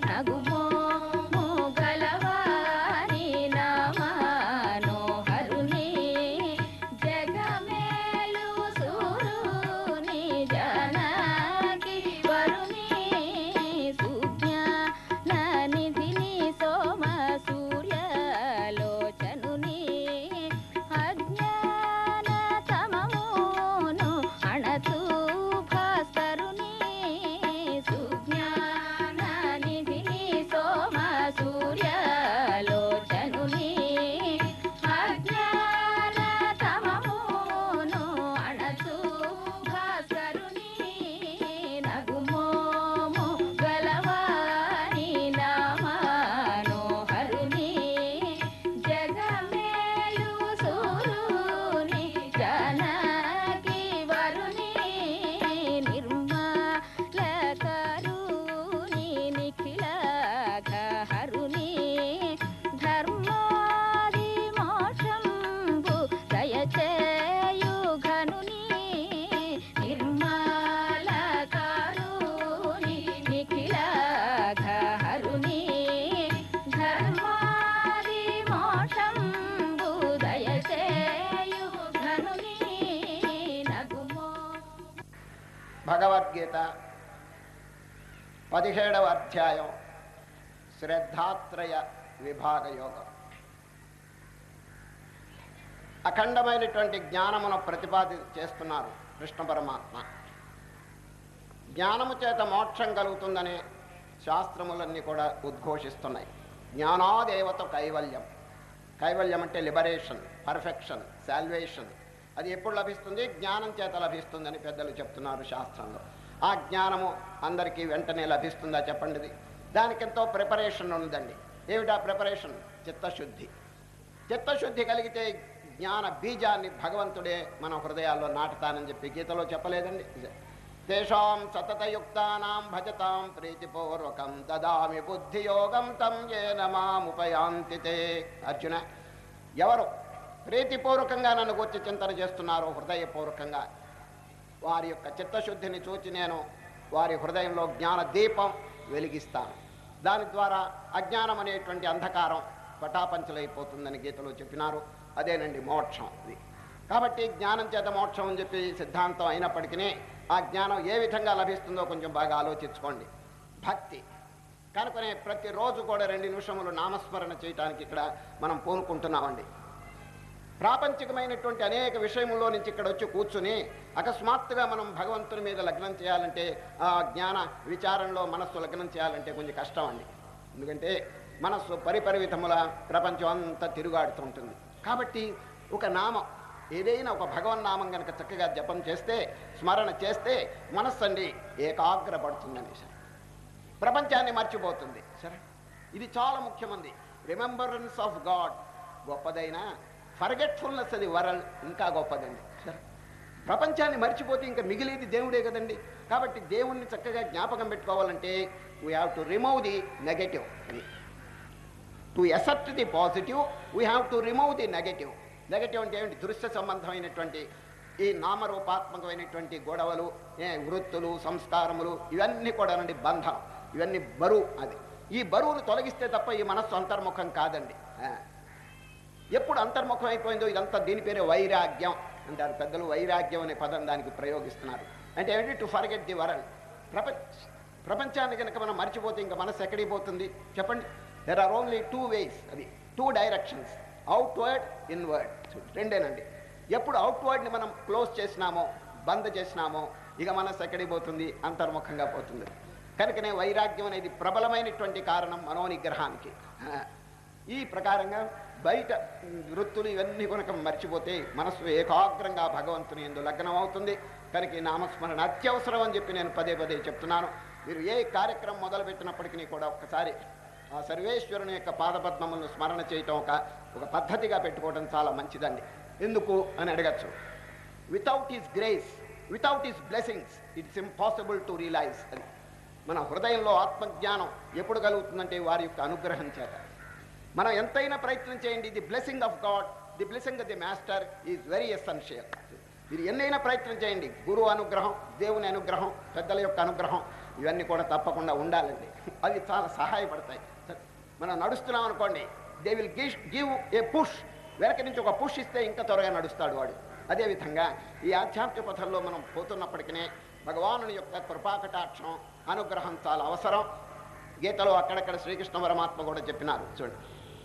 నగుమో గలవాని నామనోహరుని జగమేలు సూరుని జనకి వరుని సుజ్ఞాననిధిని సోమ సూర్యలోచనుని అజ్ఞాన తమమును అణచు భాస్కరుని సుజ్ఞాననిధిని సోమ సూర్యలోచనుని అజ్ఞాన తమమును అణచు భాస్కరుని నగుమోము గలవాని నామనోహరుని జగమేలు సూరుని జనకి వరుని నిర్మలకరుని నిఖిలఘహరుని ధర్మాది మోక్షంబు దయచేయు ఘనుని నిర్మలకరుని నిఖిలఘహరుని ధర్మాది మోక్షంబు దయచేయు ఘనుని నగుమో భగవద్గీత పదిహేడవ అధ్యాయం శ్రద్ధాత్రయ విభాగ యోగం అఖండమైనటువంటి జ్ఞానమును ప్రతిపాది చేస్తున్నారు కృష్ణ పరమాత్మ జ్ఞానము చేత మోక్షం కలుగుతుందనే శాస్త్రములన్నీ కూడా ఉద్ఘోషిస్తున్నాయి జ్ఞానాదేవత కైవల్యం కైవల్యం అంటే లిబరేషన్ పర్ఫెక్షన్ శాల్వేషన్ అది ఎప్పుడు లభిస్తుంది జ్ఞానం చేత లభిస్తుందని పెద్దలు చెప్తున్నారు శాస్త్రంలో ఆ జ్ఞానము అందరికీ వెంటనే లభిస్తుందా చెప్పండిది దానికి ఎంతో ప్రిపరేషన్ ఉందండి ఏమిటా ప్రిపరేషన్ చిత్తశుద్ధి చిత్తశుద్ధి కలిగితే జ్ఞాన బీజాన్ని భగవంతుడే మన హృదయాల్లో నాటుతానని చెప్పి గీతలో చెప్పలేదండి తేషాం సతతయుక్తానాం భజతాం ప్రీతిపూర్వకం దదామి బుద్ధియోగం తం ఏన మాముపయాంతి తే. అర్జున ఎవరు ప్రీతిపూర్వకంగా నన్ను గుర్చి చింతన చేస్తున్నారో హృదయపూర్వకంగా వారి యొక్క చిత్తశుద్ధిని చూచి నేను వారి హృదయంలో జ్ఞాన దీపం వెలిగిస్తాను దాని ద్వారా అజ్ఞానం అనేటువంటి అంధకారం పటాపంచలైపోతుందని గీతలో చెప్పినారు అదేనండి మోక్షం ఇది కాబట్టి జ్ఞానం చేత మోక్షం అని చెప్పి సిద్ధాంతం అయినప్పటికీ ఆ జ్ఞానం ఏ విధంగా లభిస్తుందో కొంచెం బాగా ఆలోచించుకోండి భక్తి కనుకనే ప్రతిరోజు కూడా రెండు నిమిషములు నామస్మరణ చేయటానికి ఇక్కడ మనం పూనుకుంటున్నామండి ప్రాపంచికమైనటువంటి అనేక విషయముల్లో నుంచి ఇక్కడ వచ్చి కూర్చుని అకస్మాత్తుగా మనం భగవంతుని మీద లగ్నం చేయాలంటే ఆ జ్ఞాన విచారంలో మనస్సు లగ్నం చేయాలంటే కొంచెం కష్టం అండి ఎందుకంటే మనస్సు పరిపరివిధముల ప్రపంచం అంతా తిరుగాడుతుంటుంది కాబట్టి ఒక నామం ఏదైనా ఒక భగవన్నామం కనుక చక్కగా జపం చేస్తే స్మరణ చేస్తే మనస్సు అండి ఏకాగ్రపడుతుందని సార్ ప్రపంచాన్ని మర్చిపోతుంది సరే ఇది చాలా ముఖ్యమంది రిమెంబరెన్స్ ఆఫ్ గాడ్ గొప్పదైనా ఫర్గెట్ఫుల్నెస్ అది వరల్డ్ ఇంకా గొప్పదండి సరే ప్రపంచాన్ని మర్చిపోతే ఇంకా మిగిలేది దేవుడే కదండి కాబట్టి దేవుణ్ణి చక్కగా జ్ఞాపకం పెట్టుకోవాలంటే we have to remove the negative to accept the positive we have to remove the negative negative అంటే ఏమిటి దృశ్య సంబంధమైనటువంటి ఈ నామరూపాత్మకమైనటువంటి గొడవలు ఏ, వృత్తులు సంస్కారములు ఇవన్నీ కూడా నుండి బంధం ఇవన్నీ బరువు అది ఈ బరువును తొలగిస్తే తప్ప ఈ మనస్సు అంతర్ముఖం కాదండి ఆ. ఎప్పుడు అంతర్ముఖం అయిపోయిందో ఇదంతా దీని పేరే వైరాగ్యం అంటారు పెద్దలు వైరాగ్యం అనే పదం దానికి ప్రయోగిస్తున్నారు అంటే ఏమిటి టు ఫర్గెట్ ది వరల్డ్ ప్రపంచ ప్రపంచాన్ని కనుక మనం మర్చిపోతే ఇంకా మనసు ఎక్కడికి పోతుంది చెప్పండి there are only two ways అది టూ డైరెక్షన్స్ అవుట్వర్డ్ ఇన్వర్డ్ రెండేనండి ఎప్పుడు అవుట్వర్డ్ని మనం క్లోజ్ చేసినామో బంద్ చేసినామో ఇక మనసు ఎక్కడికి పోతుంది అంతర్ముఖంగా పోతుంది కనుకనే వైరాగ్యం అనేది ప్రబలమైనటువంటి కారణం మనోనిగ్రహానికి ఆ. ఈ ప్రకారంగా బయట వృత్తులు ఇవన్నీ కనుక మర్చిపోతే మనస్సు ఏకాగ్రంగా భగవంతుని ఎందు లగ్నం అవుతుంది కనుక ఈ నామస్మరణ అత్యవసరం అని చెప్పి నేను పదే పదే చెప్తున్నాను మీరు ఏ కార్యక్రమం మొదలుపెట్టినప్పటికీ కూడా ఒక్కసారి ఆ సర్వేశ్వరుని యొక్క పాదపద్మములను స్మరణ చేయటం ఒక ఒక పద్ధతిగా పెట్టుకోవడం చాలా మంచిదండి ఎందుకు అని అడగచ్చు without his grace without his blessings it's impossible to realize అని మన హృదయంలో ఆత్మజ్ఞానం ఎప్పుడు కలుగుతుందంటే వారి యొక్క అనుగ్రహం చేత మనం ఎంతైనా ప్రయత్నం చేయండి the blessing of God the blessing of the master is very essential మీరు ఎన్నైనా ప్రయత్నం చేయండి గురువు అనుగ్రహం దేవుని అనుగ్రహం పెద్దల యొక్క అనుగ్రహం ఇవన్నీ కూడా తప్పకుండా ఉండాలండి అవి చాలా సహాయపడతాయి సరే, మనం నడుస్తున్నాం అనుకోండి they will give give a push వెనక నుంచి ఒక పుష్ ఇస్తే ఇంకా త్వరగా నడుస్తాడు వాడు అదేవిధంగా ఈ ఆధ్యాత్మిక పథంలో మనం పోతున్నప్పటికీ భగవానుని యొక్క కృపాకటాక్షం అనుగ్రహం చాలా అవసరం గీతలో అక్కడక్కడ శ్రీకృష్ణ పరమాత్మ కూడా చెప్పినారు చూడండి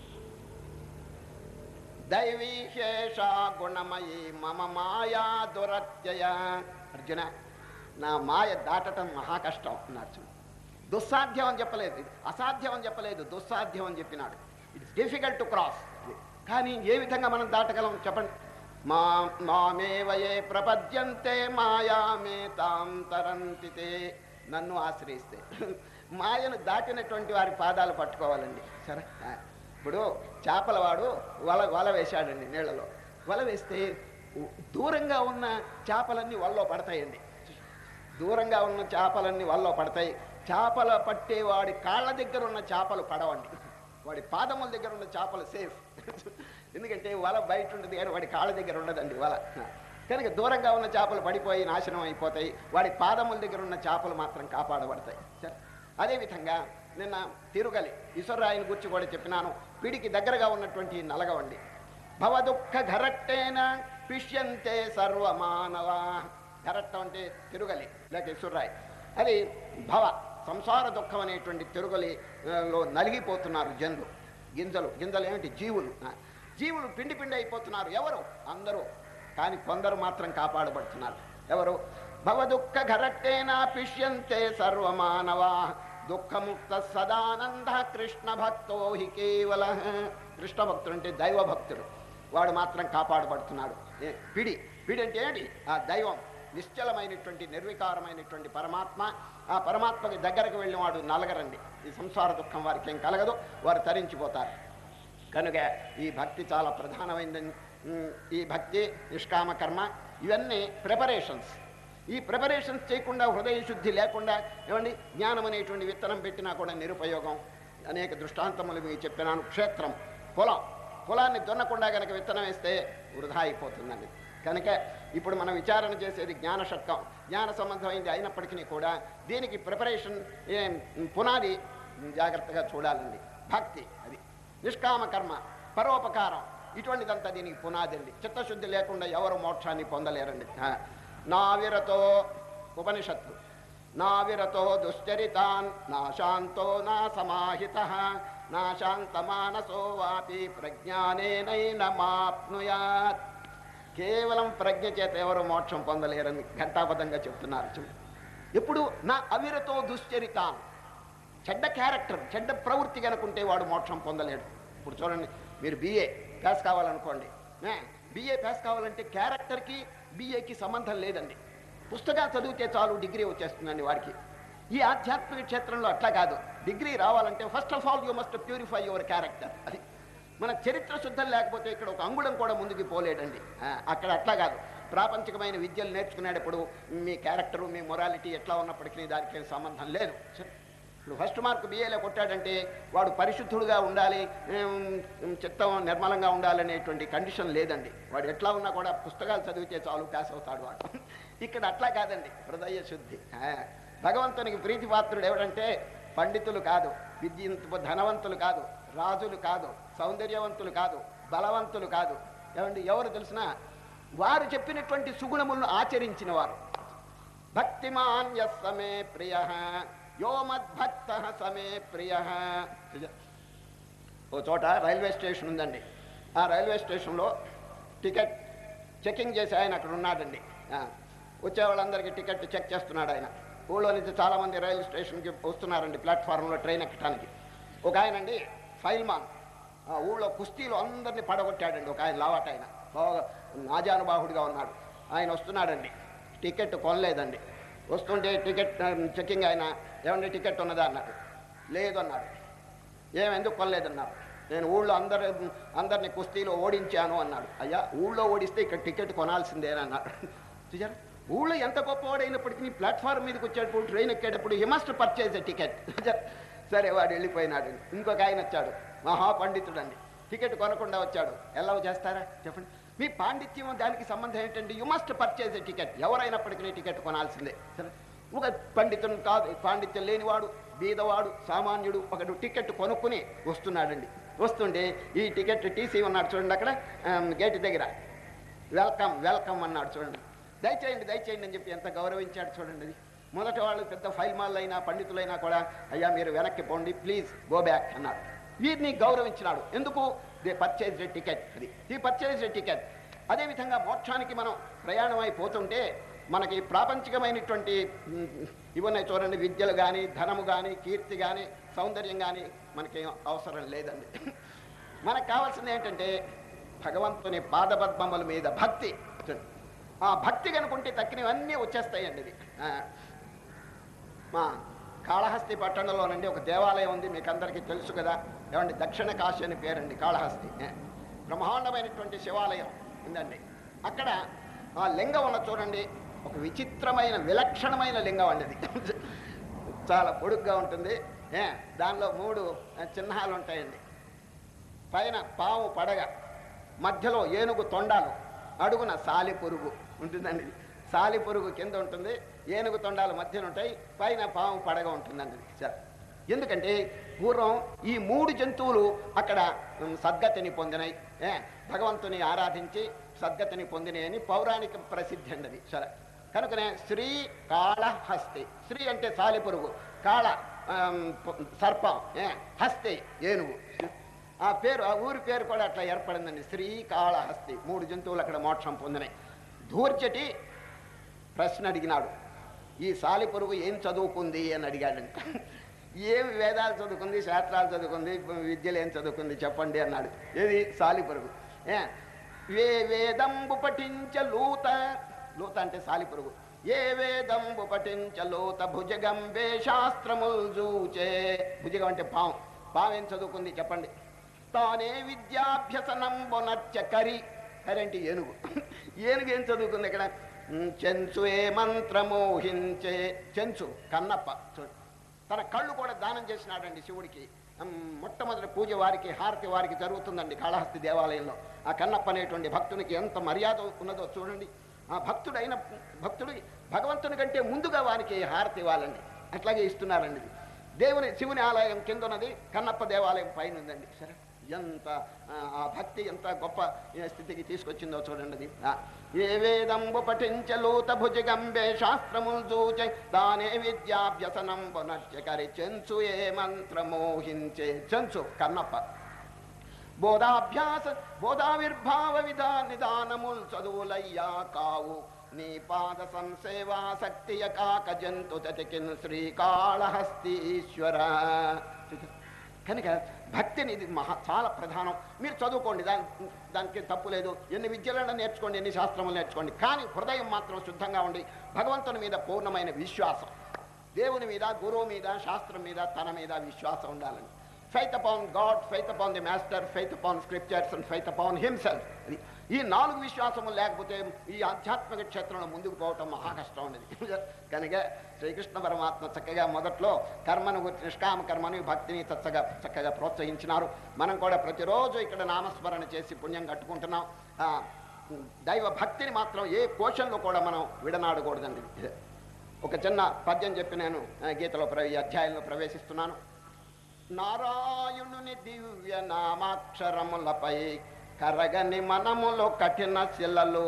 దైవీశేష గుణమయి మమ మాయా దురత్యయ అర్జున నా మాయ దాటటం మహా కష్టం అన్నాడు చూడు దుస్సాధ్యం అని చెప్పలేదు ఇది అసాధ్యం అని చెప్పలేదు దుస్సాధ్యం అని చెప్పినాడు ఇట్స్ డిఫికల్ట్ టు క్రాస్ కానీ ఏ విధంగా మనం దాటగలం చెప్పండి మా మామేవయే ప్రపద్యంతే మాయామే తాం తరంతి తే. నన్ను ఆశ్రయిస్తే మాయను దాటినటువంటి వారి పాదాలు పట్టుకోవాలండి సరే ఆ. ఇప్పుడు చేపల వాడు వల వల వేశాడండి నీళ్ళలో వల వేస్తే ఉ- దూరంగా ఉన్న చేపలన్నీ వలలో పడతాయండి దూరంగా ఉన్న చేపలన్నీ వలలో పడతాయి చేపల పట్టేవాడి కాళ్ళ దగ్గర ఉన్న చేపలు పడవండి వాడి పాదముల దగ్గర ఉన్న చేపలు సేఫ్ ఎందుకంటే వల బయట ఉంటుంది కానీ వాడి కాళ్ళ దగ్గర ఉండదండి వల కనుక దూరంగా ఉన్న చేపలు పడిపోయి నాశనం అయిపోతాయి వాడి పాదముల దగ్గర ఉన్న చేపలు మాత్రం కాపాడబడతాయి సరే అదేవిధంగా నిన్న తిరుగలి ఈశ్వరరాయని గురించి కూడా చెప్పినాను పిడికి దగ్గరగా ఉన్నటువంటి ఈ నలగవండి భవదుఃఖ ఘరట్టేన పిష్యంతే సర్వమానవా ఘరట్టం అంటే తిరుగలి లేక ఈశ్వరరాయ్ అది భవ సంసార దుఃఖం అనేటువంటి తిరుగలి ఆ, లో నలిగిపోతున్నారు జనులు గింజలు గింజలు ఏమిటి జీవులు ఆ, జీవులు పిండి పిండి అయిపోతున్నారు ఎవరు అందరూ కానీ కొందరు మాత్రం కాపాడబడుతున్నారు ఎవరు భవదుఃఖ ఘరట్టేనా పిష్యంతే సర్వమానవా దుఃఖముక్త సదానంద కృష్ణ భక్తో హి కేవల కృష్ణ భక్తుడు అంటే దైవ భక్తుడు వాడు మాత్రం కాపాడబడుతున్నాడు ఏ, పిడి పిడి అంటే ఏంటి ఆ దైవం నిశ్చలమైనటువంటి నిర్వికారమైనటువంటి పరమాత్మ ఆ పరమాత్మకి దగ్గరకు వెళ్ళిన వాడు నలగరండి ఈ సంసార దుఃఖం వారికి ఏం కలగదు వారు తరించిపోతారు కనుక ఈ భక్తి చాలా ప్రధానమైనది ఉమ్, ఈ భక్తి నిష్కామ కర్మ ఇవన్నీ ప్రిపరేషన్స్ ఈ ప్రిపరేషన్స్ చేయకుండా హృదయ శుద్ధి లేకుండా ఏమండి జ్ఞానం అనేటువంటి విత్తనం పెట్టినా కూడా నిరుపయోగం అనేక దృష్టాంతములు మీకు చెప్పినాను క్షేత్రం పొలం పొలాన్ని దున్నకుండా కనుక విత్తనం వేస్తే వృధా అయిపోతుందండి కనుక ఇప్పుడు మనం విచారణ చేసేది జ్ఞాన షట్కం జ్ఞాన సంబంధమైంది అయినప్పటికీ కూడా దీనికి ప్రిపరేషన్ ఏం పునాది జాగ్రత్తగా చూడాలండి భక్తి అది నిష్కామ కర్మ పరోపకారం ఇటువంటిదంతా దీనికి పునాది అండి చిత్తశుద్ధి లేకుండా ఎవరు మోక్షాన్ని పొందలేరండి ఆ, నా విరతో ఉపనిషత్తు నా విరతో దుశ్చరితాన్ నా శాంతో నా సమాహిత నా శాంతమానసో వాపి ప్రజ్ఞానేనైన మాప్నుయాత్ కేవలం ప్రజ్ఞ చేత ఎవరు మోక్షం పొందలేరని ఘంటాబద్ధంగా చెప్తున్నారు చూడు ఇప్పుడు నా అవిరతో దుశ్చరితాన్ చెడ్డ క్యారెక్టర్ చెడ్డ ప్రవృత్తి కనుకుంటే వాడు మోక్షం పొందలేడు ఇప్పుడు చూడండి మీరు బీఏ పాస్ కావాలనుకోండి బీఏ పాస్ కావాలంటే క్యారెక్టర్కి బీఏకి సంబంధం లేదండి పుస్తకాలు చదివితే చాలు డిగ్రీ వచ్చేస్తుందండి వాడికి ఈ ఆధ్యాత్మిక క్షేత్రంలో అట్లా కాదు డిగ్రీ రావాలంటే first of all you must purify your character అది మన చరిత్ర శుద్ధం లేకపోతే ఇక్కడ ఒక అంగుళం కూడా ముందుకు పోలేడండి ఆ, అక్కడ అట్లా కాదు ప్రాపంచికమైన విద్యలు నేర్చుకునేటప్పుడు మీ క్యారెక్టరు మీ మొరాలిటీ ఎట్లా ఉన్నప్పటికీ దానికి ఏం సంబంధం లేదు సరే. ఇప్పుడు ఫస్ట్ మార్క్ బిఏలో కొట్టాడంటే వాడు పరిశుద్ధుడుగా ఉండాలి ఉమ్, చిత్తం నిర్మలంగా ఉండాలనేటువంటి కండిషన్ లేదండి వాడు ఎట్లా ఉన్నా కూడా పుస్తకాలు చదివితే చాలు పాస్ అవుతాడు వాడు ఇక్కడ అట్లా కాదండి హృదయ శుద్ధి ఆ, భగవంతునికి ప్రీతిపాత్రుడు ఎవడంటే పండితులు కాదు విద్య ధనవంతులు కాదు రాజులు కాదు సౌందర్యవంతులు కాదు బలవంతులు కాదు ఏమండి ఎవరు తెలిసినా వారు చెప్పినటువంటి సుగుణములను ఆచరించిన వారు భక్తిమాన్ యస్ సమే ప్రియ యో మద్భక్త సమే ప్రియ ఓ చోట రైల్వే స్టేషన్ ఉందండి ఆ రైల్వే స్టేషన్లో టికెట్ చెకింగ్ చేసి ఆయన అక్కడ ఉన్నాడండి ఆ, వచ్చే వాళ్ళందరికీ టికెట్ చెక్ చేస్తున్నాడు ఆయన ఊళ్ళో నుంచి చాలామంది రైల్వే స్టేషన్కి వస్తున్నారండి ప్లాట్ఫారంలో ట్రైన్ ఎక్కడానికి ఒక ఆయన అండి ఫైల్మాన్ ఆ ఊళ్ళో కుస్తీలు అందరినీ పడగొట్టాడండి ఒక ఆయన లావాట ఆయన బాగా నాజానుబాహుడిగా ఉన్నాడు ఆయన వస్తున్నాడండి టికెట్ కొనలేదండి వస్తుంటే టికెట్ ఆ, చెకింగ్ ఆయన ఏమండి టికెట్ ఉన్నదా అన్నాడు లేదు అన్నాడు ఏం ఎందుకు కొనలేదన్నారు నేను ఊళ్ళో అందరు అందరిని కుస్తీలో ఓడించాను అన్నాడు అయ్యా ఊళ్ళో ఓడిస్తే ఇక్కడ టికెట్ కొనాల్సిందేనన్నాడు చూసారా ఊళ్ళో ఎంత గొప్పవాడైనప్పటికీ ప్లాట్ఫామ్ మీదకి వచ్చేటప్పుడు ట్రైన్ ఎక్కేటప్పుడు he must purchase a ticket సరే వాడు వెళ్ళిపోయినాడు ఇంకొక ఆయన వచ్చాడు మహాపండితుడు అండి టికెట్ కొనకుండా వచ్చాడు ఎలా చేస్తారా చెప్పండి మీ పాండిత్యం దానికి సంబంధం ఏంటంటే you must purchase a ticket ఎవరైనప్పటికీ టికెట్ కొనాల్సిందే సరే ఒక పండితుడు కాదు పాండిత్యం లేనివాడు బీదవాడు సామాన్యుడు ఒకడు టికెట్ కొనుక్కుని వస్తున్నాడండి వస్తుంటే ఈ టికెట్ టీసీ ఉన్నాడు చూడండి అక్కడ ఆమ్, గేట్ దగ్గర వెల్కమ్ వెల్కమ్ అన్నాడు చూడండి దయచేయండి దయచేయండి అని చెప్పి ఎంత గౌరవించాడు చూడండి అది మొదట వాళ్ళు పెద్ద ఫైల్ మాల్ అయినా పండితులైనా కూడా అయ్యా మీరు వెనక్కి పోండి ప్లీజ్ గో బ్యాక్ అన్నాడు వీరిని గౌరవించినాడు ఎందుకు దే పర్చేజ్ టికెట్ అది ఈ పర్చేజ్ టికెట్ అదేవిధంగా మోక్షానికి మనం ప్రయాణం అయిపోతుంటే మనకి ప్రాపంచికమైనటువంటి మ్, ఇవన్నీ చూడండి విద్యలు కానీ ధనము కానీ కీర్తి కానీ సౌందర్యం కానీ మనకేం అవసరం లేదండి మనకు కావాల్సింది ఏంటంటే భగవంతుని పాదపద్మముల మీద భక్తి చూడండి. ఆ భక్తి కనుకుంటే తక్కినవన్నీ వచ్చేస్తాయండి ఇది ఆ, మా కాళహస్తి పట్టణంలోనండి ఒక దేవాలయం ఉంది మీకు అందరికీ తెలుసు కదా ఏమండి దక్షిణ కాశీ అని పేరండి కాళహస్తి ఏ, బ్రహ్మాండమైనటువంటి శివాలయం ఉందండి అక్కడ ఆ లింగం ఉన్న చూడండి ఒక విచిత్రమైన విలక్షణమైన లింగం అండి అది చాలా పొడుగ్గా ఉంటుంది ఏ, దానిలో మూడు ఆ, చిహ్నాలు ఉంటాయండి పైన పాము పడగ మధ్యలో ఏనుగు తొండాలు అడుగున సాలి పురుగు ఉంటుందండి ఇది. సాలి పురుగు కింద ఉంటుంది ఏనుగు తొండాలు మధ్యన ఉంటాయి పైన పాము పడగ ఉంటుందండి ఇది. సరే ఎందుకంటే పూర్వం ఈ మూడు జంతువులు అక్కడ ఉమ్, సద్గతిని పొందినాయి ఏ భగవంతుని ఆరాధించి సద్గతిని పొందినాయి అని పౌరాణిక ప్రసిద్ధి అండి అది సరే కనుకనే శ్రీ కాళహస్తి శ్రీ అంటే సాలిపురుగు కాళ ఆమ్, ప- సర్పం ఏ హస్తి ఏనుగు ఆ పేరు ఆ ఊరి పేరు కూడా అట్లా ఏర్పడిందండి శ్రీకాళహస్తి మూడు జంతువులు అక్కడ మోక్షం పొందినాయి ధూర్చటి ప్రశ్న అడిగినాడు ఈ సాలిపురుగు ఏం చదువుకుంది అని అడిగాడంట ఏం వేదాలు చదువుకుంది శాస్త్రాలు చదువుకుంది విద్యలు ఏం చదువుకుంది చెప్పండి అన్నాడు ఏది సాలిపురుగు ఏ వే వేదంబు పఠించ లూత లూత అంటే సాలిపురుగు ఏ వేదంబు పఠించ లూత భుజగంబే శాస్త్రముల్ జూచే భుజగం అంటే పాము పాము ఏం చదువుకుంది చెప్పండి తానే విద్యాభ్యసనంబునర్చ కరి కరి అంటే ఏనుగు ఏనుగు ఏం చదువుకుంది ఇక్కడ ఉమ్, చెంచు ఏ మంత్రమోహించే చెంచు కన్నప్ప చూడు తన కళ్ళు కూడా దానం చేసినాడండి శివుడికి ఉమ్, మొట్టమొదటి పూజ వారికి హారతి వారికి జరుగుతుందండి కాళహస్తి దేవాలయంలో ఆ కన్నప్ప అనేటువంటి భక్తునికి ఎంత మర్యాద ఉన్నదో చూడండి ఆ భక్తుడైన భక్తుడు భగవంతుని కంటే ముందుగా వారికి హారతి ఇవ్వాలండి అట్లాగే ఇస్తున్నారండి ఇది. దేవుని శివుని ఆలయం కింద ఉన్నది కన్నప్ప దేవాలయం పైన ఉందండి సరే ఎంత ఆ, ఆ భక్తి ఎంత గొప్ప ఏ స్థితికి తీసుకొచ్చిందో చూడండి అది ఆ, ఏ వేదంబు పఠించలూత భుజగంబే శాస్త్రముల్ జూచే తానే విద్యాభ్యసనంబు నట్యకరి చెంచు ఏ మంత్రమోహించే చెంచు కన్నప్ప బోధాభ్యాస బోధావిర్భావ విధా నిదానముల్ చదువులయ్యా కావు నీ పాద సంసేవాసక్తియ కాక జంతు తతికిన్ శ్రీకాళహస్తీశ్వర కనుక భక్తిని ఇది మహా చాలా ప్రధానం మీరు చదువుకోండి దాని దానికి తప్పు లేదు ఎన్ని విద్యలను నేర్చుకోండి ఎన్ని శాస్త్రములు నేర్చుకోండి కానీ హృదయం మాత్రం శుద్ధంగా ఉండి భగవంతుని మీద పూర్ణమైన విశ్వాసం దేవుని మీద గురువు మీద శాస్త్రం మీద తన మీద విశ్వాసం ఉండాలని faith upon God faith upon the master faith upon scriptures and faith upon himself ఇది ఈ నాలుగు విశ్వాసము లేకపోతే ఈ ఆధ్యాత్మిక క్షేత్రంలో ముందుకు పోవటం మహా కష్టం ఉన్నది కనుక శ్రీకృష్ణ పరమాత్మ చక్కగా మొదట్లో కర్మను గురించి నిష్కామ కర్మని భక్తిని చక్కగా చక్కగా ప్రోత్సహించినారు మనం కూడా ప్రతిరోజు ఇక్కడ నామస్మరణ చేసి పుణ్యం కట్టుకుంటున్నాం ఆ, దైవ భక్తిని మాత్రం ఏ పోషన్లో కూడా మనం విడనాడకూడదండి ఒక చిన్న పద్యం చెప్పి నేను ఆ, గీతలో ప్ర- ఈ అధ్యాయంలో ప్రవేశిస్తున్నాను నారాయణుని దివ్య నామాక్షరములపై కరగని మనములో కఠిన శిలలు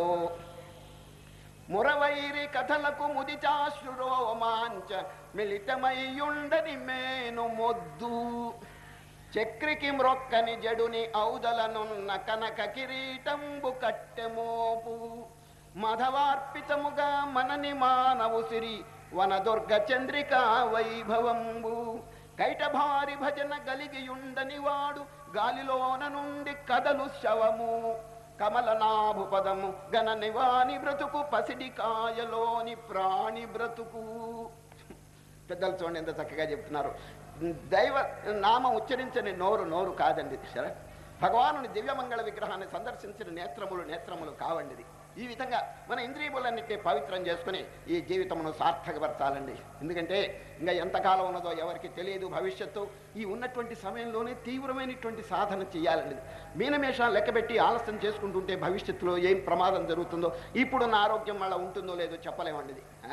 మురవైరి కథలకు ముదిచాశ్రురోమాంచ మిళితమయ్యుండని మేను మొద్దు చక్రికి మ్రొక్కని జడుని ఔదలనున్న కనక కిరీటంబు కట్టెమోపు మధవార్పితముగా మనని మానవు సిరి వనదుర్గ చంద్రికా వైభవంబు కైటభారి భజన గలిగియుండని వాడు గాలిలోన నుండి కదలు శవము కమలనాభు పదము గణని వాని బ్రతుకు పసిడి కాయలోని ప్రాణి బ్రతుకు పెద్దలు చూడండి ఎంత చక్కగా చెప్తున్నారు దైవ నామం ఉచ్చరించని నోరు నోరు కాదండి సరే భగవానుని దివ్యమంగళ విగ్రహాన్ని సందర్శించిన నేత్రములు నేత్రములు కావండిది ఈ విధంగా మన ఇంద్రియములన్నింటినీ పవిత్రం చేసుకుని ఈ జీవితమును సార్థకపరచాలండి ఎందుకంటే ఇంకా ఎంతకాలం ఉన్నదో ఎవరికి తెలియదు భవిష్యత్తు ఈ ఉన్నటువంటి సమయంలోనే తీవ్రమైనటువంటి సాధన చేయాలండి మీనమేషాలు లెక్కబెట్టి ఆలస్యం చేసుకుంటుంటే భవిష్యత్తులో ఏం ప్రమాదం జరుగుతుందో ఇప్పుడున్న ఆరోగ్యం వల్ల ఉంటుందో లేదో చెప్పలేమండి ఇది. ఆ,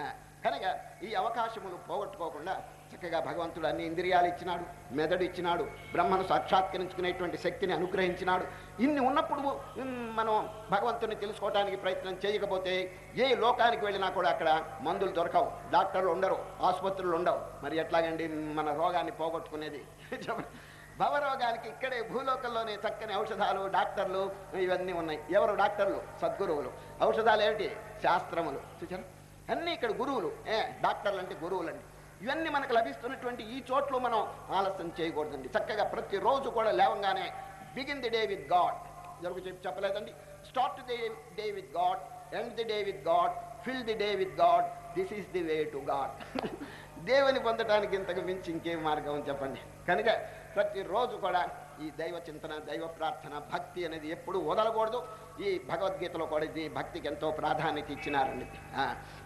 కనుక ఈ అవకాశములు పోగొట్టుకోకుండా చక్కగా భగవంతుడు అన్ని ఇంద్రియాలు ఇచ్చినాడు మెదడు ఇచ్చినాడు బ్రహ్మను సాక్షాత్కరించుకునేటువంటి శక్తిని అనుగ్రహించినాడు ఇన్ని ఉన్నప్పుడు ఉమ్, మనం భగవంతుని తెలుసుకోవడానికి ప్రయత్నం చేయకపోతే ఏ లోకానికి వెళ్ళినా కూడా అక్కడ మందులు దొరకవు డాక్టర్లు ఉండరు ఆసుపత్రులు ఉండవు మరి ఎట్లాగండి మన రోగాన్ని పోగొట్టుకునేది చెప్పండి. భవరోగానికి ఇక్కడే భూలోకంలోనే చక్కని ఔషధాలు డాక్టర్లు ఇవన్నీ ఉన్నాయి ఎవరు డాక్టర్లు సద్గురువులు ఔషధాలు ఏమిటి శాస్త్రములు చూచారు అన్నీ ఇక్కడ గురువులు ఏ డాక్టర్లు అంటే గురువులండి ఇవన్నీ మనకు లభిస్తున్నటువంటి ఈ చోట్లు మనం ఆలస్యం చేయకూడదండి చక్కగా ప్రతిరోజు కూడా లేవంగానే begin the day with God జరుగు చెప్పి చెప్పలేదండి start the day with God end the day with God fill the day with God this is the way to God దేవుని పొందడానికి ఇంతకు మించి ఇంకేం మార్గం చెప్పండి కనుక ప్రతిరోజు కూడా ఈ దైవ చింతన దైవ ప్రార్థన భక్తి అనేది ఎప్పుడు వదలకూడదు ఈ భగవద్గీతలో కూడా ఇది భక్తికి ఎంతో ప్రాధాన్యత ఇచ్చినారండి ఆ,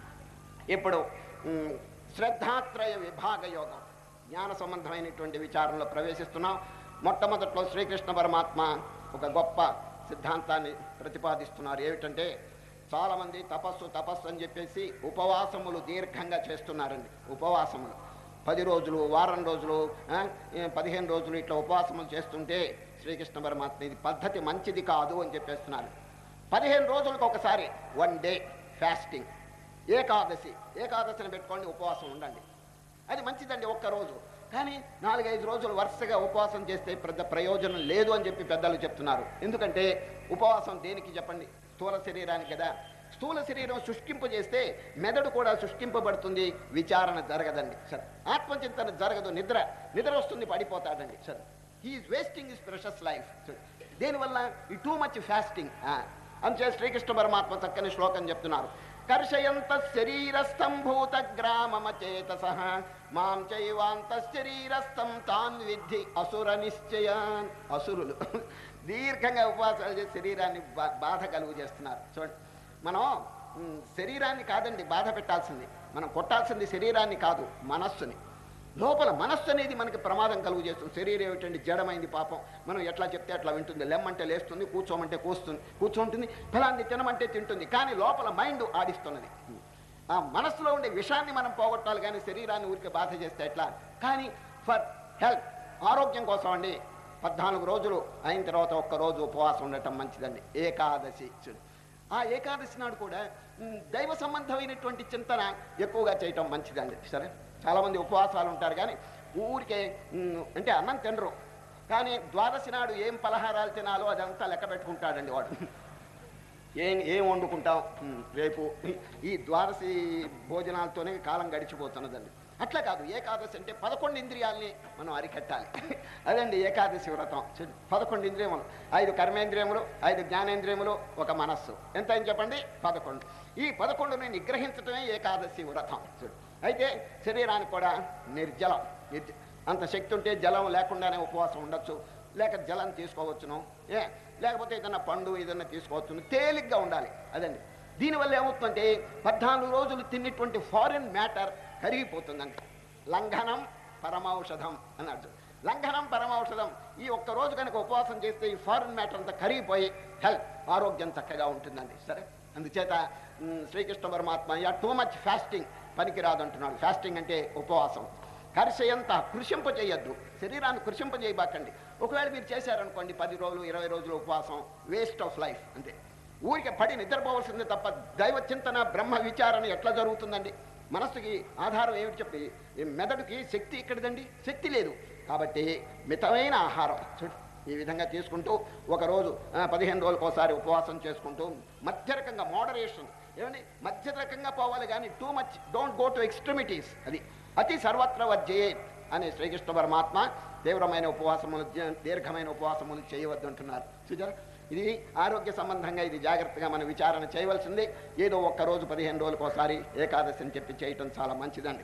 ఇప్పుడు ఉమ్, శ్రద్ధాత్రయ విభాగ యోగం జ్ఞాన సంబంధమైనటువంటి విచారంలో ప్రవేశిస్తున్నాం మొట్టమొదట్లో శ్రీకృష్ణ పరమాత్మ ఒక గొప్ప సిద్ధాంతాన్ని ప్రతిపాదిస్తున్నారు ఏమిటంటే చాలామంది తపస్సు తపస్సు అని చెప్పేసి ఉపవాసములు దీర్ఘంగా చేస్తున్నారండి ఉపవాసములు పది రోజులు వారం రోజులు ఆ, ఏ, పదిహేను రోజులు ఇట్లా ఉపవాసములు చేస్తుంటే శ్రీకృష్ణ పరమాత్మ ఇది పద్ధతి మంచిది కాదు అని చెప్పేస్తున్నారు పదిహేను రోజులకు ఒకసారి వన్ డే ఫాస్టింగ్ ఏకాదశి ఏకాదశిని పెట్టుకోండి ఉపవాసం ఉండండి అది మంచిదండి ఒక్కరోజు కానీ నాలుగైదు రోజులు వరుసగా ఉపవాసం చేస్తే పెద్ద ప్రయోజనం లేదు అని చెప్పి పెద్దలు చెప్తున్నారు ఎందుకంటే ఉపవాసం దేనికి చెప్పండి స్థూల శరీరానికి కదా స్థూల శరీరం శుష్కింపు చేస్తే మెదడు కూడా శుష్కింపబడుతుంది విచారణ జరగదండి సరే ఆత్మచింతన జరగదు నిద్ర నిద్ర వస్తుంది పడిపోతాడండి సరే he is wasting his precious life దేనివల్ల ఈ టూ మచ్ ఫాస్టింగ్ అంచే శ్రీకృష్ణ పరమాత్మ చక్కని శ్లోకం చెప్తున్నారు కర్షయంత శరీరస్థం భూత గ్రామమచేతస మాం చైవాంత శరీరస్థం తాన్ విద్ధి అసుర నిశ్చయాన్ అసురులు దీర్ఘంగా ఉపవాసాలు చేసి శరీరాన్ని బా- బాధ కలుగు చేస్తున్నారు చూడండి మనం మ్, శరీరాన్ని కాదండి బాధ పెట్టాల్సింది మనం కొట్టాల్సింది శరీరాన్ని కాదు మనస్సుని లోపల మనస్సు అనేది మనకి ప్రమాదం కలుగు చేస్తుంది శరీరం ఏమిటండి జడమైంది పాపం మనం ఎట్లా చెప్తే అట్లా వింటుంది లెమ్మంటే లేస్తుంది కూర్చోమంటే కూస్తుంది కూర్చోంటుంది ఫలాన్ని తినమంటే తింటుంది కానీ లోపల మైండ్ ఆడిస్తున్నది ఆ మనస్సులో ఉండే విషాన్ని మనం పోగొట్టాలి కానీ శరీరాన్ని ఊరికే బాధ చేస్తే ఎట్లా కానీ ఫర్ హెల్త్ ఆరోగ్యం కోసం అండి పద్నాలుగు రోజులు అయిన తర్వాత ఒక్క రోజు ఉపవాసం ఉండటం మంచిదండి ఏకాదశి చూడు. ఆ ఏకాదశి నాడు కూడా మ్, దైవ సంబంధమైనటువంటి చింతన ఎక్కువగా చేయటం మంచిదండి సరే చాలామంది ఉపవాసాలు ఉంటారు కానీ ఊరికే మ్, అంటే అన్నం తినరు కానీ ద్వాదశి నాడు ఏం పలహారాలు తినాలో అదంతా లెక్క పెట్టుకుంటాడండి వాడు ఏం ఏం వండుకుంటాం ఉమ్, రేపు ఈ ద్వాదశి భోజనాలతోనే కాలం గడిచిపోతున్నదండి అట్లా కాదు ఏకాదశి అంటే పదకొండు ఇంద్రియాల్ని మనం అరికట్టాలి అదండి ఏకాదశి వ్రతం చూడు, పదకొండు ఇంద్రియములు ఐదు కర్మేంద్రియములు ఐదు జ్ఞానేంద్రియములు ఒక మనస్సు ఎంత అని చెప్పండి పదకొండు ఈ పదకొండుని నిగ్రహించటమే ఏకాదశి వ్రతం చూడు అయితే శరీరానికి కూడా నిర్జలం నిర్జ అంత శక్తి ఉంటే జలం లేకుండానే ఉపవాసం ఉండొచ్చు లేక జలం తీసుకోవచ్చును ఏ లేకపోతే ఏదైనా పండు ఏదైనా తీసుకోవచ్చును తేలిగ్గా ఉండాలి అదండి దీనివల్ల ఏమవుతుందంటే పద్నాలుగు రోజులు తిన్నటువంటి ఫారిన్ మ్యాటర్ కరిగిపోతుందండి లంఘనం పరమౌషధం అన్నాడు లంఘనం పరమౌషధం ఈ ఒక్క రోజు కనుక ఉపవాసం చేస్తే ఈ ఫారిన్ మ్యాటర్ అంతా కరిగిపోయి హెల్త్ ఆరోగ్యం చక్కగా ఉంటుందండి సరే అందుచేత మ్, శ్రీకృష్ణ పరమాత్మ యా టూ మచ్ ఫాస్టింగ్ పనికిరాదు అంటున్నాడు ఫాస్టింగ్ అంటే ఉపవాసం కరిసయంత కృషింప చేయొద్దు శరీరాన్ని కృషింప చేయబాకండి ఒకవేళ మీరు చేశారనుకోండి పది రోజులు ఇరవై రోజులు ఉపవాసం వేస్ట్ ఆఫ్ లైఫ్ అంతే ఊరికే పడి నిద్రపోవాల్సిందే తప్ప దైవ చింతన బ్రహ్మ విచారణ ఎట్లా జరుగుతుందండి మనస్సుకి ఆధారం ఏమిటి చెప్పి ఈ మెదడుకి శక్తి ఎక్కడిదండి శక్తి లేదు కాబట్టి మితమైన ఆహారం చూడు ఈ విధంగా తీసుకుంటూ ఒకరోజు ఆ, పదిహేను రోజులకు ఒకసారి ఉపవాసం చేసుకుంటూ మధ్య రకంగా మోడరేషన్ ఏమండి మధ్య రకంగా పోవాలి కానీ too much don't go to extremities అది అతి సర్వత్ర వర్జయే అనే శ్రీకృష్ణ పరమాత్మ తీవ్రమైన ఉపవాసములు జ- దీర్ఘమైన ఉపవాసములు చేయవద్దు అంటున్నారు చూచారా ఇది ఆరోగ్య సంబంధంగా ఇది జాగ్రత్తగా మనం విచారణ చేయవలసింది ఏదో ఒక్క రోజు పదిహేను రోజులకు ఒకసారి ఏకాదశి అని చెప్పి చేయటం చాలా మంచిదండి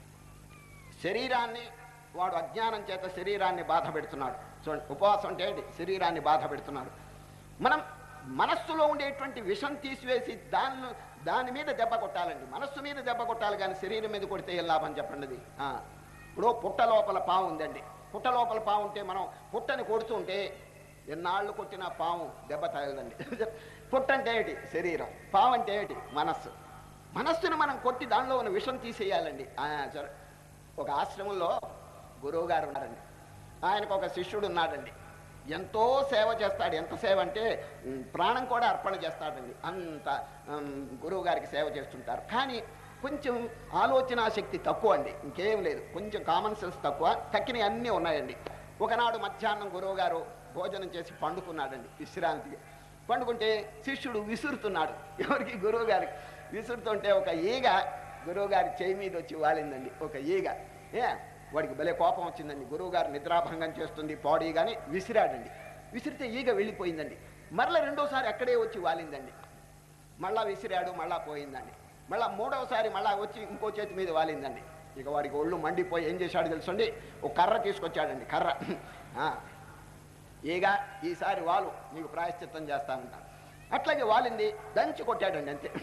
శరీరాన్ని వాడు అజ్ఞానం చేత శరీరాన్ని బాధ పెడుతున్నాడు చూడండి ఉపవాసం అంటే ఏంటి శరీరాన్ని బాధ పెడుతున్నాడు మనం మనస్సులో ఉండేటువంటి విషం తీసివేసి దాన్ని దాని మీద దెబ్బ కొట్టాలండి మనస్సు మీద దెబ్బ కొట్టాలి కానీ శరీరం మీద కొడితే ఏం లాభం చెప్పండి అది ఆ, ఇప్పుడు పుట్ట లోపల పాము ఉందండి పుట్ట లోపల పాము ఉంటే మనం పుట్టని కొడుతుంటే ఎన్నాళ్ళు కొట్టిన పాము దెబ్బ తగలదండి పుట్ట అంటే ఏమిటి శరీరం పాము అంటే ఏమిటి మనస్సు మనస్సును మనం కొట్టి దానిలో ఉన్న విషం తీసేయాలండి ఆ, సరే ఒక ఆశ్రమంలో గురువు గారు ఉన్నారండి ఆయనకు ఒక శిష్యుడు ఉన్నాడండి ఎంతో సేవ చేస్తాడు ఎంత సేవ అంటే ఉమ్, ప్రాణం కూడా అర్పణ చేస్తాడండి అంత ఉమ్, గురువు గారికి సేవ చేస్తుంటారు కానీ కొంచెం ఆలోచన శక్తి తక్కువ అండి ఇంకేం లేదు కొంచెం కామన్ సెన్స్ తక్కువ తక్కినవి అన్నీ ఉన్నాయండి ఒకనాడు మధ్యాహ్నం గురువు గారు భోజనం చేసి పండుకున్నాడండి విశ్రాంతిగా పండుకుంటే శిష్యుడు విసురుతున్నాడు ఎవరికి గురువు గారికి విసురుతుంటే ఒక ఈగ గురువు గారి చేయి మీద వచ్చి వాలిందండి ఒక ఈగ ఏ వాడికి భలే కోపం వచ్చిందండి గురువు గారు నిద్రాభంగం చేస్తుంది పాడి కానీ విసిరాడండి విసిరితే ఈగ వెళ్ళిపోయిందండి మరల రెండోసారి అక్కడే వచ్చి వాలిందండి మళ్ళా విసిరాడు మళ్ళా పోయిందండి మళ్ళా మూడవసారి మళ్ళా వచ్చి ఇంకో చేతి మీద వాలిందండి ఇక వాడికి ఒళ్ళు మండిపోయి ఏం చేశాడు తెలుసండి ఒక కర్ర తీసుకొచ్చాడండి కర్ర ఆ, ఈగ ఈసారి వాలు నీకు ప్రాయశ్చిత్తం చేస్తానంటాను అట్లాగే వాలింది దంచి కొట్టాడండి అంతే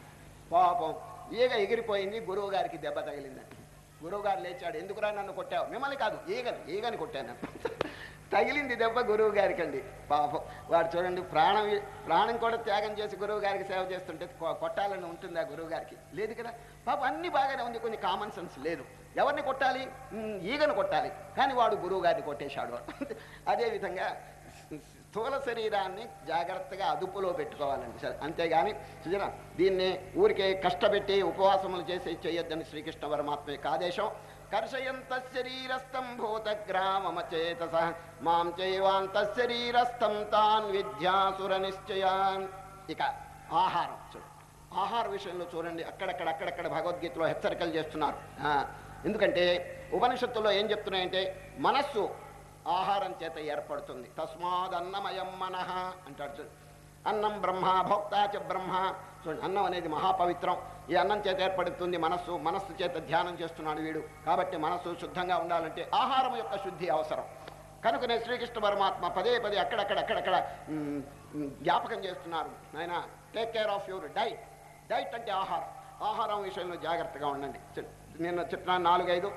పాపం ఈగ ఎగిరిపోయింది గురువు గారికి దెబ్బ తగిలిందండి గురువు గారు లేచాడు ఎందుకురా నన్ను కొట్టావు మిమ్మల్ని కాదు ఈగని ఈగని కొట్టాను తగిలింది దెబ్బ గురువు గారికి అండి పాపం వాడు చూడండి ప్రాణం ప్రాణం కూడా త్యాగం చేసి గురువు గారికి సేవ చేస్తుంటే కొ- కొట్టాలని ఉంటుందా గురువు గారికి లేదు కదా పాపం అన్ని బాగానే ఉంది కొన్ని కామన్ సెన్స్ లేదు ఎవరిని కొట్టాలి ఉమ్, ఈగను కొట్టాలి కానీ వాడు గురువు గారిని కొట్టేశాడు అదేవిధంగా స్థూల శరీరాన్ని జాగ్రత్తగా అదుపులో పెట్టుకోవాలండి సరే అంతేగాని సుజన దీన్ని ఊరికే కష్టపెట్టి ఉపవాసములు చేసి చేయొద్దని శ్రీకృష్ణ పరమాత్మ యొక్క ఆదేశం కర్షయంత శరీరస్థం భూతగ్రామచేతస మాం చైవాంత శరీరస్థం తాన్ విద్యాసుర నిశ్చయాన్ ఇక ఆహారం చూడు ఆహార విషయంలో చూడండి అక్కడక్కడ అక్కడక్కడ భగవద్గీతలో హెచ్చరికలు చేస్తున్నారు ఆ, ఎందుకంటే ఉపనిషత్తులో ఏం చెప్తున్నాయంటే మనస్సు ఆహారం చేత ఏర్పడుతుంది తస్మాద్ అన్నమయం మనః అంటాడు చూడు అన్నం బ్రహ్మ భోక్తాచ బ్రహ్మ చూడండి అన్నం అనేది మహాపవిత్రం ఈ అన్నం చేత ఏర్పడుతుంది మనస్సు మనస్సు చేత ధ్యానం చేస్తున్నాడు వీడు కాబట్టి మనస్సు శుద్ధంగా ఉండాలంటే ఆహారం యొక్క శుద్ధి అవసరం కనుకనే శ్రీకృష్ణ పరమాత్మ పదే పదే అక్కడక్కడ అక్కడక్కడ మ్, మ్, జ్ఞాపకం చేస్తున్నారు ఆయన take care of your diet diet అంటే ఆహారం ఆహారం విషయంలో జాగ్రత్తగా ఉండండి చెప్- నేను చెప్పిన నాలుగైదు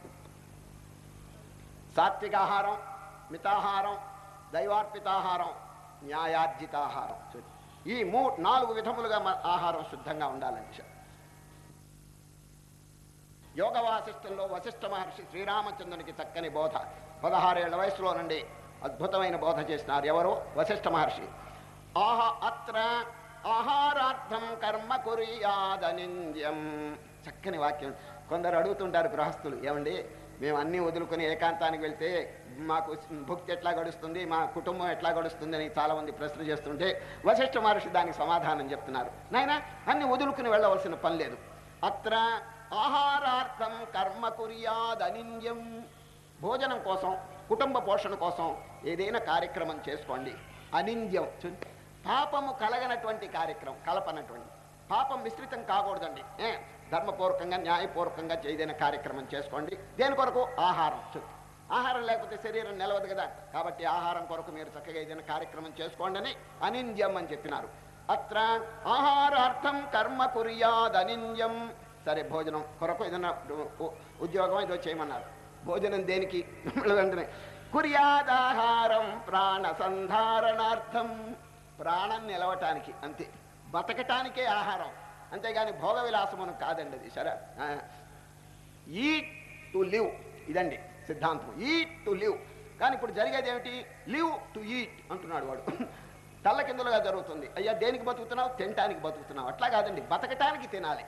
సాత్విక ఆహారం మితాహారం దైవార్పితాహారం న్యాయార్జితాహారం చూడు. ఈ మూ నాలుగు విధములుగా మన ఆహారం శుద్ధంగా ఉండాలండి సార్ యోగ వాసిష్టంలో వశిష్ఠ మహర్షి శ్రీరామచంద్రునికి చక్కని బోధ పదహారేళ్ల వయసులో నుండి అద్భుతమైన బోధ చేసినారు ఎవరు వశిష్ఠ మహర్షి ఆహ అత్ర ఆహారార్థం కర్మ కురియాదనింద్యం చక్కని వాక్యం కొందరు అడుగుతుంటారు గృహస్థులు ఏమండి మేము అన్నీ వదులుకొని ఏకాంతానికి వెళ్తే మాకు భుక్తి ఎట్లా గడుస్తుంది మా కుటుంబం ఎట్లా గడుస్తుంది అని చాలామంది ప్రశ్న చేస్తుంటే వశిష్ఠ మహర్షి దానికి సమాధానం చెప్తున్నారు నాయన అన్ని వదులుకుని వెళ్ళవలసిన పని లేదు అత్ర ఆహారార్థం కర్మ కుర్యాదనింద్యం భోజనం కోసం కుటుంబ పోషణ కోసం ఏదైనా కార్యక్రమం చేసుకోండి అనింద్యం చు- పాపము కలగనటువంటి కార్యక్రమం కలపనటువంటి పాపం మిశ్రితం కాకూడదండి ఏ ధర్మపూర్వకంగా న్యాయపూర్వకంగా ఏదైనా కార్యక్రమం చేసుకోండి దేని కొరకు ఆహారం చు- ఆహారం లేకపోతే శరీరం నిలవదు కదా కాబట్టి ఆహారం కొరకు మీరు చక్కగా ఏదైనా కార్యక్రమం చేసుకోండి అని అనింద్యం అని చెప్పినారు అత్ర ఆహారార్థం కర్మ కుర్యాదనింద్యం సరే భోజనం కొరకు ఏదైనా ఉ- ఉద్యోగం ఏదో చేయమన్నారు భోజనం దేనికి వెంటనే కుర్యాదాహారం ప్రాణ సంధారణార్థం ప్రాణం నిలవటానికి అంతే బతకటానికే ఆహారం అంతేగాని భోగ విలాసమును కాదండి అది సరే ఈట్ టు లివ్ ఇదండి సిద్ధాంతం ఈట్ టు లివ్ కానీ ఇప్పుడు జరిగేది ఏమిటి లివ్ టు ఈట్ అంటున్నాడు వాడు తల్ల కిందలుగా జరుగుతుంది అయ్యా దేనికి బతుకుతున్నావు తినటానికి బతుకుతున్నావు అట్లా కాదండి బతకటానికి తినాలి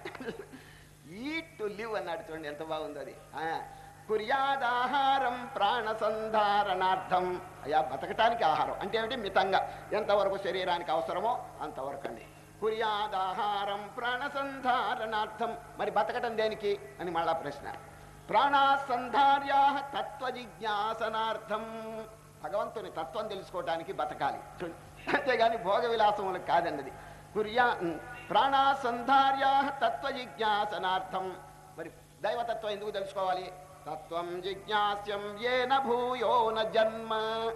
ఈట్ టు లివ్ అన్నాడు చూడండి ఎంత బాగుంది అది ఆ, కుర్యాదాహారం ప్రాణ సంధారణార్థం అయ్యా బతకటానికి ఆహారం అంటే ఏమిటి మితంగా ఎంతవరకు శరీరానికి అవసరమో అంతవరకు అండి కుర్యాదాహారం ప్రాణ సంధారణార్థం మరి బతకటం దేనికి అని మళ్ళా ప్రశ్న ప్రాణాసంధార్యా తత్వ జిజ్ఞాసనార్థం భగవంతుని తత్వం తెలుసుకోవటానికి బతకాలి చూడండి. అంతేగాని భోగ విలాసములకు కాదండి అది కుర్యా ప్రాణాసంధార్యా తత్వ జిజ్ఞాసనార్థం మరి దైవతత్వం ఎందుకు తెలుసుకోవాలి తత్వం జిజ్ఞాస్యం ఏన భూయో న జన్మ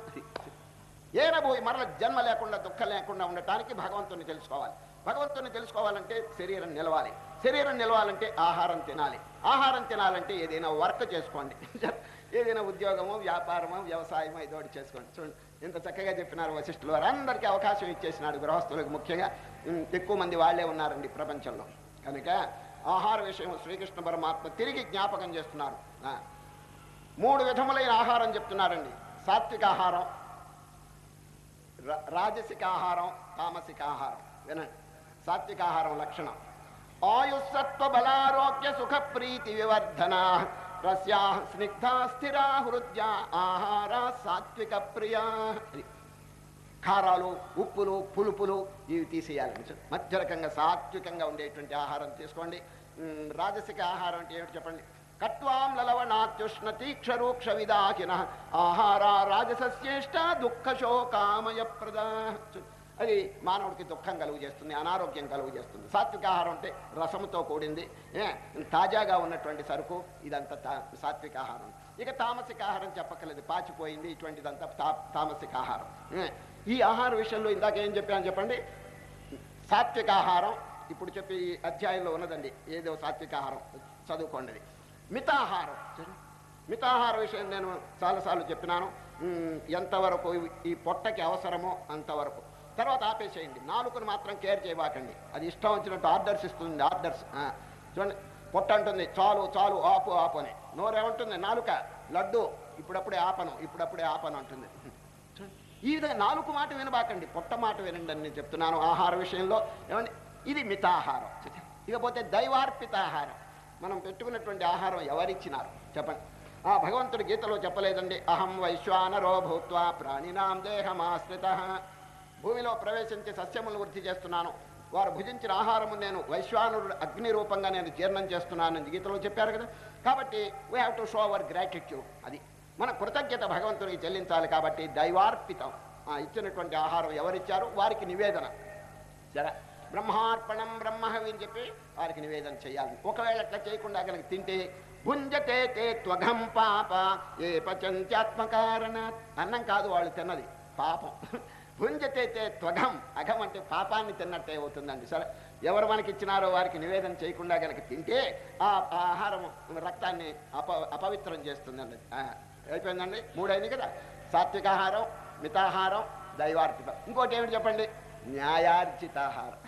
ఏన భూయి మరల జన్మ లేకుండా దుఃఖం లేకుండా ఉండటానికి భగవంతుని తెలుసుకోవాలి భగవంతుని తెలుసుకోవాలంటే శరీరం నిలవాలి శరీరం నిలవాలంటే ఆహారం తినాలి ఆహారం తినాలంటే ఏదైనా వర్క్ చేసుకోండి ఏదైనా ఉద్యోగము వ్యాపారము వ్యవసాయము ఏదో ఒకటి చేసుకోండి చూడండి ఇంత చక్కగా చెప్పినారు వశిష్ఠులు వారు అందరికీ అవకాశం ఇచ్చేసినాడు గృహస్థులకు ముఖ్యంగా ఉమ్, ఎక్కువ మంది వాళ్ళే ఉన్నారండి ప్రపంచంలో కనుక ఆహార విషయం శ్రీకృష్ణ పరమాత్మ తిరిగి జ్ఞాపకం చేస్తున్నారు ఆ. మూడు విధములైన ఆహారం చెప్తున్నారండి సాత్విక ఆహారం రా- రాజసిక ఆహారం తామసిక ఆహారం వినండి సాత్విక ఆహారం లక్షణం ఆయుస్సత్వ బలారోగ్య సుఖ ప్రీతి వివర్ధన రస్యా స్నిగ్ధా స్థిరా హృద్యా ఆహార సాత్విక ప్రియా ఇది. కారాలు ఉప్పులు పులుపులు ఇవి తీసేయాలని మధ్య రకంగా సాత్వికంగా ఉండేటువంటి ఆహారం తీసుకోండి ఉమ్, రాజసిక ఆహారం అంటే ఏమిటి చెప్పండి కట్వాం లలవణాత్యుష్ణ తీక్ష రూక్ష విదాకిన ఆహార రాజసశ్రేష్ట దుఃఖ శోకామయ ప్రద అది మానవుడికి దుఃఖం కలుగు చేస్తుంది అనారోగ్యం కలుగు చేస్తుంది సాత్విక ఆహారం అంటే రసముతో కూడింది ఏ, తాజాగా ఉన్నటువంటి సరుకు ఇదంతా తా- సాత్విక ఆహారం ఇక తామసిక ఆహారం చెప్పక్కర్లేదు పాచిపోయింది ఇటువంటిదంతా తా- తామసిక ఆహారం ఏ, ఈ ఆహార విషయంలో ఇందాక ఏం చెప్పాను చెప్పండి సాత్విక ఆహారం ఇప్పుడు చెప్పి ఈ అధ్యాయంలో ఉన్నదండి ఏదో సాత్విక ఆహారం చదువుకోండి అది. మితాహారం చూడండి. మితాహార విషయం నేను చాలాసార్లు చెప్పినాను ఉమ్, ఎంతవరకు ఇవి- ఈ పొట్టకి అవసరమో అంతవరకు తర్వాత ఆపేసేయండి నాలుకను మాత్రం కేర్ చేయబాకండి అది ఇష్టం వచ్చినట్టు ఆర్డర్స్ ఇస్తుంది ఆర్డర్స్ ఆ, చూడండి పొట్ట అంటుంది చాలు చాలు ఆపు ఆపు అని నోరేమంటుంది నాలుక లడ్డు ఇప్పుడప్పుడే ఆపను ఇప్పుడప్పుడే ఆపను అంటుంది చూడండి. ఈ విధంగా నాలుగు మాట వినబాకండి పొట్ట మాట వినండి అని నేను చెప్తున్నాను ఆహార విషయంలో ఏమండి ఇది మితాహారం ఇకపోతే దైవార్పిత ఆహారం మనం పెట్టుకున్నటువంటి ఆహారం ఎవరిచ్చినారు చెప్పండి ఆ భగవంతుడి గీతలో చెప్పలేదండి అహం వైశ్వానరో భూత్వా ప్రాణినాం దేహమాశ్రిత భూమిలో ప్రవేశించి సస్యములు వృద్ధి చేస్తున్నాను వారు భుజించిన ఆహారము నేను వైశ్వానుడు అగ్ని రూపంగా నేను జీర్ణం చేస్తున్నానని గీతలో చెప్పారు కదా కాబట్టి we have to show our gratitude అది మన కృతజ్ఞత భగవంతునికి చెల్లించాలి కాబట్టి దైవార్పితం ఆ ఇచ్చినటువంటి ఆహారం ఎవరిచ్చారు వారికి నివేదన సరే బ్రహ్మార్పణం బ్రహ్మహవి అని చెప్పి వారికి నివేదన చేయాలి ఒకవేళ అట్లా చేయకుండా కనుక తింటే భుంజతే తే త్వఘం పాప ఏ పచంత్యాత్మకారణ అన్నం కాదు వాళ్ళు తిన్నది పాపం భుంజతే తే త్వఘం అఘం అంటే పాపాన్ని తిన్నట్టే అవుతుందండి సరే ఎవరు మనకి ఇచ్చినారో వారికి నివేదన చేయకుండా కనుక తింటే ఆ ఆ ఆహారం రక్తాన్ని అప అపవిత్రం చేస్తుందండి ఆ, అయిపోయిందండి మూడైంది కదా సాత్వికాహారం మితాహారం దైవార్పితం ఇంకోటి ఏమిటి చెప్పండి న్యాయార్జితాహారం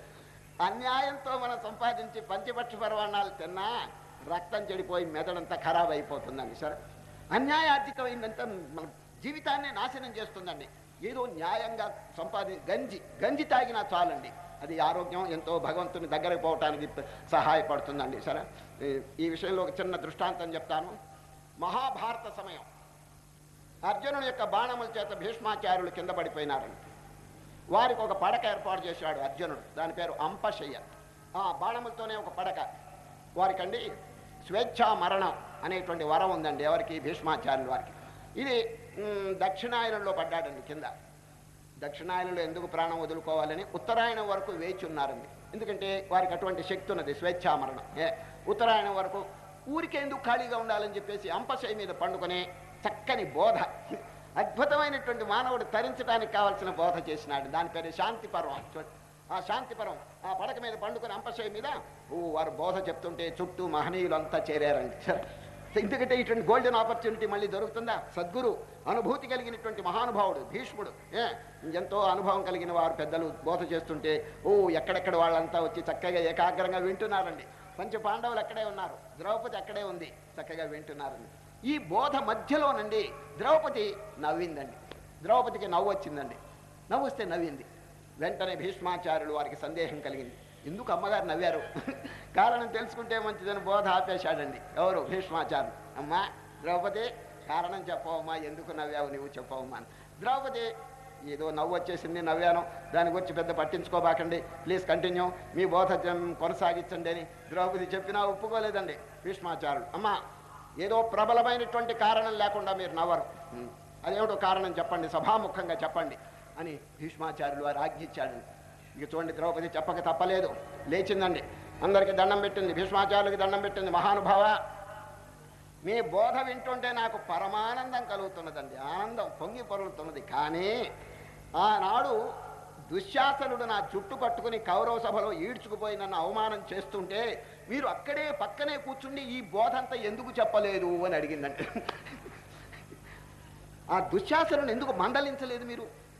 అన్యాయంతో మనం సంపాదించి పంచపక్ష పరవాణాలు తిన్నా రక్తం చెడిపోయి మెదడంతా ఖరాబ్ అయిపోతుందండి సరే అన్యాయార్జితమైందంతా మన జీవితాన్ని నాశనం చేస్తుందండి ఏదో న్యాయంగా సంపాది గంజి గంజి తాగినా చాలండి అది ఆరోగ్యం ఎంతో భగవంతుని దగ్గరకు పోవటానికి సహాయపడుతుందండి సరే ఈ- ఈ విషయంలో ఒక చిన్న దృష్టాంతం చెప్తాను మహాభారత సమయం అర్జునుడి యొక్క బాణముల చేత భీష్మాచార్యులు కింద పడిపోయినారండి వారికి ఒక పడక ఏర్పాటు చేశాడు అర్జునుడు దాని పేరు అంపశయ్య ఆ బాణములతోనే ఒక పడక వారికండి స్వేచ్ఛా మరణం అనేటువంటి వరం ఉందండి ఎవరికి భీష్మాచార్యుల వారికి ఇది మ్, దక్షిణాయనంలో పడ్డాడండి కింద దక్షిణాయనంలో ఎందుకు ప్రాణం వదులుకోవాలని ఉత్తరాయణం వరకు వేచి ఉన్నారండి ఎందుకంటే వారికి అటువంటి శక్తి ఉన్నది స్వేచ్ఛా మరణం ఏ ఉత్తరాయణం వరకు ఊరికే ఎందుకు ఖాళీగా ఉండాలని చెప్పేసి అంపశయ మీద పండుకొని చక్కని బోధ అద్భుతమైనటువంటి మానవుడు తరించడానికి కావలసిన బోధ చేసినాడు దాని పేరు శాంతి పర్వం చూడండి ఆ శాంతి పర్వం ఆ పడక మీద పండుకొని అంపశయ మీద ఓ వారు బోధ చెప్తుంటే చుట్టూ మహనీయులంతా చేరారండి ఎందుకంటే ఇటువంటి గోల్డెన్ ఆపర్చునిటీ మళ్ళీ దొరుకుతుందా సద్గురు అనుభూతి కలిగినటువంటి మహానుభావుడు భీష్ముడు ఏ ఎంతో అనుభవం కలిగిన వారు పెద్దలు బోధ చేస్తుంటే ఓ ఎక్కడెక్కడ వాళ్ళంతా వచ్చి చక్కగా ఏకాగ్రంగా వింటున్నారండి పంచ పాండవులు అక్కడే ఉన్నారు ద్రౌపది అక్కడే ఉంది చక్కగా వింటున్నారండి ఈ బోధ మధ్యలోనండి ద్రౌపది నవ్విందండి ద్రౌపదికి నవ్వు వచ్చిందండి నవ్వు వస్తే నవ్వింది వెంటనే భీష్మాచార్యులు వారికి సందేహం కలిగింది ఎందుకు అమ్మగారు నవ్వారు కారణం తెలుసుకుంటే మంచిదని బోధ ఆపేశాడండి ఎవరు భీష్మాచార్యులు అమ్మా ద్రౌపది కారణం చెప్పవమ్మా ఎందుకు నవ్వావు నువ్వు చెప్పవమ్మా అని ద్రౌపది ఏదో నవ్వు వచ్చేసింది నవ్వాను దాని గురించి పెద్ద పట్టించుకోబాకండి ప్లీజ్ కంటిన్యూ మీ బోధ జం- కొనసాగించండి అని ద్రౌపది చెప్పినా ఒప్పుకోలేదండి భీష్మాచార్యులు అమ్మా ఏదో ప్రబలమైనటువంటి కారణం లేకుండా మీరు నవ్వరు ఉం. అదేమిటో కారణం చెప్పండి సభాముఖంగా చెప్పండి అని భీష్మాచార్యులు వారు ఆజ్ఞించాడు ఇక చూడండి ద్రౌపది చెప్పక తప్పలేదు లేచిందండి అందరికీ దండం పెట్టింది భీష్మాచార్యులకి దండం పెట్టింది మహానుభావ మీ బోధ వింటుంటే నాకు పరమానందం కలుగుతున్నదండి ఆనందం పొంగి పొరులుతున్నది కానీ ఆనాడు దుశ్శాసనుడు నా జుట్టు పట్టుకుని కౌరవ సభలో ఈడ్చుకుపోయి నన్ను అవమానం చేస్తుంటే మీరు అక్కడే పక్కనే కూర్చుండి ఈ బోధ అంతా ఎందుకు చెప్పలేదు అని అడిగిందండి ఆ దుశ్శాసనుడు ఎందుకు మందలించలేదు మీరు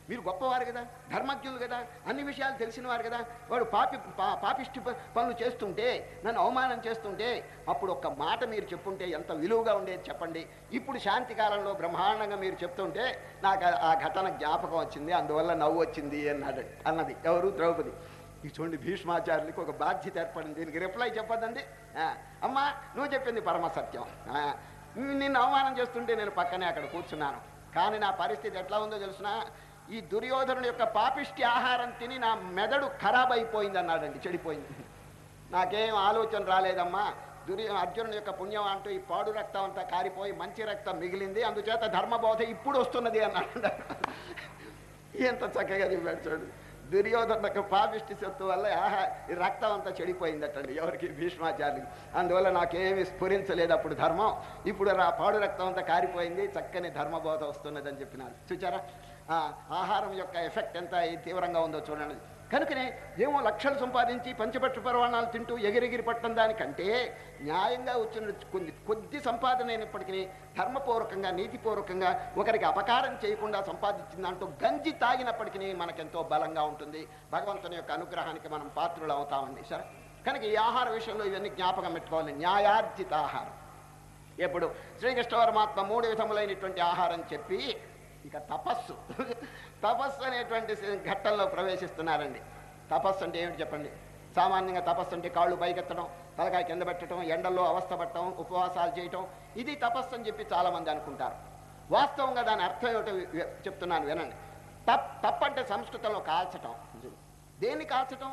మీరు గొప్పవారు కదా ధర్మజ్ఞులు కదా అన్ని విషయాలు తెలిసిన వారు కదా వాడు పాపి పా- పాపిష్టి ప- పనులు చేస్తుంటే నన్ను అవమానం చేస్తుంటే అప్పుడు ఒక్క మాట మీరు చెప్పుంటే ఎంత విలువగా ఉండేది చెప్పండి ఇప్పుడు శాంతి కాలంలో బ్రహ్మాండంగా మీరు చెప్తుంటే నాకు ఆ- ఆ ఘటన జ్ఞాపకం వచ్చింది అందువల్ల నవ్వు వచ్చింది అన్నాడు అన్నది ఎవరు ద్రౌపది ఇది చూడండి భీష్మాచార్యులకి ఒక బాధ్యత ఏర్పడింది దీనికి రిప్లై చెప్పదండి అమ్మా నువ్వు చెప్పింది పరమ సత్యం ఆ, నిన్ను అవమానం చేస్తుంటే నేను పక్కనే అక్కడ కూర్చున్నాను కానీ నా పరిస్థితి ఎట్లా ఉందో తెలుసునా ఈ దుర్యోధనుడి యొక్క పాపిష్టి ఆహారం తిని నా మెదడు ఖరాబ్ అయిపోయింది అన్నాడండి చెడిపోయింది నాకేం ఆలోచన రాలేదమ్మా దుర్య అర్జునుడి యొక్క పుణ్యం అంటూ ఈ పాడు రక్తం అంతా కారిపోయి మంచి రక్తం మిగిలింది అందుచేత ధర్మబోధ ఇప్పుడు వస్తున్నది అన్నాడు ఎంత చక్కగా చెప్పాడు చూడు దుర్యోధనకు పాపిష్టి సత్తు వల్ల ఆహా ఈ రక్తం అంతా చెడిపోయిందటండి ఎవరికి భీష్మాచార్యులు అందువల్ల నాకేమి స్ఫురించలేదు అప్పుడు ధర్మం ఇప్పుడు రా పాడు రక్తం అంతా కారిపోయింది చక్కని ధర్మబోధ వస్తున్నదని చెప్పినారు చూచారా ఆ, ఆహారం యొక్క ఎఫెక్ట్ ఎంత ఈ తీవ్రంగా ఉందో చూడండి కనుకనే ఏమో లక్షలు సంపాదించి పంచపక్ష పర్వాణాలు తింటూ ఎగిరెగిరి పట్టడం దానికంటే న్యాయంగా వచ్చిన కొద్ది కొద్ది సంపాదన అయినప్పటికీ ధర్మపూర్వకంగా నీతిపూర్వకంగా ఒకరికి అపకారం చేయకుండా సంపాదించింది అంటూ గంజి తాగినప్పటికీ మనకెంతో బలంగా ఉంటుంది భగవంతుని యొక్క అనుగ్రహానికి మనం పాత్రులు అవుతామండి సరే కనుక ఈ ఆహార విషయంలో ఇవన్నీ జ్ఞాపకం పెట్టుకోవాలి న్యాయార్జిత ఆహారం ఎప్పుడు శ్రీకృష్ణ పరమాత్మ మూడు విధములైనటువంటి ఆహారం చెప్పి ఇక తపస్సు తపస్సు అనేటువంటి సి- ఘట్టంలో ప్రవేశిస్తున్నారండి తపస్సు అంటే ఏమిటి చెప్పండి సామాన్యంగా తపస్సు అంటే కాళ్ళు పైకెత్తడం తలకాయ కింద పెట్టడం ఎండల్లో అవస్థ పట్టడం ఉపవాసాలు చేయటం ఇది తపస్సు అని చెప్పి చాలామంది అనుకుంటారు వాస్తవంగా దాని అర్థం ఏమిటో వి- వి- చెప్తున్నాను వినండి తప్ తప్పంటే సంస్కృతంలో కాల్చటం దేన్ని కాల్చటం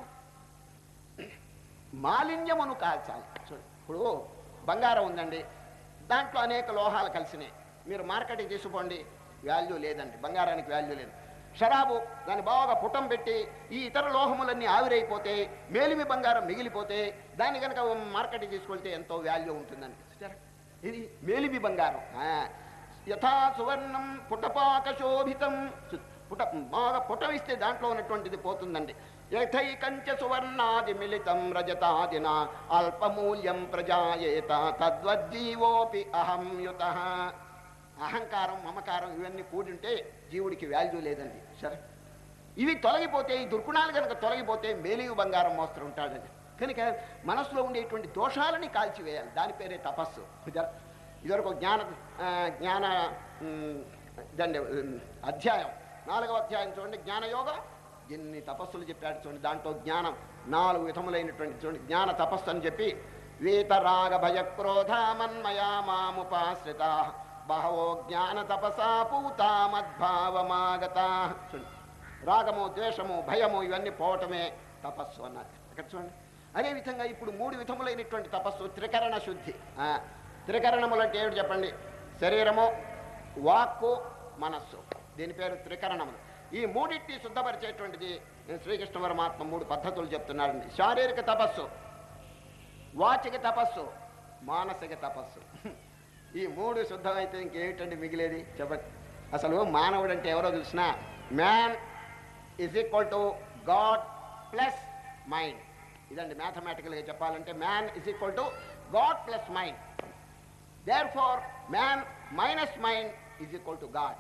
మాలిన్యమును కాల్చాలి చూడు ఇప్పుడు బంగారం ఉందండి దాంట్లో అనేక లోహాలు కలిసినాయి మీరు మార్కెట్కి తీసుకోండి వాల్యూ లేదండి బంగారానికి వాల్యూ లేదు షరాబు దాన్ని బాగా పుటం పెట్టి ఈ ఇతర లోహములన్నీ ఆవిరైపోతే మేలిమి బంగారం మిగిలిపోతే దాన్ని కనుక మార్కెట్కి తీసుకెళ్తే ఎంతో వాల్యూ ఉంటుందండి చూసారా? ఇది మేలిమి బంగారం ఆ. యథా సువర్ణం పుటపాక శోభితం సు- పుట బాగా పుటం ఇస్తే దాంట్లో ఉన్నటువంటిది పోతుందండి యథైకంచ సువర్ణాది మిళితం రజతాదిన అల్పమూల్యం ప్రజాయేత తద్వజ్జీవోపి అహం యుత అహంకారం మమకారం ఇవన్నీ కూడింటే జీవుడికి వాల్యూ లేదండి సరే ఇవి తొలగిపోతే ఈ దుర్గుణాలు కనుక తొలగిపోతే మేలియు బంగారం మోస్తరు ఉంటాడండి కనుక మనసులో ఉండేటువంటి దోషాలని కాల్చివేయాలి దాని పేరే తపస్సు కుదర ఇదివరకు ఒక జ్ఞాన ఆ, జ్ఞాన ఉమ్, దండి ఉమ్, అధ్యాయం నాలుగవ అధ్యాయం చూడండి జ్ఞానయోగం ఎన్ని తపస్సులు చెప్పాడు చూడండి దాంట్లో జ్ఞానం నాలుగు విధములైనటువంటి చూడండి జ్ఞాన తపస్సు అని చెప్పి వీతరాగ భయ క్రోధ మన్మయా మాముపాశ్రిత బహవో జ్ఞాన తపసా పూతా మద్భావమాగత చూడండి రాగము ద్వేషము భయము ఇవన్నీ పోవటమే తపస్సు అన్నారు అక్కడ చూడండి అదేవిధంగా ఇప్పుడు మూడు విధములైనటువంటి తపస్సు త్రికరణ శుద్ధి ఆ, త్రికరణములు అంటే ఏమిటి చెప్పండి శరీరము వాక్కు మనస్సు దీని పేరు త్రికరణములు ఈ మూడింటిని శుద్ధపరిచేటువంటిది శ్రీకృష్ణ పరమాత్మ మూడు పద్ధతులు చెప్తున్నారండి శారీరక తపస్సు వాచిక తపస్సు మానసిక తపస్సు ఈ మూడు శుద్ధమైతే ఇంకేమిటండి మిగిలేది చెప్పండి అసలు మానవుడు అంటే ఎవరో చూసినా man is equal to God plus mind ఇదండి మ్యాథమెటికల్గా చెప్పాలంటే man is equal to God plus mind therefore man minus mind is equal to God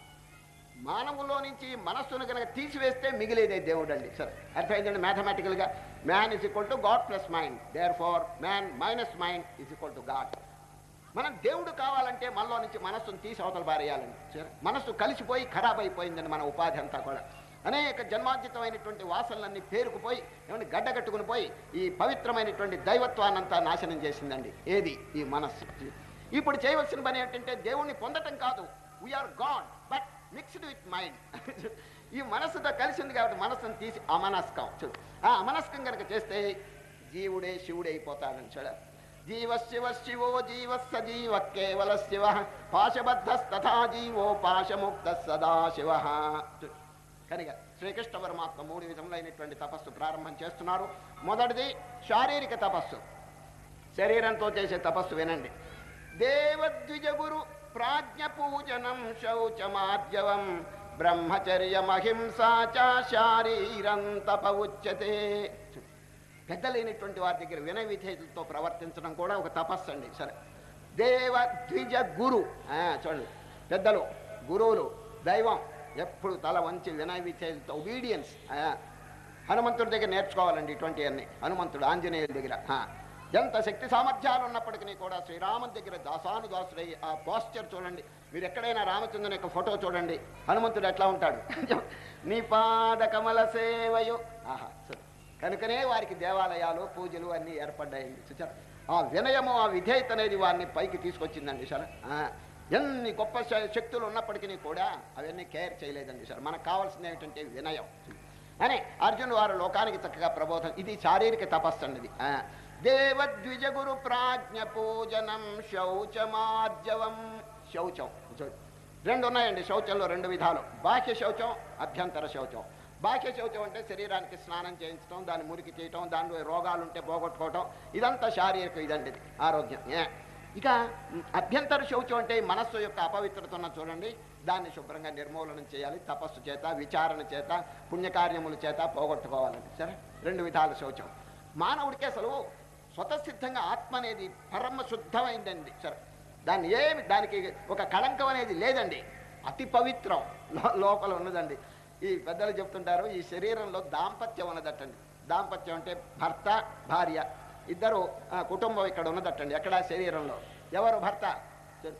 మానవులో నుంచి మనస్సును కనుక తీసివేస్తే మిగిలేదే దేవుడు అండి సరే అర్థమైందండి మ్యాథమెటికల్గా man is equal to God plus mind therefore man minus mind is equal to God మనం దేవుడు కావాలంటే మనలో నుంచి మనస్సును తీసి అవతల పారేయాలండి సరే మనస్సు కలిసిపోయి ఖరాబ్ అయిపోయిందండి మన ఉపాధి అంతా కూడా అనేక జన్మార్జితమైనటువంటి వాసనలన్నీ పేరుకుపోయి ఏమంటే గడ్డగట్టుకుని పోయి ఈ పవిత్రమైనటువంటి దైవత్వాన్నంతా నాశనం చేసిందండి ఏది ఈ మనస్సు ఇప్పుడు చేయవలసిన పని ఏంటంటే దేవుణ్ణి పొందటం కాదు we are God but mixed with mind ఈ మనస్సుతో కలిసి ఉంది కాబట్టి మనస్సును తీసి అమనస్కం చూడు ఆ అమనస్కం కనుక చేస్తే జీవుడే శివుడే అయిపోతాడని చూడ జీవ శివ శివో జీవ సజీవ కేవల శివ పాశబద్ధస్తథా జీవో పాశముక్త సదా శివ కనుక శ్రీకృష్ణ పరమాత్మ మూడు విధములైనటువంటి తపస్సు ప్రారంభం చేస్తున్నారు మొదటిది శారీరక తపస్సు శరీరంతో చేసే తపస్సు వినండి దేవద్విజ గురు ప్రాజ్ఞ పూజనం శౌచమార్జవం బ్రహ్మచర్యమహింసా చ శారీరం తప ఉచ్యతే పెద్దలైనటువంటి వారి దగ్గర వినయ విధేయతలతో ప్రవర్తించడం కూడా ఒక తపస్సు అండి సరే దేవ ద్విజ గురు ఆ, చూడండి పెద్దలు గురువులు దైవం ఎప్పుడు తల వంచి వినయ విచేత ఒబీడియన్స్ హనుమంతుడి దగ్గర నేర్చుకోవాలండి ఇటువంటివన్నీ హనుమంతుడు ఆంజనేయుల దగ్గర ఆ. ఎంత శక్తి సామర్థ్యాలు ఉన్నప్పటికీ కూడా శ్రీరాముని దగ్గర దాసాను దాసుడై ఆ పోస్చర్ చూడండి మీరు ఎక్కడైనా రామచంద్రుని యొక్క ఫోటో చూడండి హనుమంతుడు ఎట్లా ఉంటాడు నీ పాద కమల సేవయు ఆహా చూడు. కనుకనే వారికి దేవాలయాలు పూజలు అన్నీ ఏర్పడ్డాయండి చూచారు ఆ వినయము ఆ విధేయత అనేది వారిని పైకి తీసుకొచ్చిందండి సార్ ఆ, ఎన్ని గొప్ప శ- శక్తులు ఉన్నప్పటికీ కూడా అవన్నీ కేర్ చేయలేదండి సార్ మనకు కావాల్సింది ఏమిటంటే వినయం అని అర్జునుడు వారు లోకానికి చక్కగా ప్రబోధం ఇది శారీరక తపస్సు అండి ఆ, దేవద్విజ గురు ప్రాజ్ఞ పూజనం శౌచమార్జవం శౌచం చూ- రెండు ఉన్నాయండి శౌచంలో రెండు విధాలు బాహ్య శౌచం అభ్యంతర శౌచం బాహ్య శౌచం అంటే శరీరానికి స్నానం చేయించడం దాన్ని మురికి చేయటం దానిలో రోగాలు ఉంటే పోగొట్టుకోవటం ఇదంతా శారీరక ఇదండి ఇది ఆరోగ్యం ఏ. ఇక మ్, అభ్యంతర శౌచం అంటే ఈ మనస్సు యొక్క అపవిత్రత ఉన్న చూడండి దాన్ని శుభ్రంగా నిర్మూలనం చేయాలి తపస్సు చేత విచారణ చేత పుణ్యకార్యముల చేత పోగొట్టుకోవాలండి సరే రెండు విధాల శౌచం మానవుడికి అసలు స్వతసిద్ధంగా ఆత్మ అనేది పరమ శుద్ధమైందండి సరే దాన్ని ఏమి దానికి ఒక కళంకం అనేది లేదండి అతి పవిత్రం లో- లోపల ఉన్నదండి ఈ పెద్దలు చెప్తుంటారు ఈ శరీరంలో దాంపత్యం ఉన్నదట్టండి దాంపత్యం అంటే భర్త భార్య ఇద్దరు ఆ, కుటుంబం ఇక్కడ ఉన్నదట్టండి ఎక్కడ శరీరంలో ఎవరు భర్త చూడు.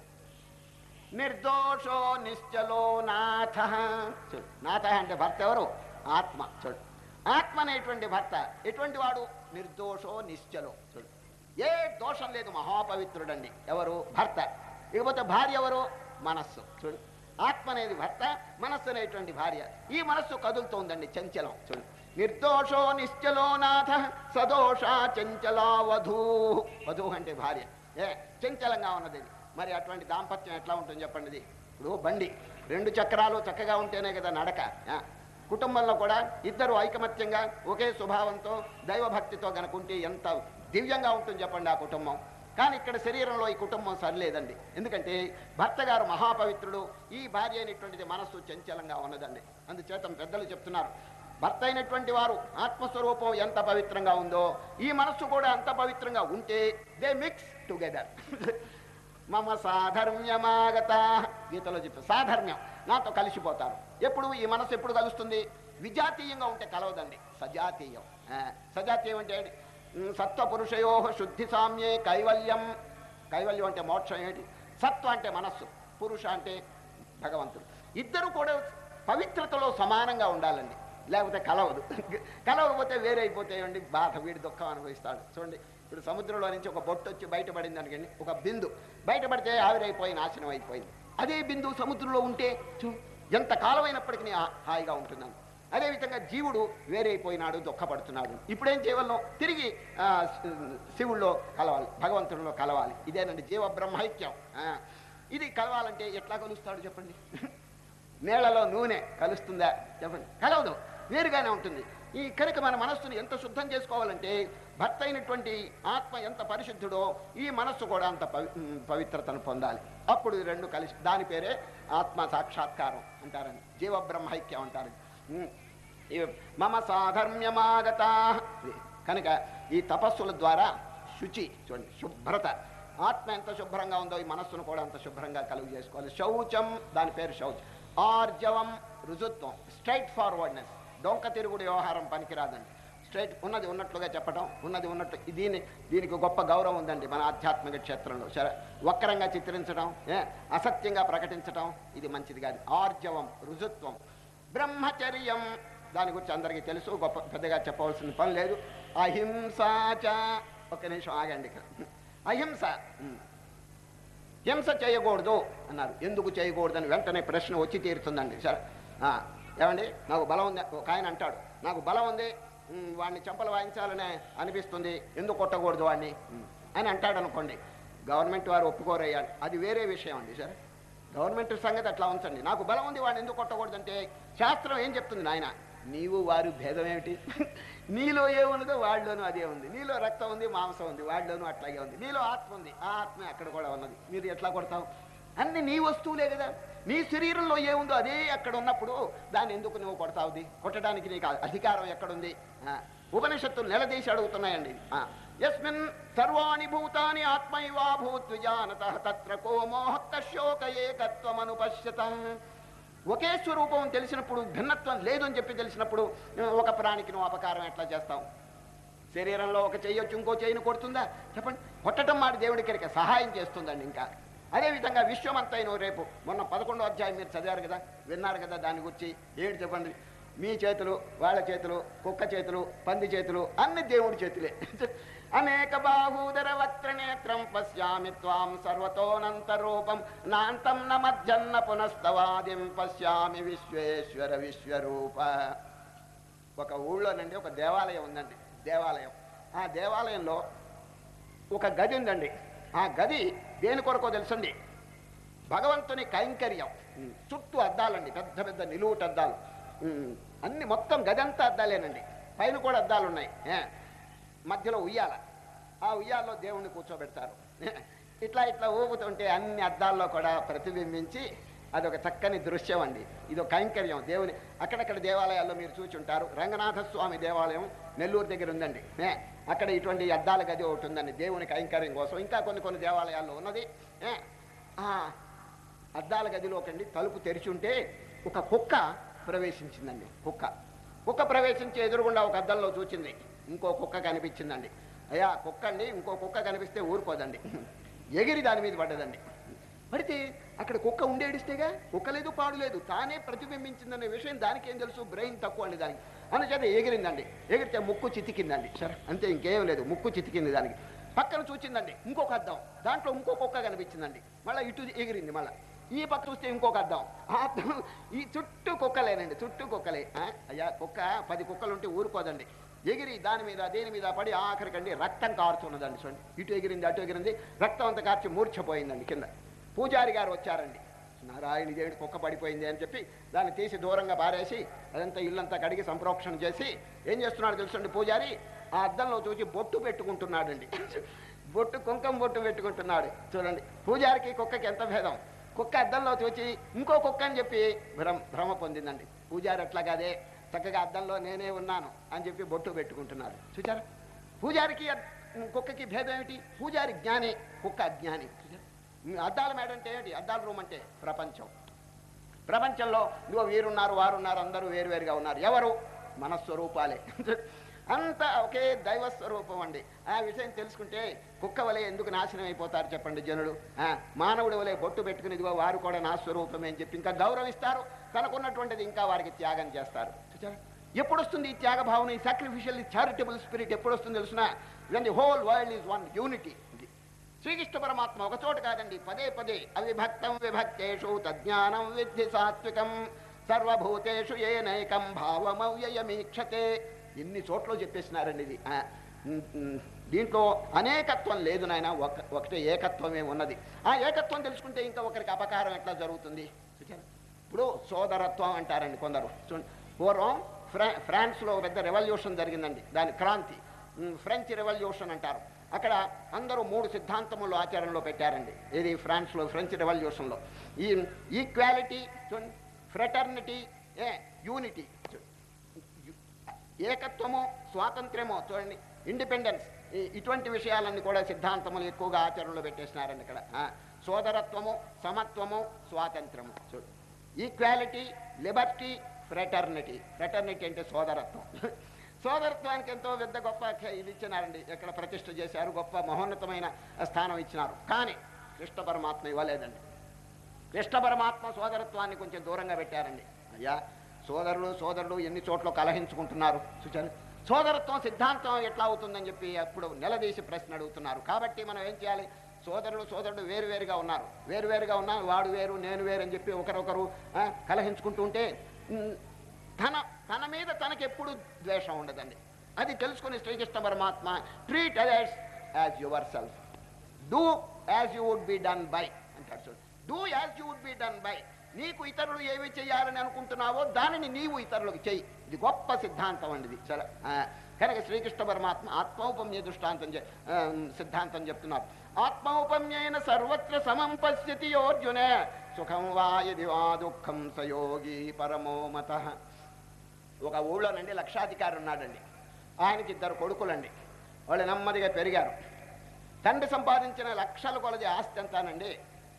నిర్దోషో నిశ్చలో నాథ చూడు నాథ అంటే భర్త ఎవరు ఆత్మ చూడు ఆత్మ అనేటువంటి భర్త ఎటువంటి వాడు నిర్దోషో నిశ్చలో చూడు ఏ దోషం లేదు మహాపవిత్రుడండి ఎవరు భర్త ఇకపోతే భార్య ఎవరు మనస్సు చూడు ఆత్మ అనేది భర్త మనస్సు అనేటువంటి భార్య ఈ మనస్సు కదులుతోందండి చంచలం చూడు నిర్దోషో నిశ్చలో నాథ సదోష చంచలా వధూ వధూ అంటే భార్య ఏ చంచలంగా ఉన్నది ఇది మరి అటువంటి దాంపత్యం ఎట్లా ఉంటుంది చెప్పండి ఇది ఇప్పుడు బండి రెండు చక్రాలు చక్కగా ఉంటేనే కదా నడక ఆ, కుటుంబంలో కూడా ఇద్దరు ఐకమత్యంగా ఒకే స్వభావంతో దైవభక్తితో గనుకుంటే ఎంత దివ్యంగా ఉంటుంది చెప్పండి ఆ కుటుంబం కానీ ఇక్కడ శరీరంలో ఈ కుటుంబం సరిలేదండి ఎందుకంటే భర్త గారు మహాపవిత్రుడు ఈ భార్య అయినటువంటిది మనస్సు చంచలంగా ఉన్నదండి అందుచేత పెద్దలు చెప్తున్నారు భర్త అయినటువంటి వారు ఆత్మస్వరూపం ఎంత పవిత్రంగా ఉందో ఈ మనస్సు కూడా అంత పవిత్రంగా ఉంటే దే మిక్స్ టుగెదర్ మమ సాధర్మ్యమాగత గీతలో చెప్పి సాధర్మ్యం నాతో కలిసిపోతారు ఎప్పుడు ఈ మనసు ఎప్పుడు కలుస్తుంది విజాతీయంగా ఉంటే కలవదండి సజాతీయం ఆ, సజాతీయం అంటే ఏంటి? ఉమ్, సత్వ పురుషయో శుద్ధి సామ్యే కైవల్యం కైవల్యం అంటే మోక్షం ఏంటి సత్వ అంటే మనస్సు పురుష అంటే భగవంతుడు ఇద్దరు కూడా పవిత్రతలో సమానంగా ఉండాలండి లేకపోతే కలవదు కలవకపోతే వేరే అయిపోతాయండి బాధ వీడి దుఃఖం అనుభవిస్తాడు చూడండి ఇప్పుడు సముద్రంలో నుంచి ఒక బొట్టు వచ్చి బయటపడింది అనుకోండి ఒక బిందు బయటపడితే ఆవిరైపోయి నాశనం అయిపోయింది అదే బిందు సముద్రంలో ఉంటే చూ ఎంత కాలమైనప్పటికీ హా- హాయిగా ఉంటుందని అదేవిధంగా జీవుడు వేరైపోయినాడు దుఃఖపడుతున్నాడు ఇప్పుడేం చేయవలను తిరిగి ఆ, శి- శివుల్లో కలవాలి భగవంతుడిలో కలవాలి ఇదేనండి జీవ బ్రహ్మైక్యం ఆ, ఇది కలవాలంటే ఎట్లా కలుస్తాడు చెప్పండి నీళ్లలో నూనె కలుస్తుందా చెప్పండి కలవదు వేరుగానే ఉంటుంది ఈ కనుక మన మనస్సుని ఎంత శుద్ధం చేసుకోవాలంటే భర్త అయినటువంటి ఆత్మ ఎంత పరిశుద్ధుడో ఈ మనస్సు కూడా అంత పవి ఉమ్, పవిత్రతను పొందాలి అప్పుడు ఈ రెండు కలిసి దాని పేరే ఆత్మ సాక్షాత్కారం అంటారండి జీవ బ్రహ్మైక్యం అంటారు ఉమ్. ఈ మమ సాధర్మ్యమాగత కనుక ఈ తపస్సుల ద్వారా శుచి చూడండి శుభ్రత ఆత్మ ఎంత శుభ్రంగా ఉందో ఈ మనస్సును కూడా అంత శుభ్రంగా కలుగు చేసుకోవాలి శౌచం దాని పేరు శౌచం ఆర్జవం రుజుత్వం స్ట్రైట్ ఫార్వర్డ్నెస్ డొంక తిరుగుడు వ్యవహారం పనికిరాదండి స్ట్రైట్ ఉన్నది ఉన్నట్లుగా చెప్పటం ఉన్నది ఉన్నట్టు దీని దీనికి గొప్ప గౌరవం ఉందండి మన ఆధ్యాత్మిక క్షేత్రంలో సరే వక్రంగా చిత్రించడం ఏ అసత్యంగా ప్రకటించడం ఇది మంచిది కాదు ఆర్జవం రుజుత్వం బ్రహ్మచర్యం దాని గురించి అందరికీ తెలుసు గొప్ప పెద్దగా చెప్పవలసిన పని లేదు అహింసాచ ఒక నిమిషం ఆగండి ఇక్కడ అహింస ఉమ్. హింస చేయకూడదు అన్నారు ఎందుకు చేయకూడదని వెంటనే ప్రశ్న వచ్చి తీరుతుందండి సరే ఆ, ఏమండి నాకు బలం ఉంది ఒక ఆయన అంటాడు నాకు బలం ఉంది ఉమ్, వాడిని చెంపలు వాయించాలని అనిపిస్తుంది ఎందుకు కొట్టకూడదు వాడిని ఉమ్, అని అంటాడు అనుకోండి గవర్నమెంట్ వారు ఒప్పుకోరయ్యా అది వేరే విషయం అండి సరే గవర్నమెంట్ సంగతి అట్లా ఉంచండి నాకు బలం ఉంది వాడిని ఎందుకు కొట్టకూడదంటే శాస్త్రం ఏం చెప్తుంది నాయన నీవు వారు భేదం ఏమిటి నీలో ఏమున్నదో వాళ్ళలోనూ అదే ఉంది నీలో రక్తం ఉంది మాంసం ఉంది వాళ్ళలోనూ అట్లాగే ఉంది నీలో ఆత్మ ఉంది ఆ ఆత్మ అక్కడ కూడా ఉన్నది మీరు ఎట్లా కొడతావు అన్ని నీ వస్తువులే కదా నీ శరీరంలో ఏముందో అదే అక్కడ ఉన్నప్పుడు దాన్ని ఎందుకు నువ్వు కొడతావుది కొట్టడానికి నీకు అధికారం ఎక్కడుంది ఆ, ఉపనిషత్తులు నిలదీసి అడుగుతున్నాయండి ఆ, యస్మిన్ సర్వాణి భూతాని ఆత్మైవా భూత్ విజానత తత్ర కో మోహత్త శోక ఏకత్వమనుపశ్యత ఒకే స్వరూపం తెలిసినప్పుడు భిన్నత్వం లేదు అని చెప్పి తెలిసినప్పుడు ఆ, ఒక ప్రాణికి నువ్వు అపకారం ఎట్లా చేస్తావు శరీరంలో ఒక చెయ్యి వచ్చి ఇంకో చెయ్యిని కొడుతుందా చెప్పండి కొట్టడం మాట దేవుడికి ఇక సహాయం చేస్తుందండి ఇంకా అదేవిధంగా విశ్వమంతైన రేపు మొన్న పదకొండో అధ్యాయం మీరు చదివారు కదా విన్నారు కదా దాని గురించి ఏంటి చెప్పండి మీ చేతులు వాళ్ళ చేతులు కుక్క చేతులు పంది చేతులు అన్ని దేవుడి చేతులే అనేక బాహూదర వక్ర నేత్రం పశ్యామి త్వాం సర్వతోనంత రూపం నాంతం న మధ్యన్న పునస్తవాదిం పశ్యామి విశ్వేశ్వర విశ్వరూప ఒక ఊళ్ళోనండి ఒక దేవాలయం ఉందండి దేవాలయం ఆ దేవాలయంలో ఒక గది ఉందండి ఆ గది దేని కొరకో తెలుసండి భగవంతుని కైంకర్యం ఉమ్, చుట్టూ అద్దాలండి పెద్ద పెద్ద నిలువుట అద్దాలు ఉమ్, అన్ని మొత్తం గది అంతా అద్దాలేనండి పైన కూడా అద్దాలు ఉన్నాయి ఏ, మధ్యలో ఉయ్యాల ఆ ఉయ్యాల్లో దేవుణ్ణి కూర్చోబెడతారు ఏ, ఇట్లా ఇట్లా ఊపుతుంటే అన్ని అద్దాల్లో కూడా ప్రతిబింబించి అదొక చక్కని దృశ్యం అండి ఇది ఒక కైంకర్యం దేవుని అక్కడక్కడ దేవాలయాల్లో మీరు చూచి ఉంటారు రంగనాథ స్వామి దేవాలయం నెల్లూరు దగ్గర ఉందండి ఏ, అక్కడ ఇటువంటి అద్దాల గది ఒకటి ఉందండి దేవుని కైంకర్యం కోసం ఇంకా కొన్ని కొన్ని దేవాలయాల్లో ఉన్నది ఏ, ఆ అద్దాల గదిలోకండి తలుపు తెరిచి ఉంటే ఒక కుక్క ప్రవేశించిందండి కుక్క కుక్క ప్రవేశించి ఎదురుగుండా ఒక అద్దంలో చూచింది ఇంకో కుక్క కనిపించిందండి అయ్యా కుక్క అండి ఇంకో కుక్క కనిపిస్తే ఊరుకోదండి ఎగిరి దాని మీద పడ్డదండి పడితే అక్కడ కుక్క ఉండేడిస్తేగా కుక్క లేదు పాడు లేదు తానే ప్రతిబింబించిందనే విషయం దానికి ఏం తెలుసు బ్రెయిన్ తక్కువ అండి దానికి అందుచేత ఎగిరిందండి ఎగిరితే ముక్కు చితికిందండి సరే అంతే ఇంకేం లేదు ముక్కు చితికింది దానికి పక్కన చూచిందండి ఇంకొక అద్దం దాంట్లో ఇంకో కుక్క కనిపించిందండి మళ్ళీ ఇటు ఎగిరింది మళ్ళీ ఈ పక్క చూస్తే ఇంకొక అద్దం ఆ అద్దం ఈ చుట్టూ కుక్కలేనండి చుట్టూ కుక్కలే ఆ, అయ్యా కుక్క పది కుక్కలు ఉంటే ఊరుకోదండి ఎగిరి దాని మీద దేని మీద పడి ఆఖరికండి రక్తం కారుతున్నదండి చూడండి ఇటు ఎగిరింది అటు ఎగిరింది రక్తం అంతా కార్చి మూర్ఛపోయిందండి కింద పూజారి గారు వచ్చారండి నారాయణ దేవుడి కుక్క పడిపోయింది అని చెప్పి దాన్ని తీసి దూరంగా పారేసి అదంతా ఇల్లంతా కడిగి సంప్రోక్షణ చేసి ఏం చేస్తున్నాడు తెలుసండి పూజారి ఆ అద్దంలో చూసి బొట్టు పెట్టుకుంటున్నాడండి బొట్టు కుంకం బొట్టు పెట్టుకుంటున్నాడు చూడండి పూజారికి కుక్కకి ఎంత భేదం కుక్క అద్దంలో చూచి ఇంకో కుక్క అని చెప్పి భ్రమ భ్రమ పొందిందండి పూజారి అట్లా కాదే చక్కగా అద్దంలో నేనే ఉన్నాను అని చెప్పి బొట్టు పెట్టుకుంటున్నాడు చూచారా పూజారికి అద్- కుక్కకి భేదం ఏమిటి పూజారి జ్ఞాని కుక్క అజ్ఞాని చూచారా? అద్దాల మేడ అంటే ఏంటి అద్దాల రూమ్ అంటే ప్రపంచం ప్రపంచంలో ఇదిగో వీరున్నారు వారున్నారు అందరూ వేరువేరుగా ఉన్నారు ఎవరు మన స్వరూపాలే అంతా ఒకే దైవ స్వరూపం అండి ఆ విషయం తెలుసుకుంటే కుక్క వలె ఎందుకు నాశనం అయిపోతారు చెప్పండి జనుడు ఆ, మానవుడి వలె బొట్టు పెట్టుకుని ఇదిగో వారు కూడా నా స్వరూపమే అని చెప్పి ఇంకా గౌరవిస్తారు తనకున్నటువంటిది ఇంకా వారికి త్యాగం చేస్తారు చూచారా ఎప్పుడు వస్తుంది ఈ త్యాగ భావన ఈ సాక్రిఫిషియల్ ఛారిటబుల్ స్పిరిట్ ఎప్పుడు వస్తుంది తెలుసిన when the whole world is one unity Sri Krishna పరమాత్మ ఒక చోట కాదండి పదే పదే అవిభక్తం విభక్తేషు తజ్ఞానం విద్ధి సాత్వికం సర్వభూతేషు ఏనైకం భావమవ్యయమీక్షతే ఎన్ని చోట్ల చెప్పేసినారండి ఇది ఆ, ఉమ్, ఉమ్, దీంట్లో అనేకత్వం లేదు నాయన ఒక ఒకటే ఏకత్వమే ఉన్నది ఆ ఏకత్వం తెలుసుకుంటే ఇంకా ఒకరికి అపకారం ఎట్లా జరుగుతుంది చూచారా ఇప్పుడు సోదరత్వం అంటారండి కొందరు చూడండి పూర్వం ఫ్రా ఫ్రాన్స్లో ఒక పెద్ద రెవల్యూషన్ జరిగిందండి దాని క్రాంతి ఉమ్, ఫ్రెంచ్ రెవల్యూషన్ అంటారు అక్కడ అందరూ మూడు సిద్ధాంతములు ఆచరణలో పెట్టారండి ఇది ఫ్రాన్స్లో ఫ్రెంచ్ రెవల్యూషన్లో ఈ ఈక్వాలిటీ ఫ్రెటర్నిటీ ఏ యూనిటీ ఏకత్వము స్వాతంత్ర్యము చూడండి ఇండిపెండెన్స్ ఈ- ఇటువంటి విషయాలన్నీ కూడా సిద్ధాంతములు ఎక్కువగా ఆచరణలో పెట్టేసినారండి ఇక్కడ ఆ, సోదరత్వము సమత్వము స్వాతంత్రము చూడు ఈక్వాలిటీ లిబర్టీ ఫ్రెటర్నిటీ ఫ్రెటర్నిటీ అంటే సోదరత్వం సోదరత్వానికి ఎంతో పెద్ద గొప్ప ఖ్య- ఇది ఇచ్చినారండి ఇక్కడ ప్రతిష్ఠ చేశారు గొప్ప మహోన్నతమైన స్థానం ఇచ్చినారు కానీ కృష్ణ పరమాత్మ ఇవ్వలేదండి కృష్ణ పరమాత్మ సోదరత్వాన్ని కొంచెం దూరంగా పెట్టారండి అయ్యా సోదరులు సోదరులు ఎన్ని చోట్ల కలహించుకుంటున్నారు చూచారు సోదరత్వం సిద్ధాంతం ఎట్లా అవుతుందని చెప్పి అప్పుడు నిలదీసి ప్రశ్న అడుగుతున్నారు కాబట్టి మనం ఏం చేయాలి సోదరులు సోదరుడు వేరువేరుగా ఉన్నారు వేరువేరుగా ఉన్నా వాడు వేరు నేను వేరు అని చెప్పి ఒకరొకరు ఆ, కలహించుకుంటూ ఉంటే ఉమ్, తన తన మీద తనకెప్పుడు ద్వేషం ఉండదండి అది తెలుసుకుని శ్రీకృష్ణ పరమాత్మ treat others as yourself do as you would be done by అంటాడు చూడు do as you would be done by నీకు ఇతరులు ఏమి చేయాలని అనుకుంటున్నావో దానిని నీవు ఇతరులకు చెయ్యి ఇది గొప్ప సిద్ధాంతం అండి ఇది చాలా ఆ, కనుక శ్రీకృష్ణ పరమాత్మ ఆత్మౌపమ్య దృష్టాంతం చె- ఆ, సిద్ధాంతం చెప్తున్నారు ఆత్మౌపమ్యైన సర్వత్ర సమం పశ్యతి యోర్జున సుఖం వా యది వా దుఃఖం సయోగి పరమో మత ఒక ఊళ్ళోనండి లక్షాధికారి ఉన్నాడండి ఆయనకి ఇద్దరు కొడుకులండి వాళ్ళు నెమ్మదిగా పెరిగారు తండ్రి సంపాదించిన లక్షల కొలది ఆస్తి అంతానండి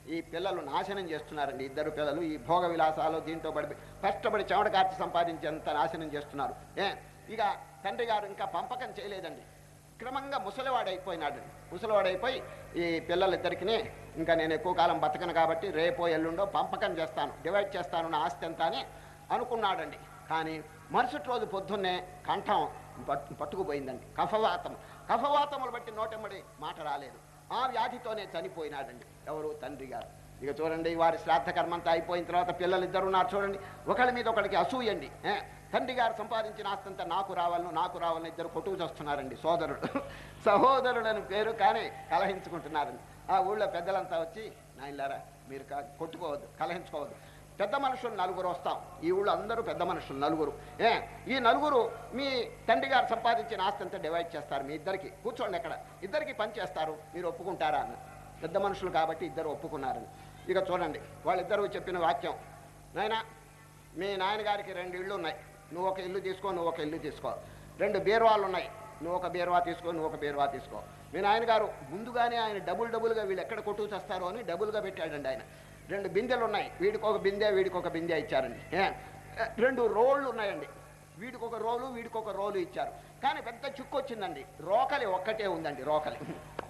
ఈ పిల్లలు నాశనం చేస్తున్నారండి ఇద్దరు పిల్లలు ఈ భోగ విలాసాలు దీంతో పడి కష్టపడి చెమట కార్చి సంపాదించేంత నాశనం చేస్తున్నారు ఏ ఇక తండ్రి గారు ఇంకా పంపకం చేయలేదండి క్రమంగా ముసలివాడైపోయినాడు ముసలివాడైపోయి ఈ పిల్లలిద్దరికి ఇంకా నేను ఎక్కువ కాలం బతకను కాబట్టి రేపో ఎల్లుండో పంపకం చేస్తాను డివైడ్ చేస్తాను నా ఆస్తి ఎంత అని అనుకున్నాడండి కానీ మరుసటి రోజు పొద్దున్నే కంఠం పట్టు పట్టుకుపోయిందండి కఫవాతం కఫవాతములు బట్టి నోటెమ్మడి మాట రాలేదు ఆ వ్యాధితోనే చనిపోయినాడండి ఎవరు తండ్రి గారు ఇక చూడండి వారి శ్రాద్ధ కర్మంతా అయిపోయిన తర్వాత పిల్లలు ఇద్దరు ఉన్నారు చూడండి ఒకళ్ళ మీద ఒకడికి అసూయండి ఏ, తండ్రి గారు సంపాదించిన ఆస్తంతా నాకు రావాలను నాకు రావాలని ఇద్దరు కొట్టుకు చేస్తున్నారండి సోదరుడు సహోదరుడని పేరు కానీ కలహించుకుంటున్నారండి ఆ ఊళ్ళో పెద్దలంతా వచ్చి నాయనలారా మీరు కా- కొట్టుకోవద్దు కలహించుకోవద్దు పెద్ద మనుషులు నలుగురు వస్తాం ఈ ఊళ్ళో అందరూ పెద్ద మనుషులు నలుగురు ఏ ఈ నలుగురు మీ తండ్రి గారు సంపాదించిన ఆస్తి అంతా డివైడ్ చేస్తారు మీ ఇద్దరికి కూర్చోండి అక్కడ ఇద్దరికి పని చేస్తారు మీరు ఒప్పుకుంటారా అని పెద్ద మనుషులు కాబట్టి ఇద్దరు ఒప్పుకున్నారని ఇక చూడండి వాళ్ళిద్దరూ చెప్పిన వాక్యం నాయనా మీ నాయనగారికి రెండు ఇళ్ళు ఉన్నాయి నువ్వు ఒక ఇల్లు తీసుకో నువ్వు ఒక ఇల్లు తీసుకో రెండు బీరువాలు ఉన్నాయి నువ్వు ఒక బీరువా తీసుకో నువ్వు ఒక బీరువా తీసుకో మీ నాయనగారు ముందుగానే ఆయన డబుల్ డబుల్గా వీళ్ళు ఎక్కడ కొట్టుకు చేస్తారో అని డబుల్గా పెట్టాడండి ఆయన రెండు బిందెలు ఉన్నాయి వీడికి ఒక బిందె వీడికి ఒక బిందె ఇచ్చారండి ఏ, రెండు రోళ్ళు ఉన్నాయండి వీడికి ఒక రోలు వీడికి ఒక రోలు ఇచ్చారు కానీ పెద్ద చుక్కు వచ్చిందండి రోకలి ఒక్కటే ఉందండి రోకలి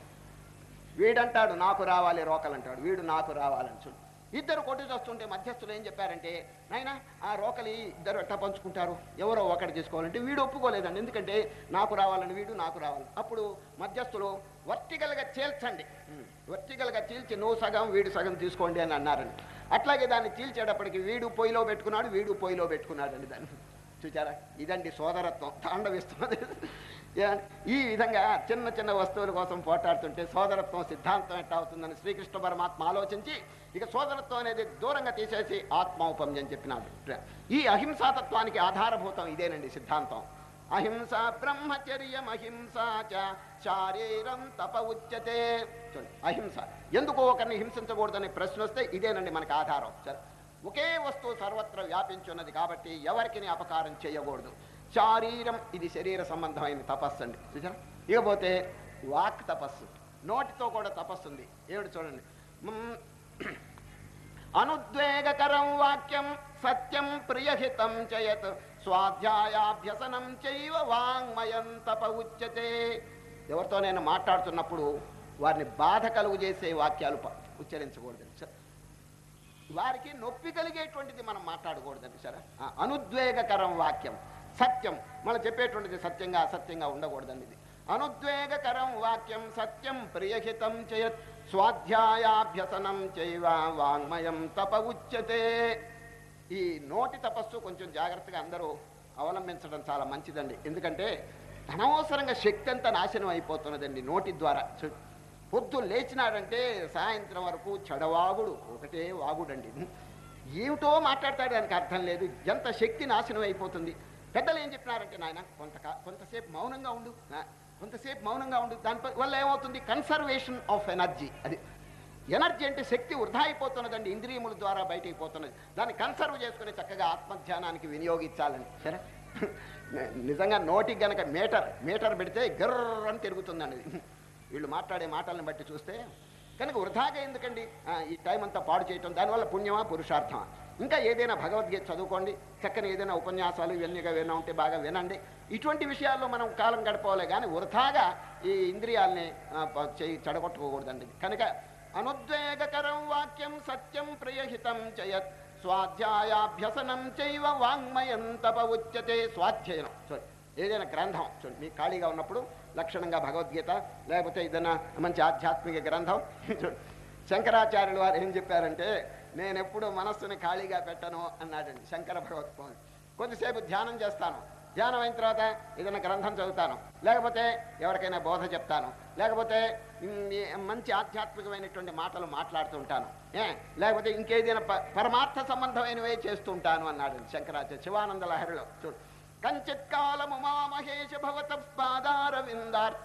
వీడంటాడు నాకు రావాలి రోకలు అంటాడు వీడు నాకు రావాలని చూడు ఇద్దరు కొట్టి వస్తుంటే మధ్యస్థులు ఏం చెప్పారంటే నాయనా ఆ రోకలి ఇద్దరు ఎట్టా పంచుకుంటారు ఎవరో ఒకటి తీసుకోవాలంటే వీడు ఒప్పుకోలేదండి ఎందుకంటే నాకు రావాలని వీడు నాకు రావాలి అప్పుడు మధ్యస్థులు వర్టికల్గా చీల్చండి వర్టికల్గా చీల్చి నువ్వు సగం వీడు సగం తీసుకోండి అని అన్నారండి అట్లాగే దాన్ని చీల్చేటప్పటికి వీడు పొయ్యిలో పెట్టుకున్నాడు వీడు పొయ్యిలో పెట్టుకున్నాడండి దాన్ని చూచారా ఇదండి సోదరత్వం తాండవిస్తున్నది ఏ- ఈ విధంగా చిన్న చిన్న వస్తువుల కోసం పోటాడుతుంటే సోదరత్వం సిద్ధాంతం ఎట్లా అవుతుందని శ్రీకృష్ణ పరమాత్మ ఆలోచించి ఇక సోదరత్వం అనేది దూరంగా తీసేసి ఆత్మౌపమ్యం అని చెప్పినాడు ఈ అహింసాతత్వానికి ఆధారభూతం ఇదేనండి సిద్ధాంతం అహింస బ్రహ్మచర్యం అహింస చ శారీరం తప ఉచ్యతే చూడండి అహింస ఎందుకు ఒకరిని హింసించకూడదనే ప్రశ్న వస్తే ఇదేనండి మనకు ఆధారం సరే ఒకే వస్తువు సర్వత్ర వ్యాపించున్నది కాబట్టి ఎవరికి అపకారం చేయకూడదు శారీరం ఇది శరీర సంబంధమైన తపస్సు అండి చూసారా ఇకపోతే వాక్ తపస్సు నోటితో కూడా తపస్సు ఉంది ఏమిటి చూడండి మ్మ్. అనుద్వేగకరం వాక్యం సత్యం ప్రియహితం చేయత్ స్వాధ్యాయాభ్యసనం చైవ వాంగ్మయం తప ఉచ్యతే ఎవరితో నేను మాట్లాడుతున్నప్పుడు వారిని బాధ కలుగు చేసే వాక్యాలు ప- ఉచ్చరించకూడదు సరే వారికి నొప్పి కలిగేటువంటిది మనం మాట్లాడకూడదండి సరే ఆ, అనుద్వేగకరం వాక్యం సత్యం మనం చెప్పేటువంటిది సత్యంగా అసత్యంగా ఉండకూడదండి ఇది అనుద్వేగకరం వాక్యం సత్యం ప్రియహితం చేయత్ స్వాధ్యాయాభ్యసనం చైవ వాంగ్మయం తప ఉచ్యతే ఈ నోటి తపస్సు కొంచెం జాగ్రత్తగా అందరూ అవలంబించడం చాలా మంచిదండి ఎందుకంటే అనవసరంగా శక్తి అంతా నాశనం అయిపోతున్నదండి నోటి ద్వారా చూ- పొద్దు లేచినాడంటే సాయంత్రం వరకు చెడవాగుడు ఒకటే వాగుడండి ఏమిటో మాట్లాడతాడు దానికి అర్థం లేదు ఎంత శక్తి నాశనం అయిపోతుంది పెద్దలు ఏం చెప్పినారంటే నాయన కొంత కొంతసేపు మౌనంగా ఉండు ఆ, కొంతసేపు మౌనంగా ఉండు దాని వల్ల ఏమవుతుంది కన్సర్వేషన్ ఆఫ్ ఎనర్జీ అది ఎనర్జీ అంటే శక్తి వృధా అయిపోతున్నదండి ఇంద్రియముల ద్వారా బయటికి పోతున్నది దాన్ని కన్సర్వ్ చేసుకుని చక్కగా ఆత్మధ్యానానికి వినియోగించాలండి సరే నిజంగా నోటికి గనక మీటర్ మీటర్ పెడితే గర్ర అని తిరుగుతుందండి ఇది. వీళ్ళు మాట్లాడే మాటలను బట్టి చూస్తే కనుక వృధాగా ఎందుకండి ఆ, ఈ టైం అంతా పాడు చేయటం దానివల్ల పుణ్యమా పురుషార్థమా ఇంకా ఏదైనా భగవద్గీత చదువుకోండి చక్కని ఏదైనా ఉపన్యాసాలు ఇవన్నీ విన్నా ఉంటే బాగా వినండి ఇటువంటి విషయాల్లో మనం కాలం గడపవాలి కానీ వృధాగా ఈ ఇంద్రియాల్ని ఆ, ప- చేయి చెడగొట్టుకోకూడదండి కనుక అనుద్వేగకరం వాక్యం సత్యం ప్రియహితం చేయత్ స్వాధ్యాయాభ్యసనం చైవ వాంగ్మయం తప ఉచ్యతే స్వాధ్యయనం చూడండి ఏదైనా గ్రంథం చూడండి మీకు ఖాళీగా ఉన్నప్పుడు లక్షణంగా భగవద్గీత లేకపోతే ఏదైనా మంచి ఆధ్యాత్మిక గ్రంథం చూడండి శంకరాచార్యులు వారు ఏం చెప్పారంటే నేను ఎప్పుడు మనస్సుని ఖాళీగా పెట్టను అన్నాడండి శంకర భగవత్పాదు కొద్దిసేపు ధ్యానం చేస్తాను ధ్యానం అయిన తర్వాత ఏదైనా గ్రంథం చదువుతాను లేకపోతే ఎవరికైనా బోధ చెప్తాను లేకపోతే ఉమ్, ఈ మంచి ఆధ్యాత్మికమైనటువంటి మాటలు మాట్లాడుతూ ఉంటాను ఏ లేకపోతే ఇంకేదైనా ప- పరమార్థ సంబంధమైనవే చేస్తూ ఉంటాను అన్నాడు శంకరాచార్య శివానంద లహరిలో చూడు కంచిత్ కాలము మా మహేష భవత పాదార విందార్చ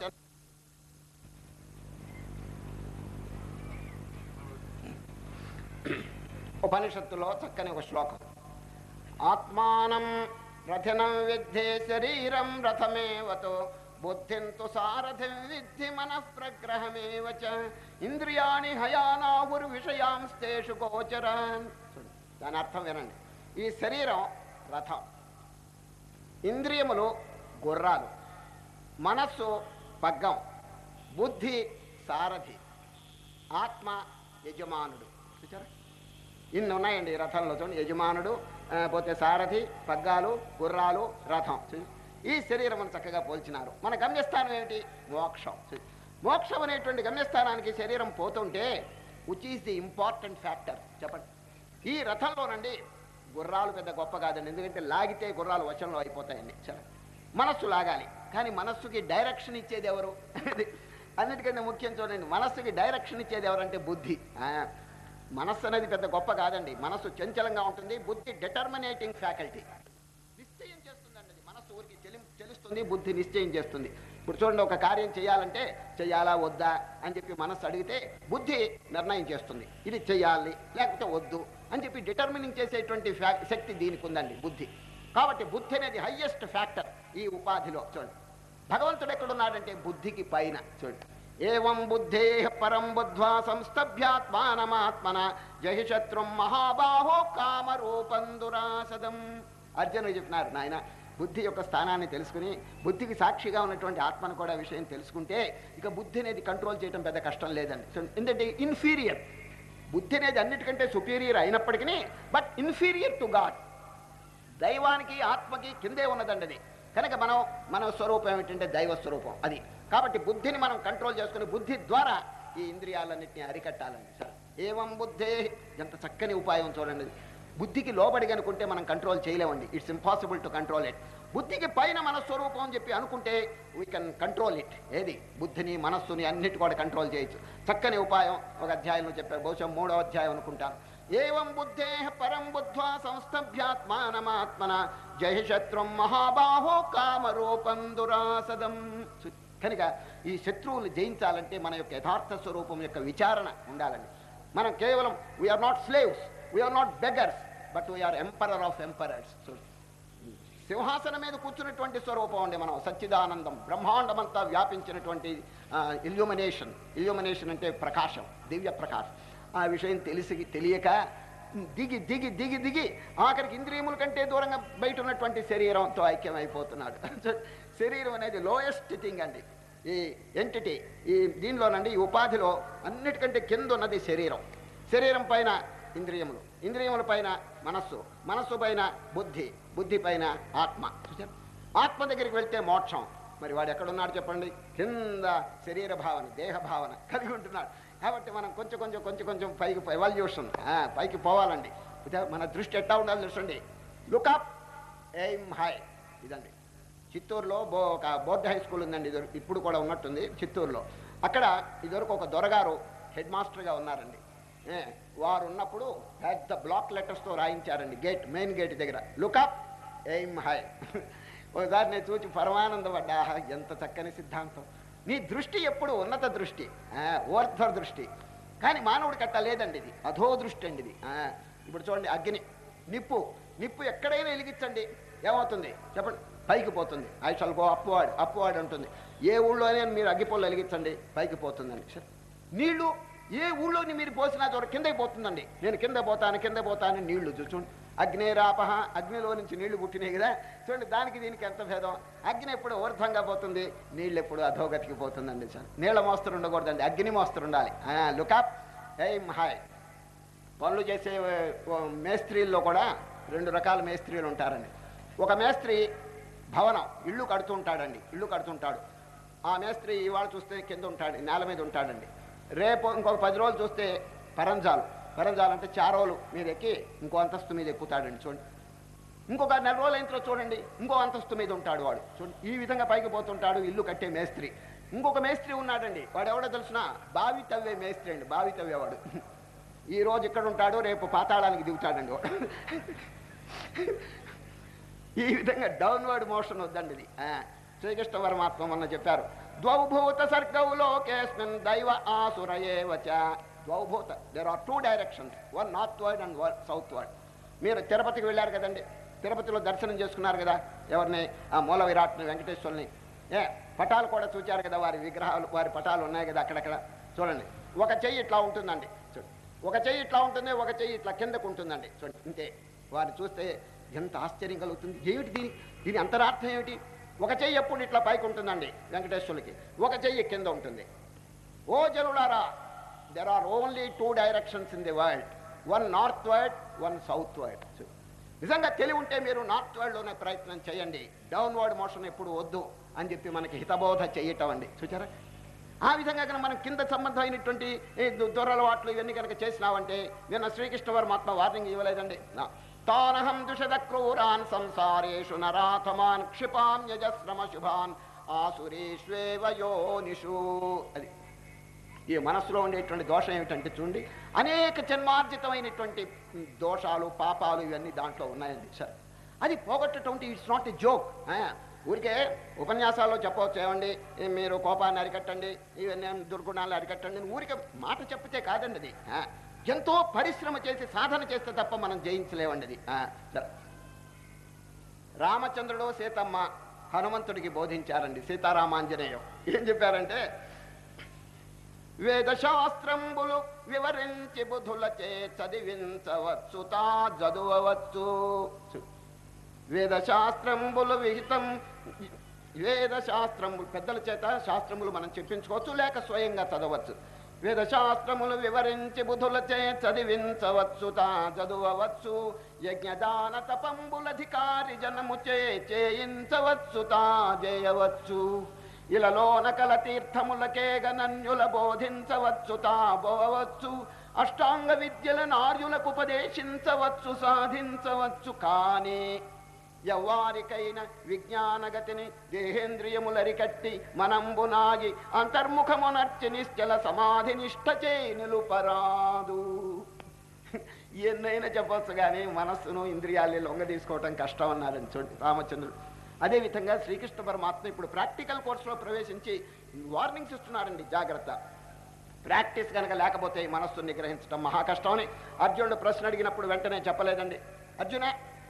ఉపనిషత్తులో చక్కని ఒక శ్లోకం ఆత్మానం రథనం విద్ధే శరీరం రథమేవతో బుద్ధింతు సారథి విద్ధి మన ప్రగ్రహమేవ చ. ఇంద్రియాణి హయానాహుర్ విషయాంస్తేషు గోచరాన్ చూడండి, దాని అర్థం వినండి ఈ శరీరం రథం ఇంద్రియములు గుర్రాలు మనస్సు పగ్గం బుద్ధి సారథి ఆత్మ యజమానుడు చూచారా ఇన్ని ఉన్నాయండి ఈ రథంలో చూడండి యజమానుడు ఆ, పోతే సారథి పగ్గాలు గుర్రాలు రథం చూ- ఈ శరీరం మనం చక్కగా పోల్చినారు మన గమ్యస్థానం ఏమిటి మోక్షం చూ- మోక్షం అనేటువంటి గమ్యస్థానానికి శరీరం పోతుంటే which is the important factor చెప్పండి ఈ రథంలోనండి గుర్రాలు పెద్ద గొప్ప కాదండి ఎందుకంటే లాగితే గుర్రాలు వశంలో అయిపోతాయండి సరే మనస్సు లాగాలి కానీ మనస్సుకి డైరెక్షన్ ఇచ్చేది ఎవరు అన్నిటికంటే ముఖ్యం చూడండి మనస్సుకి డైరెక్షన్ ఇచ్చేది ఎవరంటే బుద్ధి ఆ, మనస్సు అనేది పెద్ద గొప్ప కాదండి మనస్సు చంచలంగా ఉంటుంది బుద్ధి డిటర్మినేటింగ్ ఫ్యాకల్టీ నిశ్చయం చేస్తుందండి అది మనస్సు ఊరికి చెలి చెలుస్తుంది బుద్ధి నిశ్చయం చేస్తుంది ఇప్పుడు చూడండి ఒక కార్యం చేయాలంటే చేయాలా వద్దా అని చెప్పి మనస్సు అడిగితే బుద్ధి నిర్ణయం చేస్తుంది ఇది చేయాలి లేకపోతే వద్దు అని చెప్పి డిటర్మినింగ్ చేసేటువంటి ఫ్యా- శక్తి దీనికి ఉందండి బుద్ధి కాబట్టి బుద్ధి అనేది హయ్యెస్ట్ ఫ్యాక్టర్ ఈ ఉపాధిలో చూడండి భగవంతుడు ఎక్కడున్నాడంటే బుద్ధికి పైన చూడండి ఏవం బుద్ధే పరం బుద్ధ్వా సంస్థభ్యాత్మానమాత్మన జహి శత్రుం మహాబాహో కామరూపం దురాసదం అర్జునుడు చెప్పినారు నాయన బుద్ధి యొక్క స్థానాన్ని తెలుసుకుని బుద్ధికి సాక్షిగా ఉన్నటువంటి ఆత్మను కూడా విషయం తెలుసుకుంటే ఇక బుద్ధి అనేది కంట్రోల్ చేయడం పెద్ద కష్టం లేదండి సో ఎందుకంటే ఇన్ఫీరియర్ బుద్ధి అనేది అన్నిటికంటే సుపీరియర్ అయినప్పటికీ బట్ ఇన్ఫీరియర్ టు గాడ్ దైవానికి ఆత్మకి కిందే ఉన్నదండి అది కనుక మనం మన స్వరూపం ఏమిటంటే దైవ స్వరూపం అది కాబట్టి బుద్ధిని మనం కంట్రోల్ చేసుకుని బుద్ధి ద్వారా ఈ ఇంద్రియాలన్నింటినీ అరికట్టాలండి సార్ ఏవం బుద్ధే ఎంత చక్కని ఉపాయం చూడండి ఇది. బుద్ధికి లోబడి అనుకుంటే మనం కంట్రోల్ చేయలేమండి it's impossible to control it బుద్ధికి పైన మన స్వరూపం అని చెప్పి అనుకుంటే వీ కెన్ కంట్రోల్ ఇట్ ఏది బుద్ధిని మనస్సుని అన్నిటి కూడా కంట్రోల్ చేయొచ్చు చక్కని ఉపాయం ఒక అధ్యాయంలో చెప్పారు బహుశా మూడో అధ్యాయం అనుకుంటాను ఏవం బుద్ధే పరం బుద్ధ్వా సంస్థభ్యాత్మానమాత్మన జయ శత్రుం మహాబాహో కామరూపం దురాసదం సు- కనుక ఈ శత్రువులు జయించాలంటే మన యొక్క యథార్థ స్వరూపం యొక్క విచారణ ఉండాలండి మనం కేవలం we are not slaves we are not beggars but we are emperor of emperors సింహాసనం మీద కూర్చున్నటువంటి స్వరూపం అండి మనం సచ్చిదానందం బ్రహ్మాండమంతా వ్యాపించినటువంటి ఇల్యూమినేషన్ ఇల్యూమినేషన్ అంటే ప్రకాశం దివ్య ప్రకాశం ఆ విషయం తెలిసి తెలియక దిగి దిగి దిగి దిగి ఆఖరికి ఇంద్రియముల కంటే దూరంగా బయట ఉన్నటువంటి శరీరంతో ఐక్యమైపోతున్నాడు శరీరం అనేది లోయెస్ట్ థింగ్ అండి ఈ ఎంటిటీ ఈ దీనిలోనండి ఈ ఉపాధిలో అన్నిటికంటే కింద ఉన్నది శరీరం శరీరం పైన ఇంద్రియములు ఇంద్రియముల పైన మనస్సు మనస్సు పైన బుద్ధి బుద్ధి పైన ఆత్మ చూశారు? ఆత్మ దగ్గరికి వెళ్తే మోక్షం మరి వాడు ఎక్కడున్నాడు చెప్పండి కింద శరీర భావన దేహ భావన కలిగి ఉంటున్నాడు కాబట్టి మనం కొంచెం కొంచెం కొంచెం కొంచెం పైకి ఎవల్యూషన్ పైకి పోవాలండి ఇదే మన దృష్టి ఎట్టా ఉండాలి చూడండి లుకప్ ఎయిమ్ హై ఇదండి చిత్తూరులో బో ఒక బోర్డు హై స్కూల్ ఉందండి ఇది ఇప్పుడు కూడా ఉన్నట్టుంది చిత్తూరులో అక్కడ ఇదివరకు ఒక దొరగారు హెడ్ మాస్టర్గా ఉన్నారండి ఏ, వారు ఉన్నప్పుడు పెద్ద బ్లాక్ లెటర్స్తో రాయించారండి గేట్ మెయిన్ గేట్ దగ్గర లుకప్ ఎయిమ్ హై ఒకసారి నేను చూసి పరమానందపడ్డా ఆహా, ఎంత చక్కని సిద్ధాంతం నీ దృష్టి ఎప్పుడు ఉన్నత దృష్టి ఆ, ఊర్ధ్వ దృష్టి కానీ మానవుడికి అట్ట లేదండి ఇది అధో దృష్టి అండి ఇది ఆ, ఇప్పుడు చూడండి అగ్ని నిప్పు నిప్పు ఎక్కడైనా వెలిగించండి ఏమవుతుంది చెప్పండి పైకి పోతుంది I shall go upward upward ఉంటుంది ఏ ఊళ్ళోనే మీరు అగ్గిపొల్లు వెలిగించండి పైకి పోతుందండి సరే నీళ్లు ఏ ఊళ్ళోని మీరు పోసినా చోట కిందకి పోతుందండి నేను కింద పోతాను కింద పోతాను నీళ్లు చూడండి అగ్నేరాపహ అగ్నిలో నుంచి నీళ్లు పుట్టినాయి కదా చూడండి దానికి దీనికి ఎంత భేదం అగ్ని ఎప్పుడు ఊర్ధ్వంగా పోతుంది నీళ్ళు ఎప్పుడు అధోగతికి పోతుందండి సార్ నీళ్ళ మోస్తరు ఉండకూడదండి అగ్ని మోస్తరు ఉండాలి లుకప్ ఎయిమ్ హాయ్ పనులు చేసే ఓ మేస్త్రీల్లో కూడా రెండు రకాల మేస్త్రీలు ఉంటారండి ఒక మేస్త్రి భవనం ఇల్లు కడుతూ ఉంటాడండి ఇల్లు కడుతుంటాడు ఆ మేస్త్రి ఇవాళ చూస్తే కింద ఉంటాడు నేల మీద ఉంటాడండి రేపు ఇంకొక పది రోజులు చూస్తే పరంజాలు పరంజాలు అంటే చారోలు మీద ఎక్కి ఇంకో అంతస్తు మీద ఎక్కుతాడండి చూడండి ఇంకొక నెల రోజులు అయిన తర్వాత చూడండి ఇంకో అంతస్తు మీద ఉంటాడు వాడు చూడండి ఈ విధంగా పైకి పోతుంటాడు ఇల్లు కట్టే మేస్త్రి ఇంకొక మేస్త్రి ఉన్నాడండి వాడు ఎవడో తెలుసిన బావి తవ్వే మేస్త్రి అండి బావి తవ్వేవాడు ఈ రోజు ఇక్కడ ఉంటాడు రేపు పాతాళానికి దిగుతాడండి వాడు ఈ విధంగా డౌన్వర్డ్ మోషన్ వద్దండి ఇది ఆ, శ్రీకృష్ణ పరమాత్మ మొన్న చెప్పారు ద్వౌభూత సర్గౌ లోకేస్మిన్ దైవ ఆసురయేవచ ద్వౌభూత there are two directions one northward and one southward మీరు తిరుపతికి వెళ్ళారు కదండి తిరుపతిలో దర్శనం చేసుకున్నారు కదా ఎవరిని ఆ మూల విరాట్ని వెంకటేశ్వరుని ఏ పటాలు కూడా చూచారు కదా వారి విగ్రహాలు వారి పటాలు ఉన్నాయి కదా అక్కడక్కడ చూడండి ఒక చెయ్యి ఇట్లా ఉంటుందండి చూడండి ఒక చెయ్యి ఇట్లా ఉంటుంది ఒక చెయ్యి ఇట్లా కిందకు ఉంటుందండి చూడండి ఇంతే వారిని చూస్తే ఎంత ఆశ్చర్యం కలుగుతుంది ఏమిటి దీని దీని అంతరార్థం ఏమిటి ఒక చెయ్యి ఎప్పుడు ఇట్లా పైకి ఉంటుందండి వెంకటేశ్వరులకి ఒక చెయ్యి కింద ఉంటుంది ఓ జనులారా there are only two directions in the world one northward one southward నిజంగా తెలివి ఉంటే మీరు నార్త్ వరల్డ్లోనే ప్రయత్నం చేయండి డౌన్వర్డ్ మోషన్ ఎప్పుడు వద్దు అని చెప్పి మనకి హితబోధ చేయటం అండి చూచారా ఆ విధంగా కనుక మనం కింద సంబంధమైనటువంటి ఈ దు- దురలవాట్లు ఇవన్నీ కనుక చేసినావంటే నిన్న శ్రీకృష్ణ పరమాత్మ వార్నింగ్ ఇవ్వలేదండి నా- తానహం దుషద క్రూరాన్ సంసారేషు నరాథమాన్ క్షిపాం యజశ్రమ శుభాన్ ఆసురేష్వేవ యోనిషు అది ఈ మనస్సులో ఉండేటువంటి దోషం ఏమిటంటే చూడండి అనేక జన్మార్జితమైనటువంటి దోషాలు పాపాలు ఇవన్నీ దాంట్లో ఉన్నాయండి సార్ అది పోగొట్టటువంటి ఇట్స్ నాట్ ఎ జోక్ ఊరికే ఉపన్యాసాల్లో చెప్పవచ్చు ఏమండి ఏ మీరు కోపాన్ని అరికట్టండి ఇవన్నీ దుర్గుణాలు అరికట్టండి అని ఊరికే మాట చెప్పితే కాదండి అది ఆ, ఎంతో పరిశ్రమ చేసి సాధన చేస్తే తప్ప మనం జయించలేవండి అది ఆ, సరే రామచంద్రుడు సీతమ్మ హనుమంతుడికి బోధించారండి సీతారామాంజనేయం ఏం చెప్పారంటే వేదశాస్త్రంబులు వివరించి బుధులచే చదివించవచ్చు తా చదువవచ్చు వేదశాస్త్రంబులు విహితం వేదశాస్త్రములు పెద్దల చేత శాస్త్రములు మనం చెప్పించుకోవచ్చు లేక స్వయంగా చదవచ్చు వేదశాస్త్రములు వివరించి బుధులచే చదివించవచ్చు తా చదువవచ్చు యజ్ఞదాన తపంబులధికారి జనము చే చేయించవచ్చు తా చేయవచ్చు ఇలలోన కల తీర్థములకే గణన్యుల బోధించవచ్చు తా బోవచ్చు అష్టాంగ విద్యల నార్యులకు ఉపదేశించవచ్చు సాధించవచ్చు కానీ ఎవ్వారికైన విజ్ఞానగతిని దేహేంద్రియములరికట్టి మనంబునాగి అంతర్ముఖమునర్చి నిశ్చల సమాధి నిష్ట చే నిలుపరాదు ఎన్నైనా చెప్పొచ్చు కానీ మనస్సును ఇంద్రియాల్ని లొంగ తీసుకోవటం కష్టం అన్నారని చూడండి రామచంద్రుడు అదేవిధంగా శ్రీకృష్ణ పరమాత్మ ఇప్పుడు ప్రాక్టికల్ కోర్సులో ప్రవేశించి వార్నింగ్స్ ఇస్తున్నారండి జాగ్రత్త ప్రాక్టీస్ కనుక లేకపోతే ఈ మనస్సును నిగ్రహించడం మహా కష్టమని అర్జునుడు ప్రశ్న అడిగినప్పుడు వెంటనే చెప్పలేదండి అర్జునే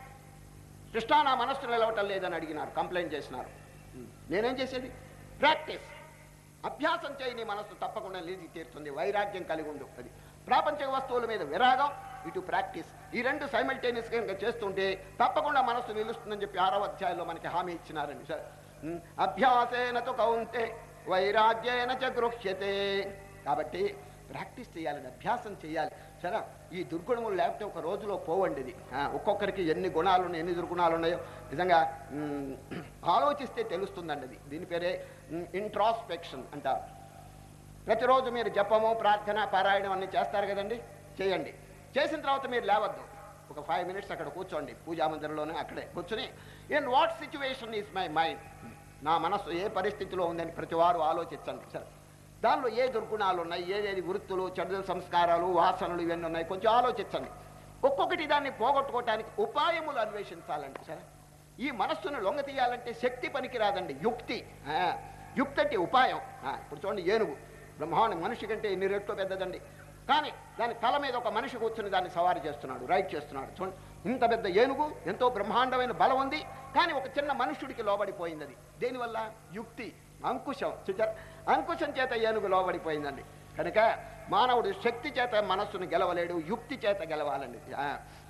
కృష్ణ నా మనస్సు నిలవటం లేదని అడిగినారు కంప్లైంట్ చేసినారు నేనేం చేసేది ప్రాక్టీస్ అభ్యాసం చేయి నీ మనస్సు తప్పకుండా నిలిచి తీరుతుంది వైరాగ్యం కలిగి ఉండు అది ప్రాపంచిక వస్తువుల మీద విరాగం ఇటు ప్రాక్టీస్ ఈ రెండు సైమల్టేనియస్ కనుక చేస్తుంటే తప్పకుండా మనస్సు నిలుస్తుందని చెప్పి ఆరవ అధ్యాయంలో మనకి హామీ ఇచ్చినారండి సరే ఉమ్, అభ్యాసేన తు కౌంతే వైరాగ్యేన చ గృహ్యతే కాబట్టి ప్రాక్టీస్ చేయాలండి అభ్యాసం చేయాలి సరే ఈ దుర్గుణములు లేకపోతే ఒక రోజులో పోవండి ఇది ఆ, ఒక్కొక్కరికి ఎన్ని గుణాలు ఉన్నాయి ఎన్ని దుర్గుణాలు ఉన్నాయో నిజంగా ఉమ్, ఆలోచిస్తే తెలుస్తుందండి అది దీని పేరే ఇంట్రాస్పెక్షన్ అంటారు ప్రతిరోజు మీరు జపము ప్రార్థన పారాయణం అన్ని చేస్తారు కదండి చేయండి చేసిన తర్వాత మీరు లేవద్దు ఒక ఫైవ్ మినిట్స్ అక్కడ కూర్చోండి పూజా మందిరంలోనే అక్కడే కూర్చుని in what situation is my mind నా మనస్సు ఏ పరిస్థితిలో ఉందని ప్రతి వారు ఆలోచించండి సరే దానిలో ఏ దుర్గుణాలు ఉన్నాయి ఏదేది వృత్తులు చెడు సంస్కారాలు వాసనలు ఇవన్నీ ఉన్నాయి కొంచెం ఆలోచించండి ఒక్కొక్కటి దాన్ని పోగొట్టుకోవటానికి ఉపాయములు అన్వేషించాలండి సరే ఈ మనస్సును లొంగ తీయాలంటే శక్తి పనికిరాదండి యుక్తి ఆ, యుక్తి అంటే ఉపాయం ఆ, ఇప్పుడు చూడండి ఏనుగు బ్రహ్మాండ మనిషి కంటే ఎన్ని రెట్లు పెద్దదండి కానీ దాని తల మీద ఒక మనిషి కూర్చుని దాన్ని సవారీ చేస్తున్నాడు రైడ్ చేస్తున్నాడు చూడండి ఇంత పెద్ద ఏనుగు ఎంతో బ్రహ్మాండమైన బలం ఉంది కానీ ఒక చిన్న మనుష్యుడికి లోబడిపోయింది అది దేనివల్ల యుక్తి అంకుశం చూచారు అంకుశం చేత ఏనుగు లోబడిపోయిందండి కనుక మానవుడు శక్తి చేత మనస్సును గెలవలేడు యుక్తి చేత గెలవాలండి ఆ,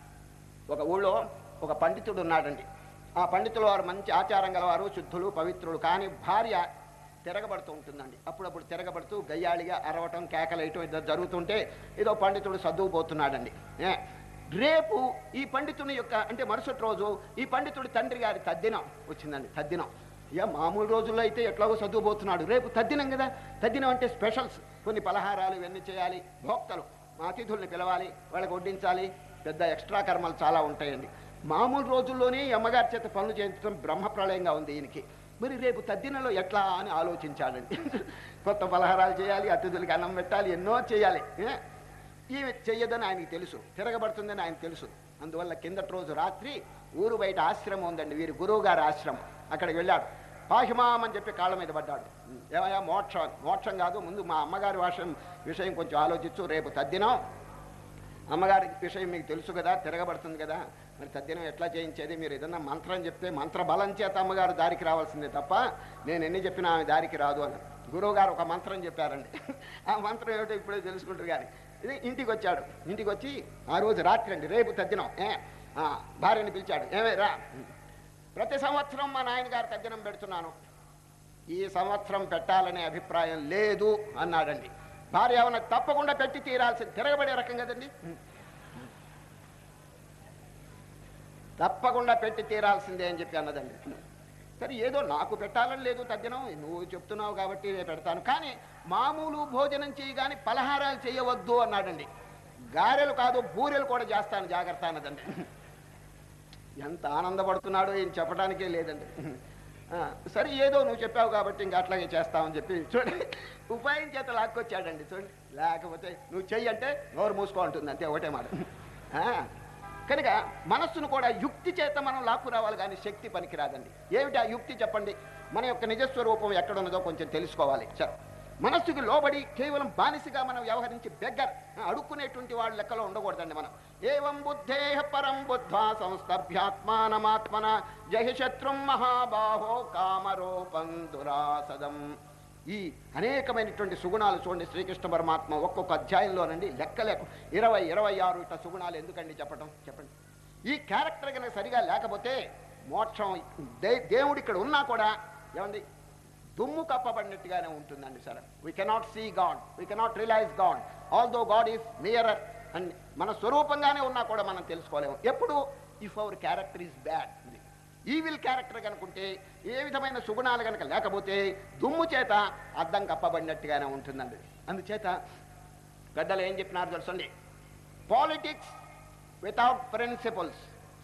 ఒక ఊళ్ళో ఒక పండితుడు ఉన్నాడండి ఆ పండితులు వారు మంచి ఆచారం గలవారు శుద్ధులు పవిత్రులు కానీ భార్య తిరగబడుతూ ఉంటుందండి అప్పుడప్పుడు తిరగబడుతూ గయ్యాళిగా అరవటం కేకలేయటం ఇదో జరుగుతుంటే ఏదో పండితుడు సర్దుకుపోతున్నాడండి ఏ, రేపు ఈ పండితుని యొక్క అంటే మరుసటి రోజు ఈ పండితుడి తండ్రి గారి తద్దినం వచ్చిందండి తద్దినం ఇక మామూలు రోజుల్లో అయితే ఎట్లాగో చదువుపోతున్నాడు రేపు తద్దినం కదా తద్దినం అంటే స్పెషల్స్ కొన్ని పలహారాలు ఇవన్నీ చేయాలి భోక్తలు మా అతిథుల్ని పిలవాలి వాళ్ళకి వడ్డించాలి పెద్ద ఎక్స్ట్రా కర్మలు చాలా ఉంటాయండి మామూలు రోజుల్లోనే ఈ అమ్మగారి చేత పనులు చేయించడం బ్రహ్మప్రళయంగా ఉంది ఈయనకి మరి రేపు తద్దినలో ఎట్లా అని ఆలోచించాడండి కొత్త పలహారాలు చేయాలి అతిథులకి అన్నం పెట్టాలి ఎన్నో చేయాలి ఏ? ఈమె చెయ్యదని ఆయనకి తెలుసు తిరగబడుతుందని ఆయన తెలుసు అందువల్ల కిందటి రోజు రాత్రి ఊరు బయట ఆశ్రమం ఉందండి వీరి గురువు గారి ఆశ్రమం అక్కడికి వెళ్ళాడు పాహిమాం అని చెప్పి కాళ్ళ మీద పడ్డాడు ఏమయ్యా మోక్షం మోక్షం కాదు ముందు మా అమ్మగారి వాషం విషయం కొంచెం ఆలోచించు రేపు తద్దినం అమ్మగారి విషయం మీకు తెలుసు కదా తిరగబడుతుంది కదా మరి తద్దినం ఎట్లా చేయించేది మీరు ఏదన్నా మంత్రం చెప్తే మంత్ర బలం చేత అమ్మగారు దారికి రావాల్సిందే తప్ప నేను ఎన్ని చెప్పినా ఆమె దారికి రాదు అని గురువుగారు ఒక మంత్రం చెప్పారండి ఆ మంత్రం ఏమిటో ఇప్పుడే తెలుసుకుంటారు కానీ ఇది ఇంటికి వచ్చాడు ఇంటికి వచ్చి ఆ రోజు రాత్రి అండి రేపు తద్దినం ఏ ఆ, భార్యని పిలిచాడు ఏమే రా ప్రతి సంవత్సరం మా నాయనగారు తద్దినం పెడుతున్నాను ఈ సంవత్సరం పెట్టాలనే అభిప్రాయం లేదు అన్నాడండి భార్య ఏమన్నా తప్పకుండా పెట్టి తీరాల్సింది తిరగబడే రకం కదండి తప్పకుండా పెట్టి తీరాల్సిందే అని చెప్పి అన్నదండి సరే ఏదో నాకు పెట్టాలని లేదు తగ్గినం నువ్వు చెప్తున్నావు కాబట్టి నేను పెడతాను కానీ మామూలు భోజనం చేయి కానీ పలహారాలు చేయవద్దు అన్నాడండి గారెలు కాదు బూరెలు కూడా చేస్తాను జాగ్రత్త అన్నదండి ఎంత ఆనందపడుతున్నాడో ఏం చెప్పడానికే లేదండి ఆ, సరే ఏదో నువ్వు చెప్పావు కాబట్టి ఇంకా అట్లాగే చేస్తామని చెప్పి చూడండి ఉపాయం చేత లాక్కొచ్చాడండి చూడండి లేకపోతే నువ్వు చెయ్యి అంటే నోరు మూసుకో ఉంటుంది అంతే ఒకటే మాట ఆ, కనుక మనస్సును కూడా యుక్తి చేత మనం లాక్కు రావాలి కానీ శక్తి పనికిరాదండి ఏమిటి ఆ యుక్తి చెప్పండి మన యొక్క నిజస్వరూపం ఎక్కడున్నదో కొంచెం తెలుసుకోవాలి సరే మనస్సుకి లోబడి కేవలం బానిసగా మనం వ్యవహరించి బెగ్గర్ అడుక్కునేటువంటి వాళ్ళ లెక్కలో ఉండకూడదండి మనం ఏవం బుద్ధేహ పరం బుద్ధ్వా సంస్థభ్యాత్మానమాత్మన జహి శత్రుం మహాబాహో కామరూపం దురాసదం ఈ అనేకమైనటువంటి సుగుణాలు చూడండి శ్రీకృష్ణ పరమాత్మ ఒక్కొక్క అధ్యాయంలోనండి లెక్కలేక ఇరవై ఇరవై ఆరు ఇట్లా సుగుణాలు ఎందుకండి చెప్పడం చెప్పండి ఈ క్యారెక్టర్ కనుక సరిగా లేకపోతే మోక్షం దే దేవుడు ఇక్కడ ఉన్నా కూడా ఏమండి దుమ్ము కప్పబడినట్టుగానే ఉంటుందండి sir we cannot see God we cannot realize God although God is nearer and మన స్వరూపంగానే ఉన్నా కూడా మనం తెలుసుకోలేము ఎప్పుడు if our character is bad evil character కనుకుంటే ఏ విధమైన సుగుణాలు కనుక లేకపోతే దుమ్ము చేత అద్దం కప్పబడినట్టుగానే ఉంటుందండి అందుచేత పెద్దలు ఏం చెప్పినారు తెలుసండి politics without principles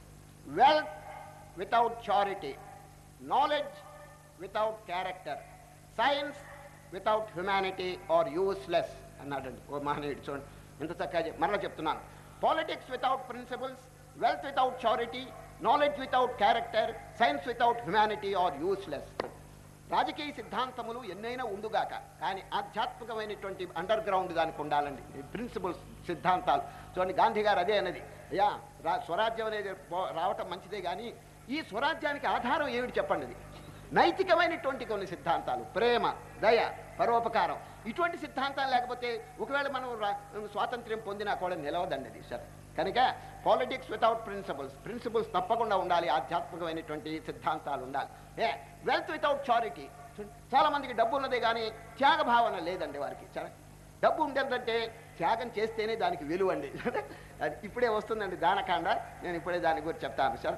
wealth without charity knowledge without character science without humanity are useless అన్నాడండి ఓ మహనీయుడు చూడండి ఇంత చక్కగా చెప్- మరలా చెప్తున్నాను politics without principles wealth without charity knowledge without character science without humanity are useless రాజకీయ సిద్ధాంతములు ఎన్నైనా ఉండుగాక కానీ ఆధ్యాత్మికమైనటువంటి అండర్ గ్రౌండ్ దానికి ఉండాలండి ప్రిన్సిపల్స్ సిద్ధాంతాలు చూడండి గాంధీ గారు అదే అనేది అయ్యా రా స్వరాజ్యం అనేది పో- రావటం మంచిదే కానీ ఈ స్వరాజ్యానికి ఆధారం ఏమిటి చెప్పండి ఇది నైతికమైనటువంటి కొన్ని సిద్ధాంతాలు ప్రేమ దయ పరోపకారం ఇటువంటి సిద్ధాంతాలు లేకపోతే ఒకవేళ మనం రా- స్వాతంత్ర్యం పొందినా కూడా నిలవదండి అది సార్ కనుక పాలిటిక్స్ వితౌట్ ప్రిన్సిపల్స్ ప్రిన్సిపల్స్ తప్పకుండా ఉండాలి ఆధ్యాత్మికమైనటువంటి సిద్ధాంతాలు ఉండాలి ఏ వెల్త్ వితౌట్ చారిటీ చాలా మందికి డబ్బు ఉన్నదే కానీ త్యాగ భావన లేదండి వారికి సరే డబ్బు ఉండేందంటే త్యాగం చేస్తేనే దానికి విలువ అండి అది ఇప్పుడే వస్తుందండి దానకాండ నేను ఇప్పుడే దాని గురించి చెప్తాను sir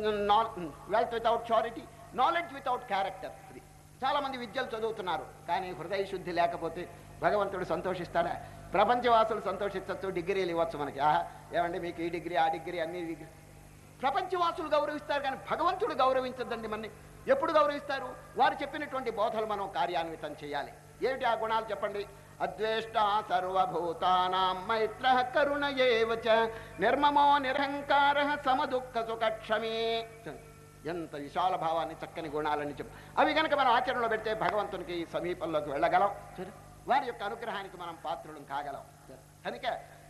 wealth without charity knowledge without character అది చాలా మంది విద్యలు చదువుతున్నారు కానీ హృదయ శుద్ధి లేకపోతే భగవంతుడు సంతోషిస్తాడా ప్రపంచవాసులు సంతోషించవచ్చు డిగ్రీలు ఇవ్వచ్చు మనకి ఆహా ఏమండి మీకు ఈ డిగ్రీ ఆ డిగ్రీ అన్ని డిగ్రీ ప్రపంచవాసులు గౌరవిస్తారు కానీ భగవంతుడు గౌరవించద్దండి మనని ఎప్పుడు గౌరవిస్తారు వారు చెప్పినటువంటి బోధలు మనం కార్యాన్వితం చేయాలి ఏమిటి ఆ గుణాలు చెప్పండి అద్వేష్ట సర్వభూతానాం మైత్ర కరుణ ఏవచ నిర్మమో నిరహంకార సమదుఃఖ సుఖక్షమే ఎంత విశాల భావాన్ని చక్కని గుణాలని చెప్పు అవి కనుక మనం ఆచరణలో పెడితే భగవంతునికి సమీపంలోకి వెళ్ళగలం సరే? వారి యొక్క అనుగ్రహానికి మనం పాత్రులం కాగలం సరే? కనుక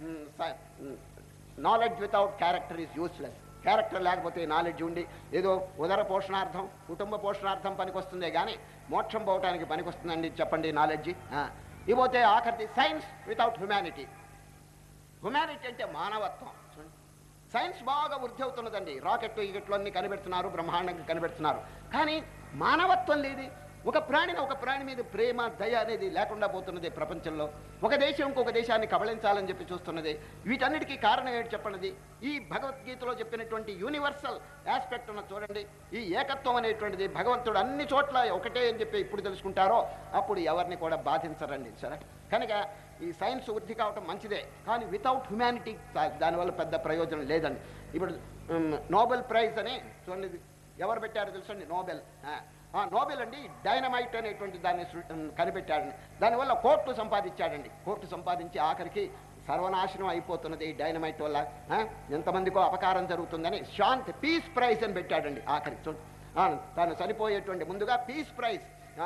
knowledge without character is useless character లేకపోతే నాలెడ్జ్ ఉండి ఏదో ఉదర పోషణార్థం కుటుంబ పోషణార్థం పనికొస్తుందే కానీ మోక్షం పోవటానికి పనికొస్తుందండి చెప్పండి నాలెడ్జ్ ఇకపోతే ఆఖరిది సైన్స్ వితౌట్ హ్యుమానిటీ హ్యుమానిటీ అంటే మానవత్వం చూడండి సైన్స్ బాగా వృద్ధి అవుతున్నదండి రాకెట్లు ఈకెట్లు అన్ని కనిపెడుతున్నారు బ్రహ్మాండంగా కనిపెడుతున్నారు కానీ మానవత్వం లేదు ఒక ప్రాణిని ఒక ప్రాణి మీద ప్రేమ దయ అనేది లేకుండా పోతున్నది ప్రపంచంలో ఒక దేశం ఇంకొక దేశాన్ని కబళించాలని చెప్పి చూస్తున్నది వీటన్నిటికీ కారణం ఏంటి చెప్పండి ఈ భగవద్గీతలో చెప్పినటువంటి యూనివర్సల్ ఆస్పెక్ట్ ఉన్న చూడండి ఈ ఏకత్వం అనేటువంటిది భగవంతుడు అన్ని చోట్ల ఒకటే అని చెప్పి ఇప్పుడు తెలుసుకుంటారో అప్పుడు ఎవరిని కూడా బాధించరండి సరే కనుక ఈ సైన్స్ వృద్ధి కావటం మంచిదే కానీ వితౌట్ హ్యుమానిటీ దానివల్ల పెద్ద ప్రయోజనం లేదండి ఇప్పుడు ఉమ్, నోబెల్ ప్రైజ్ అని చూడండి ఇది ఎవరు పెట్టారో తెలుసండి నోబెల్ ఆ, ఆ నోబెల్ అండి డైనమైట్ అనేటువంటి దాన్ని సృ- ఉమ్, కనిపెట్టాడండి దానివల్ల కోర్టు సంపాదించాడండి కోర్టు సంపాదించి ఆఖరికి సర్వనాశనం అయిపోతున్నది ఈ డైనమైట్ వల్ల ఆ, ఎంతమందికో అపకారం జరుగుతుందని శాంతి పీస్ ప్రైజ్ అని పెట్టాడండి ఆఖరికి చూడండి ఆ, తాను చనిపోయేటువంటి ముందుగా పీస్ ప్రైజ్ ఆ,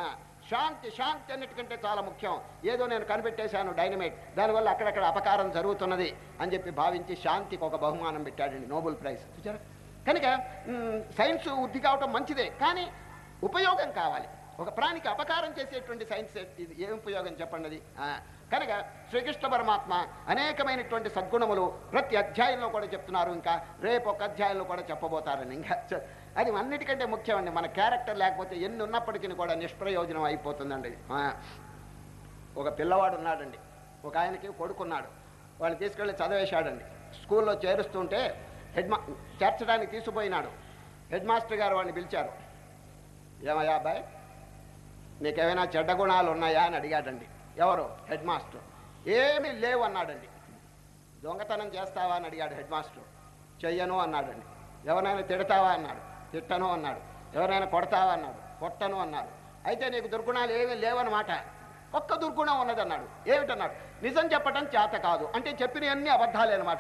శాంతి శాంతి అన్నిటికంటే చాలా ముఖ్యం ఏదో నేను కనిపెట్టేశాను డైనమైట్ దానివల్ల అక్కడక్కడ అపకారం జరుగుతున్నది అని చెప్పి భావించి శాంతికి ఒక బహుమానం పెట్టాడండి నోబెల్ ప్రైజ్ చూచారా కనుక మ్, సైన్స్ వృద్ధి కావటం మంచిదే కానీ ఉపయోగం కావాలి ఒక ప్రాణికి అపకారం చేసేటువంటి సైన్స్ ఇది ఏం ఉపయోగం చెప్పండి అది ఆ, కనుక శ్రీకృష్ణ పరమాత్మ అనేకమైనటువంటి సద్గుణములు ప్రతి అధ్యాయంలో కూడా చెప్తున్నారు ఇంకా రేపు ఒక అధ్యాయంలో కూడా చెప్పబోతారని ఇంకా చ- అది అన్నిటికంటే ముఖ్యమండి మన క్యారెక్టర్ లేకపోతే ఎన్ని ఉన్నప్పటికీ కూడా నిష్ప్రయోజనం అయిపోతుందండి ఆ, ఒక పిల్లవాడు ఉన్నాడండి ఒక ఆయనకి కొడుకున్నాడు వాడిని తీసుకెళ్ళి చదివేశాడండి స్కూల్లో చేరుస్తుంటే హెడ్ మా చేర్చడానికి తీసుకుపోయినాడు హెడ్ మాస్టర్ గారు వాడిని పిలిచారు ఏమయ్యా అబ్బాయి నీకేమైనా చెడ్డ గుణాలు ఉన్నాయా అని అడిగాడండి ఎవరు హెడ్ మాస్టర్ ఏమీ లేవు అన్నాడండి దొంగతనం చేస్తావా అని అడిగాడు హెడ్ మాస్టర్ చెయ్యను అన్నాడండి ఎవరైనా తిడతావా అన్నాడు తిట్టను అన్నాడు ఎవరైనా కొడతావా అన్నాడు కొట్టను అన్నాడు అయితే నీకు దుర్గుణాలు ఏమీ లేవన్నమాట ఒక్క దుర్గుణం ఉన్నదన్నాడు ఏమిటన్నాడు నిజం చెప్పటం చేత కాదు అంటే చెప్పిన అన్ని అబద్ధాలే అనమాట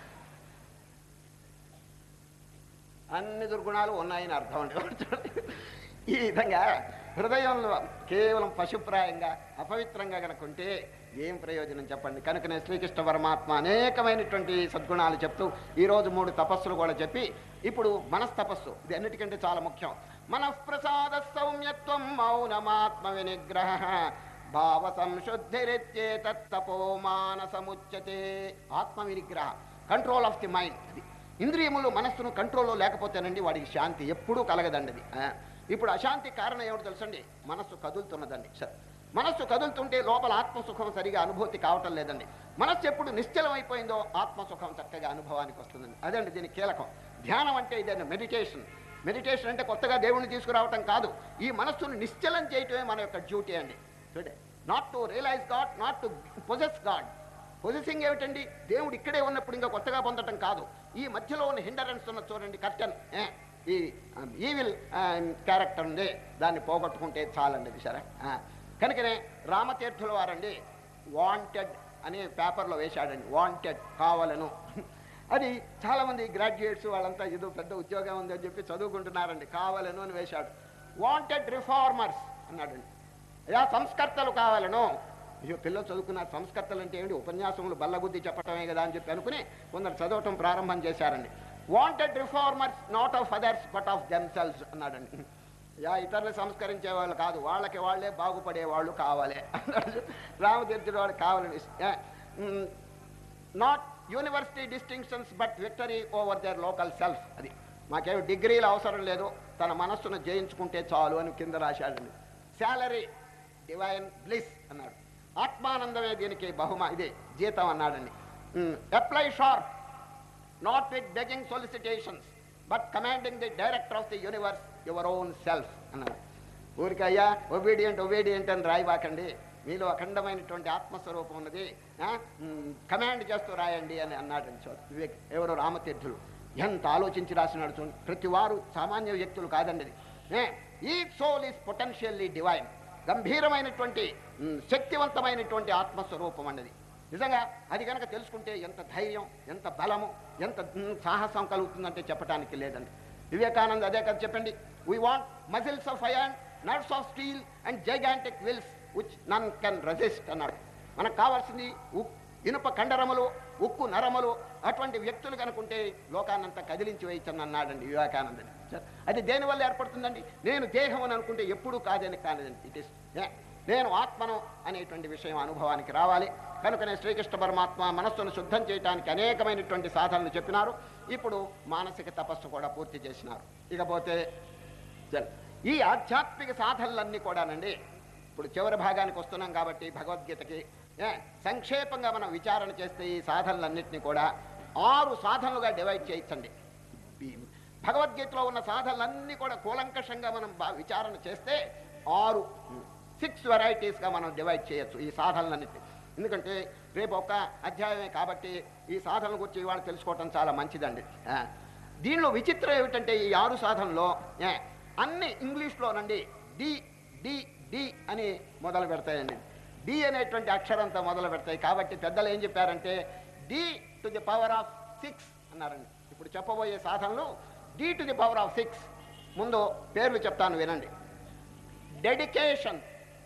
అన్ని దుర్గుణాలు ఉన్నాయని అర్థం అండి ఈ విధంగా హృదయంలో కేవలం పశుప్రాయంగా అపవిత్రంగా కనుక ఉంటే ఏం ప్రయోజనం చెప్పండి కనుకనే శ్రీకృష్ణ పరమాత్మ అనేకమైనటువంటి సద్గుణాలు చెప్తూ ఈరోజు మూడు తపస్సులు కూడా చెప్పి ఇప్పుడు మనస్తపస్సు ఇది అన్నిటికంటే చాలా ముఖ్యం మనఃప్రసాద సౌమ్యత్వం మౌనమాత్మ వినిగ్రహ భావ సంశుద్ధిరిత్యేతప్పో మానసముచ్యతే ఆత్మ వినిగ్రహ కంట్రోల్ ఆఫ్ ది మైండ్ అది ఇంద్రియములు మనస్సును కంట్రోల్లో లేకపోతేనండి వాడికి శాంతి ఎప్పుడూ కలగదండి అది ఆ, ఇప్పుడు అశాంతి కారణం ఏమిటో తెలుసండి మనస్సు కదులుతున్నదండి సరే మనస్సు కదులుతుంటే లోపల ఆత్మసుఖం సరిగా అనుభూతి కావటం లేదండి మనస్సు ఎప్పుడు నిశ్చలం అయిపోయిందో ఆత్మసుఖం చక్కగా అనుభవానికి వస్తుందండి అదండి దీని కీలకం ధ్యానం అంటే ఇదే మెడిటేషన్ మెడిటేషన్ అంటే కొత్తగా దేవుణ్ణి తీసుకురావటం కాదు ఈ మనస్సును నిశ్చలం చేయటమే మన యొక్క డ్యూటీ అండి చూడండి not to realize God not to possess God possessing ఏమిటండి దేవుడు ఇక్కడే ఉన్నప్పుడు ఇంకా కొత్తగా పొందటం కాదు ఈ మధ్యలో ఉన్న హిండరెన్స్ ఉన్న చూడండి కర్టన్ ఈ ఈవిల్ క్యారెక్టర్ ఉంది దాన్ని పోగొట్టుకుంటే చాలండి అది సరే ఆ, కనుకనే రామతీర్థుల వారండి వాంటెడ్ అనే పేపర్లో వేశాడండి వాంటెడ్ కావాలను అది చాలామంది గ్రాడ్యుయేట్స్ వాళ్ళంతా ఏదో పెద్ద ఉద్యోగం ఉంది అని చెప్పి చదువుకుంటున్నారండి కావాలను అని వేశాడు వాంటెడ్ రిఫార్మర్స్ అన్నాడండి అయ్యా సంస్కర్తలు కావాలను అయ్యో పిల్లలు చదువుకున్న సంస్కర్తలు అంటే ఏంటి ఉపన్యాసములు బల్లబుద్ధి చెప్పటమే కదా అని చెప్పి అనుకుని కొందరు చదవటం ప్రారంభం చేశారండి wanted reformers not of others but of themselves అన్నాడండి యా ఇతరులు సంస్కరించే వాళ్ళు కాదు వాళ్ళకి వాళ్ళే బాగుపడే వాళ్ళు కావాలి అన్నాడు రామతీర్థుడు వాడు కావాలని not university distinctions but victory over the local self అది మాకేమి డిగ్రీలు అవసరం లేదు తన మనస్సును జయించుకుంటే చాలు అని కింద రాశాడండి శాలరీ డివైన్ బ్లిస్ అన్నాడు ఆత్మానందమే దీనికి బహుమా ఇదే జీతం అన్నాడండి apply sharp not with begging solicitations but commanding the director of the universe your own self అన్నాడు ఊరికి అయ్యా ఒబీడియంట్ ఒబీడియంట్ అని రాయివాకండి మీలో అఖండమైనటువంటి ఆత్మస్వరూపం ఉన్నది కమాండ్ చేస్తూ రాయండి అని అన్నాడండి చూ వివేక్ ఎవరో రామతీర్థులు ఎంత ఆలోచించి రాసినాడు చూడండి ప్రతి వారు సామాన్య వ్యక్తులు కాదండి ఇది ఈ సోల్ ఈస్ పొటెన్షియల్లీ డివైన్ గంభీరమైనటువంటి మ్, శక్తివంతమైనటువంటి ఆత్మస్వరూపం అన్నది నిజంగా అది కనుక తెలుసుకుంటే ఎంత ధైర్యం ఎంత బలము ఎంత మ్, సాహసం కలుగుతుందంటే చెప్పడానికి లేదండి వివేకానంద్ అదే కదా చెప్పండి we want muscles of iron nerves of steel and gigantic wills which none can resist అన్నాడు మనకు కావాల్సింది ఉక్ ఇనుప కండరములు ఉక్కు నరములు అటువంటి వ్యక్తులు కనుకుంటే లోకాన్నంతా కదిలించి వేయచ్చని అన్నాడండి వివేకానందని అది దేనివల్ల ఏర్పడుతుందండి నేను దేహం అని అనుకుంటే ఎప్పుడూ కాదని కాలేదండి ఇట్ ఇస్ నేను ఆత్మను అనేటువంటి విషయం అనుభవానికి రావాలి కనుకనే శ్రీకృష్ణ పరమాత్మ మనస్సును శుద్ధం చేయడానికి అనేకమైనటువంటి సాధనలు చెప్పినారు ఇప్పుడు మానసిక తపస్సు కూడా పూర్తి చేసినారు ఇకపోతే చల్. ఈ ఆధ్యాత్మిక సాధనలన్నీ కూడానండి ఇప్పుడు చివరి భాగానికి వస్తున్నాం కాబట్టి భగవద్గీతకి ఏ, సంక్షేపంగా మనం విచారణ చేస్తే ఈ సాధనలన్నింటినీ కూడా ఆరు సాధనలుగా డివైడ్ చేయొచ్చండి ఈ భగవద్గీతలో ఉన్న సాధనలన్నీ కూడా కూలంకషంగా మనం బా- విచారణ చేస్తే ఆరు సిక్స్ వెరైటీస్గా మనం డివైడ్ చేయొచ్చు ఈ సాధనలన్నింటినీ ఎందుకంటే రేపు ఒక అధ్యాయమే కాబట్టి ఈ సాధనల గురించి ఇవాళ తెలుసుకోవటం చాలా మంచిదండి ఆ, దీనిలో విచిత్రం ఏమిటంటే ఈ ఆరు సాధనలో ఏ, అన్ని ఇంగ్లీష్లోనండి డి డి డి అని మొదలు పెడతాయండి డి అనేటువంటి అక్షరంతో మొదలు పెడతాయి కాబట్టి పెద్దలు ఏం చెప్పారంటే D to the power of six అన్నారండి ఇప్పుడు చెప్పబోయే సాధనలు D to the power of six ముందు పేర్లు చెప్తాను వినండి dedication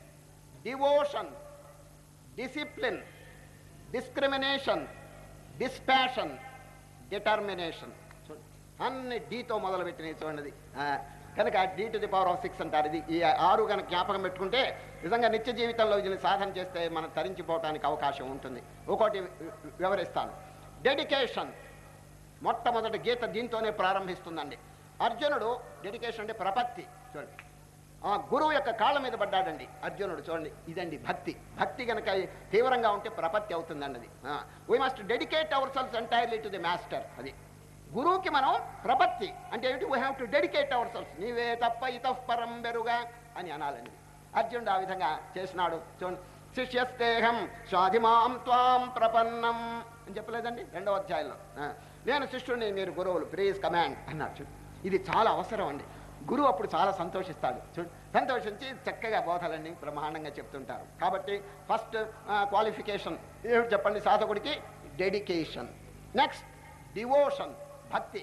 devotion discipline discrimination dispassion determination అన్ని డీతో మొదలుపెట్టినవి చూడండి ఆ, కనుక D to the power of six అంటారు ఇది ఈ ఆరు కనుక జ్ఞాపకం పెట్టుకుంటే నిజంగా నిత్య జీవితంలో దీన్ని సాధన చేస్తే మనం తరించిపోవడానికి అవకాశం ఉంటుంది ఒకటి వి- వివరిస్తాను డెడికేషన్ మొట్టమొదటి గీత దీంతోనే ప్రారంభిస్తుందండి అర్జునుడు డెడికేషన్ అంటే ప్రపత్తి చూడండి ఆ గురువు యొక్క కాళ్ళ మీద పడ్డాడండి అర్జునుడు చూడండి ఇదండి భక్తి భక్తి కనుక తీవ్రంగా ఉంటే ప్రపత్తి అవుతుందండి అది we must dedicate ourselves entirely to the master అది గురువుకి మనం ప్రపత్తి అంటే ఏమిటి we have to dedicate ourselves నీవే తప్ప ఇతః పరం బెరుగా అని అనాలండి అర్జునుడు ఆ విధంగా చేసినాడు చూడండి శిష్యస్తేహం స్వాధిమాం త్వాం ప్రపన్నం అని చెప్పలేదండి రెండవ అధ్యాయంలో ఆ, నేను శిష్యుడిని మీరు గురువులు ప్లీజ్ కమాండ్ అన్నాడు చూడు ఇది చాలా అవసరం అండి గురువు అప్పుడు చాలా సంతోషిస్తాడు చూడు సంతోషించి చక్కగా బోధలన్నీ బ్రహ్మాండంగా చెప్తుంటారు కాబట్టి ఫస్ట్ క్వాలిఫికేషన్ ఏమిటి చెప్పండి సాధకుడికి డెడికేషన్ నెక్స్ట్ డివోషన్ భక్తి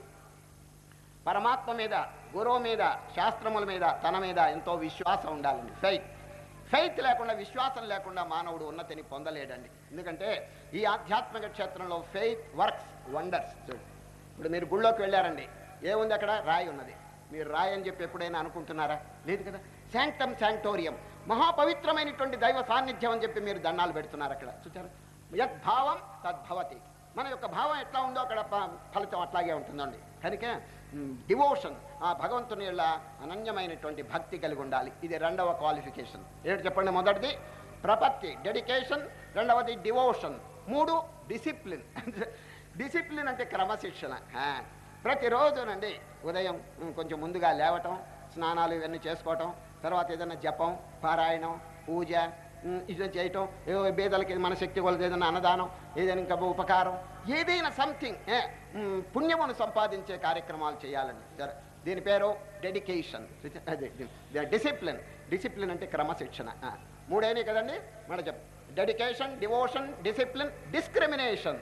పరమాత్మ మీద గురువు మీద శాస్త్రముల మీద తన మీద ఎంతో విశ్వాసం ఉండాలండి ఫెయిత్ ఫెయిత్ లేకుండా విశ్వాసం లేకుండా మానవుడు ఉన్నతిని పొందలేడండి ఎందుకంటే ఈ ఆధ్యాత్మిక క్షేత్రంలో ఫెయిత్ వర్క్స్ వండర్స్ ఇప్పుడు మీరు గుళ్ళోకి వెళ్ళారండి ఏముంది అక్కడ రాయి ఉన్నది మీరు రాయి అని చెప్పి ఎప్పుడైనా అనుకుంటున్నారా లేదు కదా శాంక్టమ్ శాంక్టోరియం మహాపవిత్రమైనటువంటి దైవ సాన్నిధ్యం అని చెప్పి మీరు దండాలు పెడుతున్నారు అక్కడ చూచారు యద్భావం తద్భవతి మన యొక్క భావం ఎట్లా ఉందో అక్కడ ప- ఫలితం అట్లాగే ఉంటుందండి కనుక డివోషన్ ఆ భగవంతుని యొక్క అనన్యమైనటువంటి భక్తి కలిగి ఉండాలి ఇది రెండవ క్వాలిఫికేషన్ ఏంటి చెప్పండి మొదటిది ప్రపత్తి డెడికేషన్ రెండవది డివోషన్ మూడు డిసిప్లిన్ డిసిప్లిన్ అంటే క్రమశిక్షణ ఆ, ప్రతిరోజునండి ఉదయం ఉమ్, కొంచెం ముందుగా లేవటం స్నానాలు ఇవన్నీ చేసుకోవటం తర్వాత ఏదైనా జపం పారాయణం పూజ ఉమ్, ఇది చేయటం ఏదో బేదలకి మన శక్తి కొలది ఏదైనా అన్నదానం ఏదైనా ఇంకా ఉపకారం ఏదైనా సంథింగ్ పుణ్యమును సంపాదించే కార్యక్రమాలు చేయాలండి సరే దీని పేరు డెడికేషన్ అదే డిసిప్లిన్ డిసిప్లిన్ అంటే క్రమశిక్షణ ఆ, మూడేనే కదండి మన చెప్ డెడికేషన్ డివోషన్ డిసిప్లిన్ డిస్క్రిమినేషన్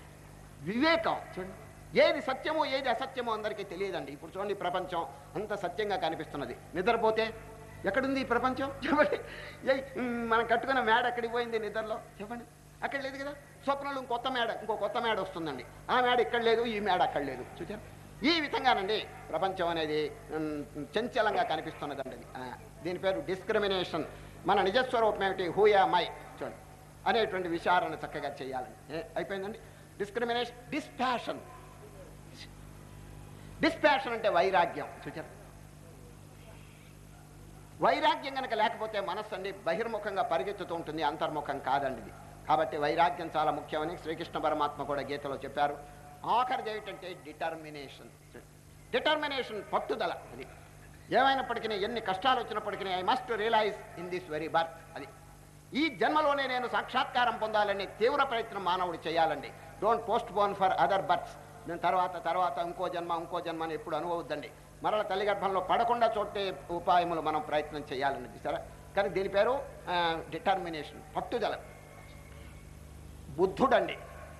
వివేకం చూడండి ఏది సత్యమో ఏది అసత్యమో అందరికీ తెలియదండి ఇప్పుడు చూడండి ప్రపంచం అంత సత్యంగా కనిపిస్తున్నది నిద్రపోతే ఎక్కడుంది ఈ ప్రపంచం చెప్పండి ఏయ్, మ్, మనం కట్టుకున్న మేడ ఎక్కడికి పోయింది నిద్రలో చెప్పండి అక్కడ లేదు కదా స్వప్నంలో ఇంకొత్త మేడ ఇంకో కొత్త మేడ వస్తుందండి ఆ మేడ ఇక్కడ లేదు ఈ మేడ అక్కడ లేదు చూచారు ఈ విధంగానండి ప్రపంచం అనేది మ్, చంచలంగా కనిపిస్తున్నదండి అది. ఆ, దీని పేరు డిస్క్రిమినేషన్ మన నిజస్వరూపం ఏమిటి హూయా మై చూడండి అనేటువంటి విచారణ చక్కగా చేయాలని ఏ, అయిపోయిందండి డిస్క్రిమినేషన్ డిస్పాషన్ డిస్పాషన్ అంటే వైరాగ్యం చూచారు వైరాగ్యం కనుక లేకపోతే మనస్సు అండి బహిర్ముఖంగా పరిగెత్తుతూ ఉంటుంది అంతర్ముఖం కాదండి ఇది కాబట్టి వైరాగ్యం చాలా ముఖ్యమని శ్రీకృష్ణ పరమాత్మ కూడా గీతలో చెప్పారు ఆఖరిది ఏమిటంటే డిటర్మినేషన్ డిటర్మినేషన్ పట్టుదల అది ఏమైనప్పటికీ ఎన్ని కష్టాలు వచ్చినప్పటికీ I must realize in this very birth అది ఈ జన్మలోనే నేను సాక్షాత్కారం పొందాలని తీవ్ర ప్రయత్నం మానవుడు చేయాలండి don't postpone for other births నేను తర్వాత తర్వాత ఇంకో జన్మ ఇంకో జన్మ అని ఎప్పుడు అనుభవద్దండి మరల తల్లి గర్భంలో పడకుండా చోటే ఉపాయములు మనం ప్రయత్నం చేయాలని చూసారా కానీ దీని పేరు డిటర్మినేషన్ పట్టుదల బుద్ధుడండి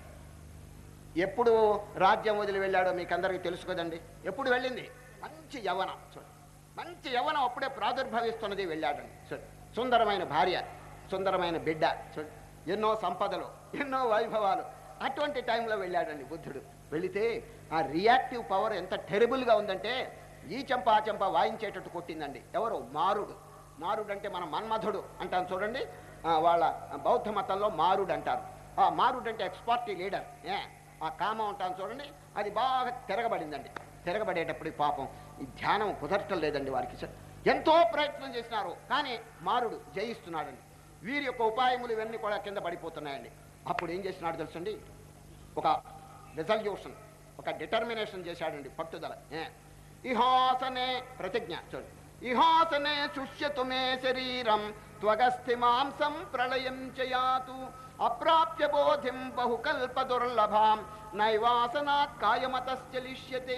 ఎప్పుడు రాజ్యం వదిలి వెళ్ళాడో మీకు అందరికీ తెలుసు కదండి ఎప్పుడు వెళ్ళింది మంచి యవనం చూడండి మంచి యవనం అప్పుడే ప్రాదుర్భవిస్తున్నది వెళ్ళాడండి చూడండి సుందరమైన భార్య సుందరమైన బిడ్డ చూడండి ఎన్నో సంపదలు ఎన్నో వైభవాలు అటువంటి టైంలో వెళ్ళాడండి బుద్ధుడు వెళితే ఆ రియాక్టివ్ పవర్ ఎంత టెరిబుల్గా ఉందంటే ఈ చెంప ఆ చెంప వాయించేటట్టు కొట్టిందండి ఎవరు మారుడు మారుడు అంటే మన మన్మధుడు అంటాం చూడండి ఆ, వాళ్ళ బౌద్ధ మతంలో మారుడు అంటారు ఆ మారుడు అంటే ఎక్స్పార్టీ లీడర్ ఏ ఆ కామం అంటాను చూడండి అది బాగా తిరగబడిందండి తిరగబడేటప్పుడు ఈ పాపం ఈ ధ్యానం కుదరటం లేదండి వారికి సార్ ఎంతో ప్రయత్నం చేసినారు కానీ మారుడు జయిస్తున్నాడండి వీరి యొక్క ఉపాయములు ఇవన్నీ కూడా కింద పడిపోతున్నాయండి అప్పుడు ఏం చేసినాడు తెలుసండి ఒక రిజల్యూషన్ ఒక డిటర్మినేషన్ చేశాడండి పట్టుదల ఏ, ఇహాసనే ప్రతిజ్ఞ చూడు ఇహాసనే శుష్యతు మే శరీరం త్వగస్థి మాంసం ప్రళయం చయాతు అప్రాప్య బోధిం బహుకల్ప దుర్లభాం నైవాసనాత్ కాయమతశ్చలిష్యతే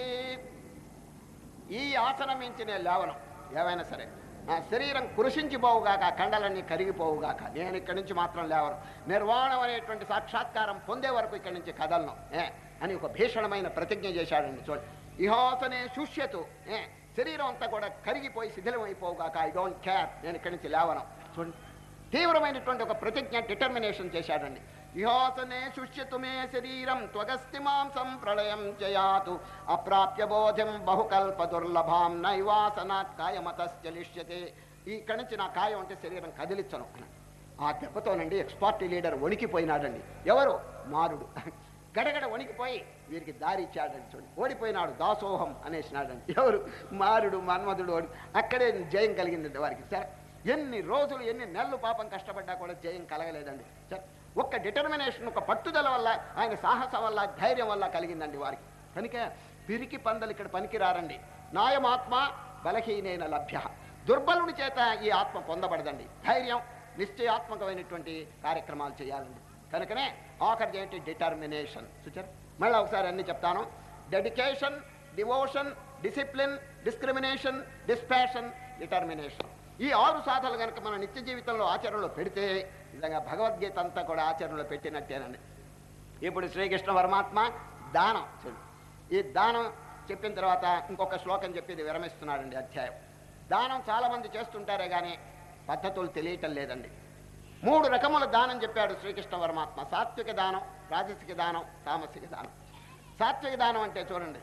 ఈ ఆసనం మించి నేను లేవను ఏమైనా సరే నా శరీరం కృషించిపోవుగాక కండలన్నీ కరిగిపోవుగాక నేను ఇక్కడి నుంచి మాత్రం లేవను నిర్వాణం అనేటువంటి సాక్షాత్కారం పొందే వరకు ఇక్కడి నుంచి కదలను ఏ అని ఒక భీషణమైన ప్రతిజ్ఞ చేశాడండి చూడండి ఇహాసనే శుష్యతు ఏ శరీరం అంతా కూడా కరిగిపోయి శిథిలం అయిపోవుగాక ఐ డోంట్ కేర్ నేను ఇక్కడి నుంచి లేవను చూడండి తీవ్రమైనటువంటి ఒక ప్రతిజ్ఞ డిటర్మినేషన్ చేశాడండి ఇహాసనే శుష్యతు మే శరీరం త్వగస్తి మాంసం ప్రళయం చేయాతు అప్రాప్య బోధం బహుకల్ప దుర్లభాం నైవాసనాత్ కాయమతశ్చలిష్యతే ఇక్కడి నుంచి నా కాయం అంటే శరీరం కదిలించను ఆ దెబ్బతోనండి ఎక్స్పార్టీ లీడర్ వణికిపోయినాడండి ఎవరు మారుడు గడగడ వణికిపోయి వీరికి దారి ఇచ్చాడండి చూడండి ఓడిపోయినాడు దాసోహం అనేసినాడండి ఎవరు మారుడు మన్మధుడు ఓడి అక్కడే జయం కలిగిందండి వారికి సరే ఎన్ని రోజులు ఎన్ని నెలలు పాపం కష్టపడ్డా కూడా జయం కలగలేదండి సరే ఒక్క డిటర్మినేషన్ ఒక పట్టుదల వల్ల ఆయన సాహసం వల్ల ధైర్యం వల్ల కలిగిందండి వారికి కనుక పిరికి పందలు ఇక్కడ పనికిరారండి నాయమాత్మ బలహీనైన లభ్య దుర్బలుడి చేత ఈ ఆత్మ పొందబడదండి ధైర్యం నిశ్చయాత్మకమైనటువంటి కార్యక్రమాలు చేయాలండి కనుకనే ఆఖరిది ఏంటి డిటర్మినేషన్ చూచారు మళ్ళీ ఒకసారి అన్ని చెప్తాను dedication devotion discipline discrimination dispassion determination ఈ ఆరు సాధనలు కనుక మన నిత్య జీవితంలో ఆచరణలో పెడితే నిజంగా భగవద్గీత అంతా కూడా ఆచరణలో పెట్టినట్టేనండి ఇప్పుడు శ్రీకృష్ణ పరమాత్మ దానం చూడు ఈ దానం చెప్పిన తర్వాత ఇంకొక శ్లోకం చెప్పి ఇది విరమిస్తున్నాడండి అధ్యాయం దానం చాలామంది చేస్తుంటారే కానీ పద్ధతులు తెలియటం లేదండి మూడు రకముల దానం చెప్పాడు శ్రీకృష్ణ పరమాత్మ సాత్విక దానం రాజసిక దానం తామసిక దానం సాత్విక దానం అంటే చూడండి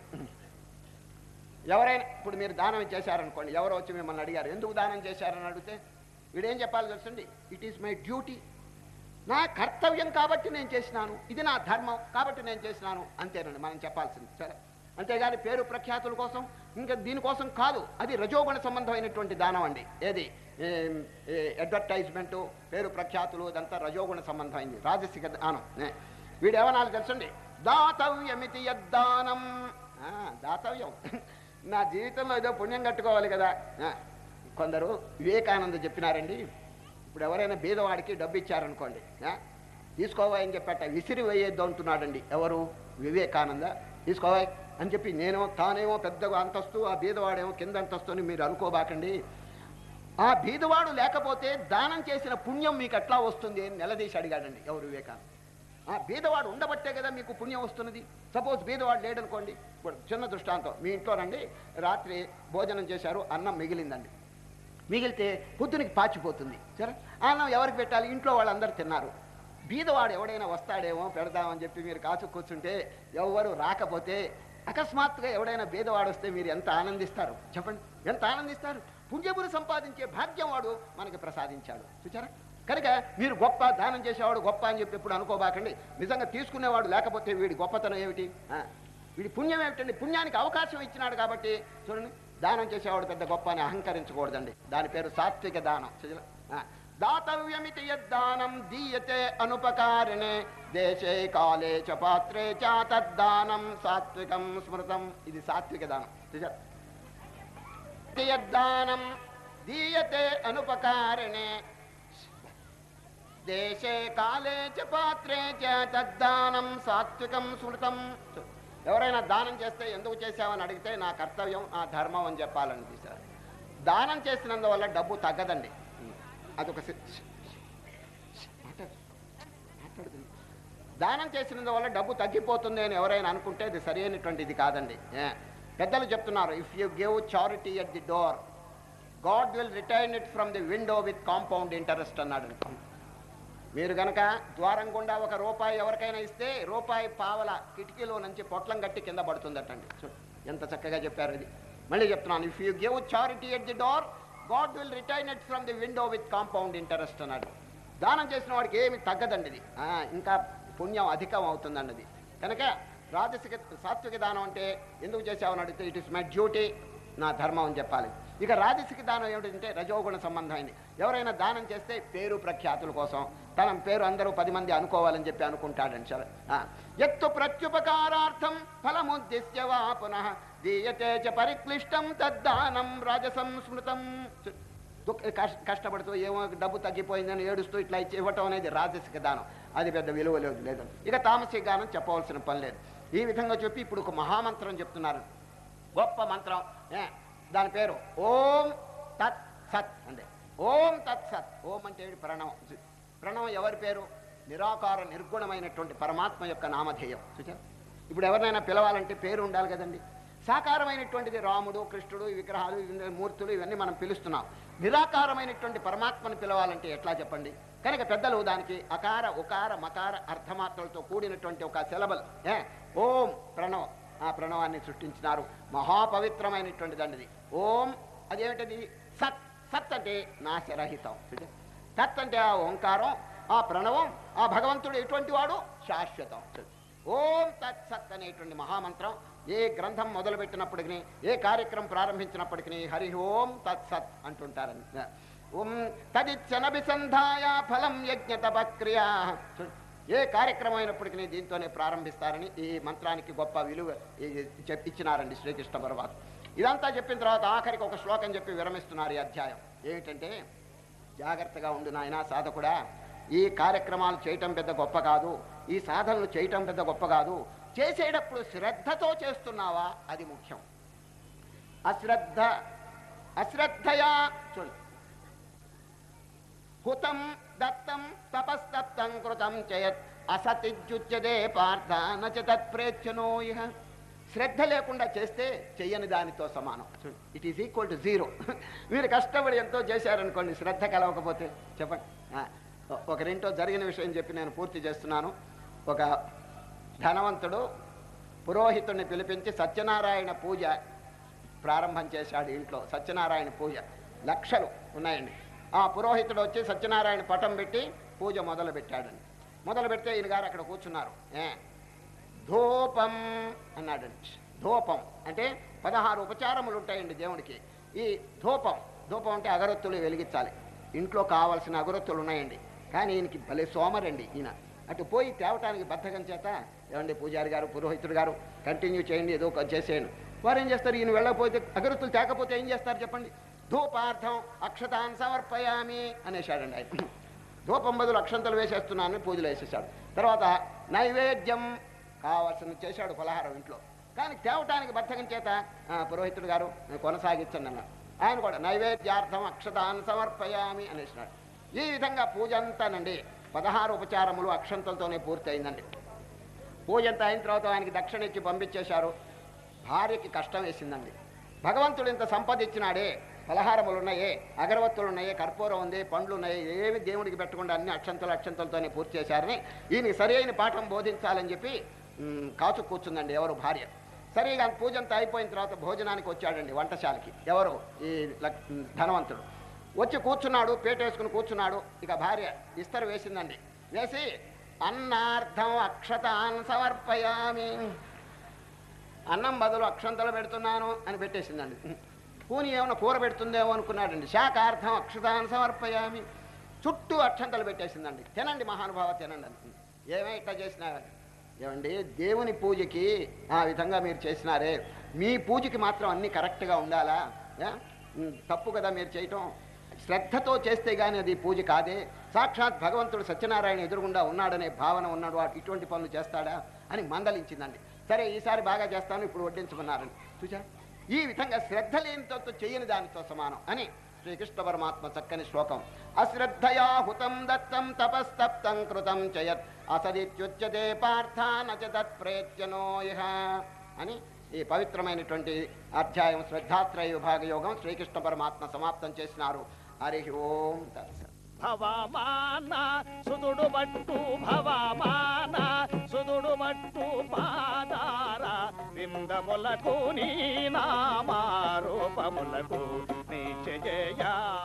ఎవరైనా ఇప్పుడు మీరు దానం చేశారనుకోండి ఎవరో వచ్చి మిమ్మల్ని అడిగారు ఎందుకు దానం చేశారని అడిగితే వీడేం చెప్పాలి తెలుసండి ఇట్ ఈస్ మై డ్యూటీ నా కర్తవ్యం కాబట్టి నేను చేసినాను ఇది నా ధర్మం కాబట్టి నేను చేసినాను అంతేనండి మనం చెప్పాల్సింది సరే అంతేగాని పేరు ప్రఖ్యాతుల కోసం ఇంకా దీనికోసం కాదు అది రజోగుణ సంబంధమైనటువంటి దానం అండి ఏది అడ్వర్టైజ్మెంటు పేరు ప్రఖ్యాతులు ఇదంతా రజోగుణ సంబంధమైంది రాజసిక దానం ఏ. వీడు ఏమనాలి తెలుసండి దాతవ్యమితి యద్దానం ఆ, దాతవ్యం నా జీవితంలో ఏదో పుణ్యం కట్టుకోవాలి కదా ఆ, కొందరు వివేకానంద చెప్పినారండి ఇప్పుడు ఎవరైనా బీదవాడికి డబ్బు ఇచ్చారనుకోండి ఆ, తీసుకోవా అని చెప్పట విసిరి వేయొద్దు అంటున్నాడండి ఎవరు వివేకానంద తీసుకోవా అని చెప్పి నేను తానేమో పెద్దగా అంతస్తు ఆ బీదవాడేమో కింద అంతస్తు అని మీరు అనుకోబాకండి ఆ బీదవాడు లేకపోతే దానం చేసిన పుణ్యం మీకు ఎట్లా వస్తుంది అని నిలదీసి అడిగాడండి ఎవరు వివేకానంద ఆ బీదవాడు ఉండబట్టే కదా మీకు పుణ్యం వస్తున్నది సపోజ్ బీదవాడు లేడనుకోండి ఇప్పుడు చిన్న దృష్టాంతం మీ ఇంట్లోనండి రాత్రి భోజనం చేశారు అన్నం మిగిలిందండి మిగిలితే పొద్దునికి పాచిపోతుంది సరే అన్నం ఎవరికి పెట్టాలి ఇంట్లో వాళ్ళందరూ తిన్నారు బీదవాడు ఎవడైనా వస్తాడేమో పెడదామని చెప్పి మీరు కాచు కూర్చుంటే ఎవరు రాకపోతే అకస్మాత్తుగా ఎవడైనా బీదవాడు వస్తే మీరు ఎంత ఆనందిస్తారు చెప్పండి ఎంత ఆనందిస్తారు పుణ్యమును సంపాదించే భాగ్యం వాడు మనకి ప్రసాదించాడు చూచారా కనుక మీరు గొప్ప దానం చేసేవాడు గొప్ప అని చెప్పి ఎప్పుడు అనుకోబాకండి నిజంగా తీసుకునేవాడు లేకపోతే వీడి గొప్పతనం ఏమిటి ఆ, వీడి పుణ్యం ఏమిటండి పుణ్యానికి అవకాశం ఇచ్చినాడు కాబట్టి చూడండి దానం చేసేవాడు పెద్ద గొప్ప అని అహంకరించకూడదండి దాని పేరు సాత్విక దానం చూసారా? ఆ, దాతవ్యమితి యద్దానం దీయతే అనుపకారిణే దేశే కాలే చ పాత్రే చ తద్దానం సాత్వికం స్మృతం ఇది సాత్విక దానం చూసారా? యద్దానం దీయతే అనుపకారిణే దేశే కాలే చ పాత్రే చ తద్దానం సాత్వికం స్మృతం ఎవరైనా దానం చేస్తే ఎందుకు చేశావని అడిగితే నా కర్తవ్యం నా ధర్మం అని చెప్పాలని తీశారు దానం చేసినందువల్ల డబ్బు తగ్గదండి అదొక సి- మాట్లాడు. మాట్లాడుతుంది. దానం చేసినందువల్ల డబ్బు తగ్గిపోతుంది అని ఎవరైనా అనుకుంటే అది సరి అయినటువంటి ఇది కాదండి ఏ. పెద్దలు చెప్తున్నారు if you give charity at the door God will retain it from the window with compound interest అన్నాడు మీరు గనక ద్వారం గుండా ఒక రూపాయి ఎవరికైనా ఇస్తే రూపాయి పావల కిటికీలో నుంచి పొట్లం కట్టి కింద పడుతుందటండి చూడు ఎంత చక్కగా చెప్పారు ఇది మళ్ళీ చెప్తున్నాను if you give charity at the door God will retain it from the window with compound interest అన్నాడు దానం చేసిన వాడికి ఏమి తగ్గదండి ఇది ఆ, ఇంకా పుణ్యం అధికం అవుతుందండి అది కనుక రాజసిక సాత్విక దానం అంటే ఎందుకు చేసావని అడిగితే ఇట్ ఇస్ మై డ్యూటీ నా ధర్మం అని చెప్పాలి ఇక రాజసిక దానం ఏమిటంటే రజోగుణ సంబంధమైంది ఎవరైనా దానం చేస్తే పేరు ప్రఖ్యాతుల కోసం తన పేరు అందరూ పది మంది అనుకోవాలని చెప్పి అనుకుంటాడని సరే ఆ. ఎత్తు ప్రత్యుపకారార్థం ఫలముద్దిశ్య వా పునః దీయతే చ పరిక్లిష్టం తద్దానం రాజసం స్మృతం చు- దుఃఖ కష్ట కష్టపడుతూ ఏమో డబ్బు తగ్గిపోయిందని ఏడుస్తూ ఇట్లా ఇచ్చి ఇవ్వటం అనేది రాజసిక దానం అది పెద్ద విలువ లేదు లేదు ఇక తామసిక దానం చెప్పవలసిన పని లేదు ఈ విధంగా చెప్పి ఇప్పుడు ఒక మహామంత్రం చెప్తున్నారు గొప్ప మంత్రం ఏ, దాని పేరు ఓం తత్ సత్ అంటే ఓం తత్ సత్ ఓం అంటే ఏమిటి? ప్రణవం ప్రణవం ఎవరి పేరు నిరాకార నిర్గుణమైనటువంటి పరమాత్మ యొక్క నామధేయం చూచారు ఇప్పుడు ఎవరినైనా పిలవాలంటే పేరు ఉండాలి కదండి సాకారమైనటువంటిది రాముడు కృష్ణుడు ఈ విగ్రహాలు ఇవన్నీ మూర్తులు ఇవన్నీ మనం పిలుస్తున్నాం నిరాకారమైనటువంటి పరమాత్మను పిలవాలంటే ఎట్లా చెప్పండి కనుక పెద్దలు దానికి అకార ఉకార మకార అర్థమాత్రలతో కూడినటువంటి ఒక సెలబల్ ఏ ఓం ప్రణవ్ ఆ ప్రణవాన్ని సృష్టించినారు మహాపవిత్రమైనటువంటి దండిది ఓం అదేమిటది సత్ సత్ అంటే నాశరహితం చూడు. తత్ అంటే ఆ ఓంకారం ఆ ప్రణవం ఆ భగవంతుడు ఎటువంటి వాడు శాశ్వతం చూడు. ఓం తత్ సత్ అనేటువంటి మహామంత్రం ఏ గ్రంథం మొదలుపెట్టినప్పటికీ ఏ కార్యక్రమం ప్రారంభించినప్పటికీ హరి ఓం తత్ సత్ అంటుంటారని ఓం తదిచ్చనభిసంధాయ ఫలం యజ్ఞ తపక్రియా చూడు. ఏ కార్యక్రమం అయినప్పటికీ దీంతోనే ప్రారంభిస్తారని ఈ మంత్రానికి గొప్ప విలువ ఈ- చెప్పి ఇచ్చినారండి శ్రీకృష్ణ పరమాత్మ ఇదంతా చెప్పిన తర్వాత ఆఖరికి ఒక శ్లోకం చెప్పి విరమిస్తున్నారు ఈ అధ్యాయం ఏమిటంటే జాగ్రత్తగా ఉండు నాయనా సాధకుడా ఈ కార్యక్రమాలు చేయటం పెద్ద గొప్ప కాదు ఈ సాధనలు చేయటం పెద్ద గొప్ప కాదు చేసేటప్పుడు శ్రద్ధతో చేస్తున్నావా అది ముఖ్యం అశ్రద్ధ అశ్రద్ధయా చూడు హుతం దత్తం తపస్తప్తం కృతం చేయత్ అసతిజ్జుచ్యదే పార్థ నచ తత్ప్రేత్యనో ఇహ శ్రద్ధ లేకుండా చేస్తే చెయ్యని దానితో సమానం it is equal to zero మీరు కష్టపడి ఎంతో చేశారనుకోండి శ్రద్ధ కలవకపోతే చెప్పండి ఆ, ఒక రెంటో జరిగిన విషయం చెప్పి నేను పూర్తి చేస్తున్నాను ఒక ధనవంతుడు పురోహితుడిని పిలిపించి సత్యనారాయణ పూజ ప్రారంభం చేశాడు ఇంట్లో సత్యనారాయణ పూజ లక్షలు ఉన్నాయండి ఆ పురోహితుడు వచ్చి సత్యనారాయణ పటం పెట్టి పూజ మొదలు పెట్టాడండి మొదలు పెడితే ఈయన గారు అక్కడ కూర్చున్నారు ఏ ధూపం అన్నాడండి ధూపం అంటే పదహారు ఉపచారములు ఉంటాయండి దేవుడికి ఈ ధూపం ధూపం అంటే అగరొత్తులు వెలిగించాలి ఇంట్లో కావాల్సిన అగరొత్తులు ఉన్నాయండి కానీ ఈయనకి భలే సోమరండి ఈయన అటు పోయి తేవటానికి బద్ధకం చేత ఏమండి పూజారి గారు పురోహితుడు గారు కంటిన్యూ చేయండి ఏదో ఒకటి చేసేయండి వారు ఏం చేస్తారు ఈయన వెళ్ళకపోతే అగరొత్తులు తేకపోతే ఏం చేస్తారు చెప్పండి ధూపార్థం అక్షతాన్ సమర్పయామి అనేశాడండి ఆయన ధూపం బదులు అక్షంతలు వేసేస్తున్నానని పూజలు వేసేసాడు తర్వాత నైవేద్యం కావాల్సింది చేశాడు పలహారం ఇంట్లో కానీ తేవటానికి బద్ధకం చేత "ఆ, పురోహితుడు గారు నేను కొనసాగించండి అన్నాడు ఆయన కూడా నైవేద్యార్థం అక్షతాన్ సమర్పయామి అనేసినాడు ఈ విధంగా పూజ అంతానండి పదహారు ఉపచారములు అక్షంతలతోనే పూర్తయిందండి పూజ అంతా అయిన తర్వాత ఆయనకి దక్షిణ ఇచ్చి పంపించేశారు భార్యకి కష్టం వేసిందండి భగవంతుడు ఇంత సంపద ఇచ్చినాడే పలహారములు ఉన్నాయే అగరవత్తులు ఉన్నాయే కర్పూరం ఉంది పండ్లు ఉన్నాయి ఏమి దేవుడికి పెట్టకుండా అన్ని అక్షంతలు అక్షంతలతోనే పూర్తి చేశారని ఈయనకి సరి అయిన పాఠం బోధించాలని చెప్పి మ్, కాచు కూర్చుందండి ఎవరు భార్య సరిగా పూజ అంతా అయిపోయిన తర్వాత భోజనానికి వచ్చాడండి వంటశాలకి ఎవరు ఈ లక్- ధనవంతుడు వచ్చి కూర్చున్నాడు పేట వేసుకుని కూర్చున్నాడు ఇక భార్య ఇస్తరు వేసిందండి వేసి అన్నార్థం అక్షతాన్ సమర్పయామి అన్నం బదులు అక్షంతలు పెడుతున్నాను అని పెట్టేసిందండి పూని ఏమైనా కూర పెడుతుందేమో అనుకున్నాడండి శాకార్థం అక్షతాన్ సమర్పయామి చుట్టూ అక్షంతలు పెట్టేసిందండి తినండి మహానుభావ తినండి అని ఏమై ఇట్లా చేసినా ఏమండి దేవుని పూజకి ఆ విధంగా మీరు చేసినారే మీ పూజకి మాత్రం అన్నీ కరెక్ట్గా ఉండాలా ఏ? ఉమ్, తప్పు కదా మీరు చేయటం శ్రద్ధతో చేస్తే గానీ అది పూజ కాదే సాక్షాత్ భగవంతుడు సత్యనారాయణ ఎదురుగుండా ఉన్నాడనే భావన ఉన్నాడు వాడు ఇటువంటి పనులు చేస్తాడా అని మందలించిందండి సరే ఈసారి బాగా చేస్తాను ఇప్పుడు వడ్డించమన్నారని చూసా ఈ విధంగా శ్రద్ధ లేనితో చేయని దానితో సమానం అని శ్రీకృష్ణ పరమాత్మ చక్కని శ్లోకం అశ్రద్ధయా హుతం దత్తం తపస్తప్తం కృతం చయత్ అసదిత్యుచ్యతే పార్థాన చ తత్ప్రేత్యనో ఇహ అని ఈ పవిత్రమైనటువంటి అధ్యాయం శ్రద్ధాత్రయ విభాగ యోగం శ్రీకృష్ణ పరమాత్మ సమాప్తం చేసినారు హరి ఓం తత్సత్ భవమాన సుదుడు మట్టు భవమాన సుదుడు మట్టు పాదార విందములకు నీ నామారూపములకు నీ జయ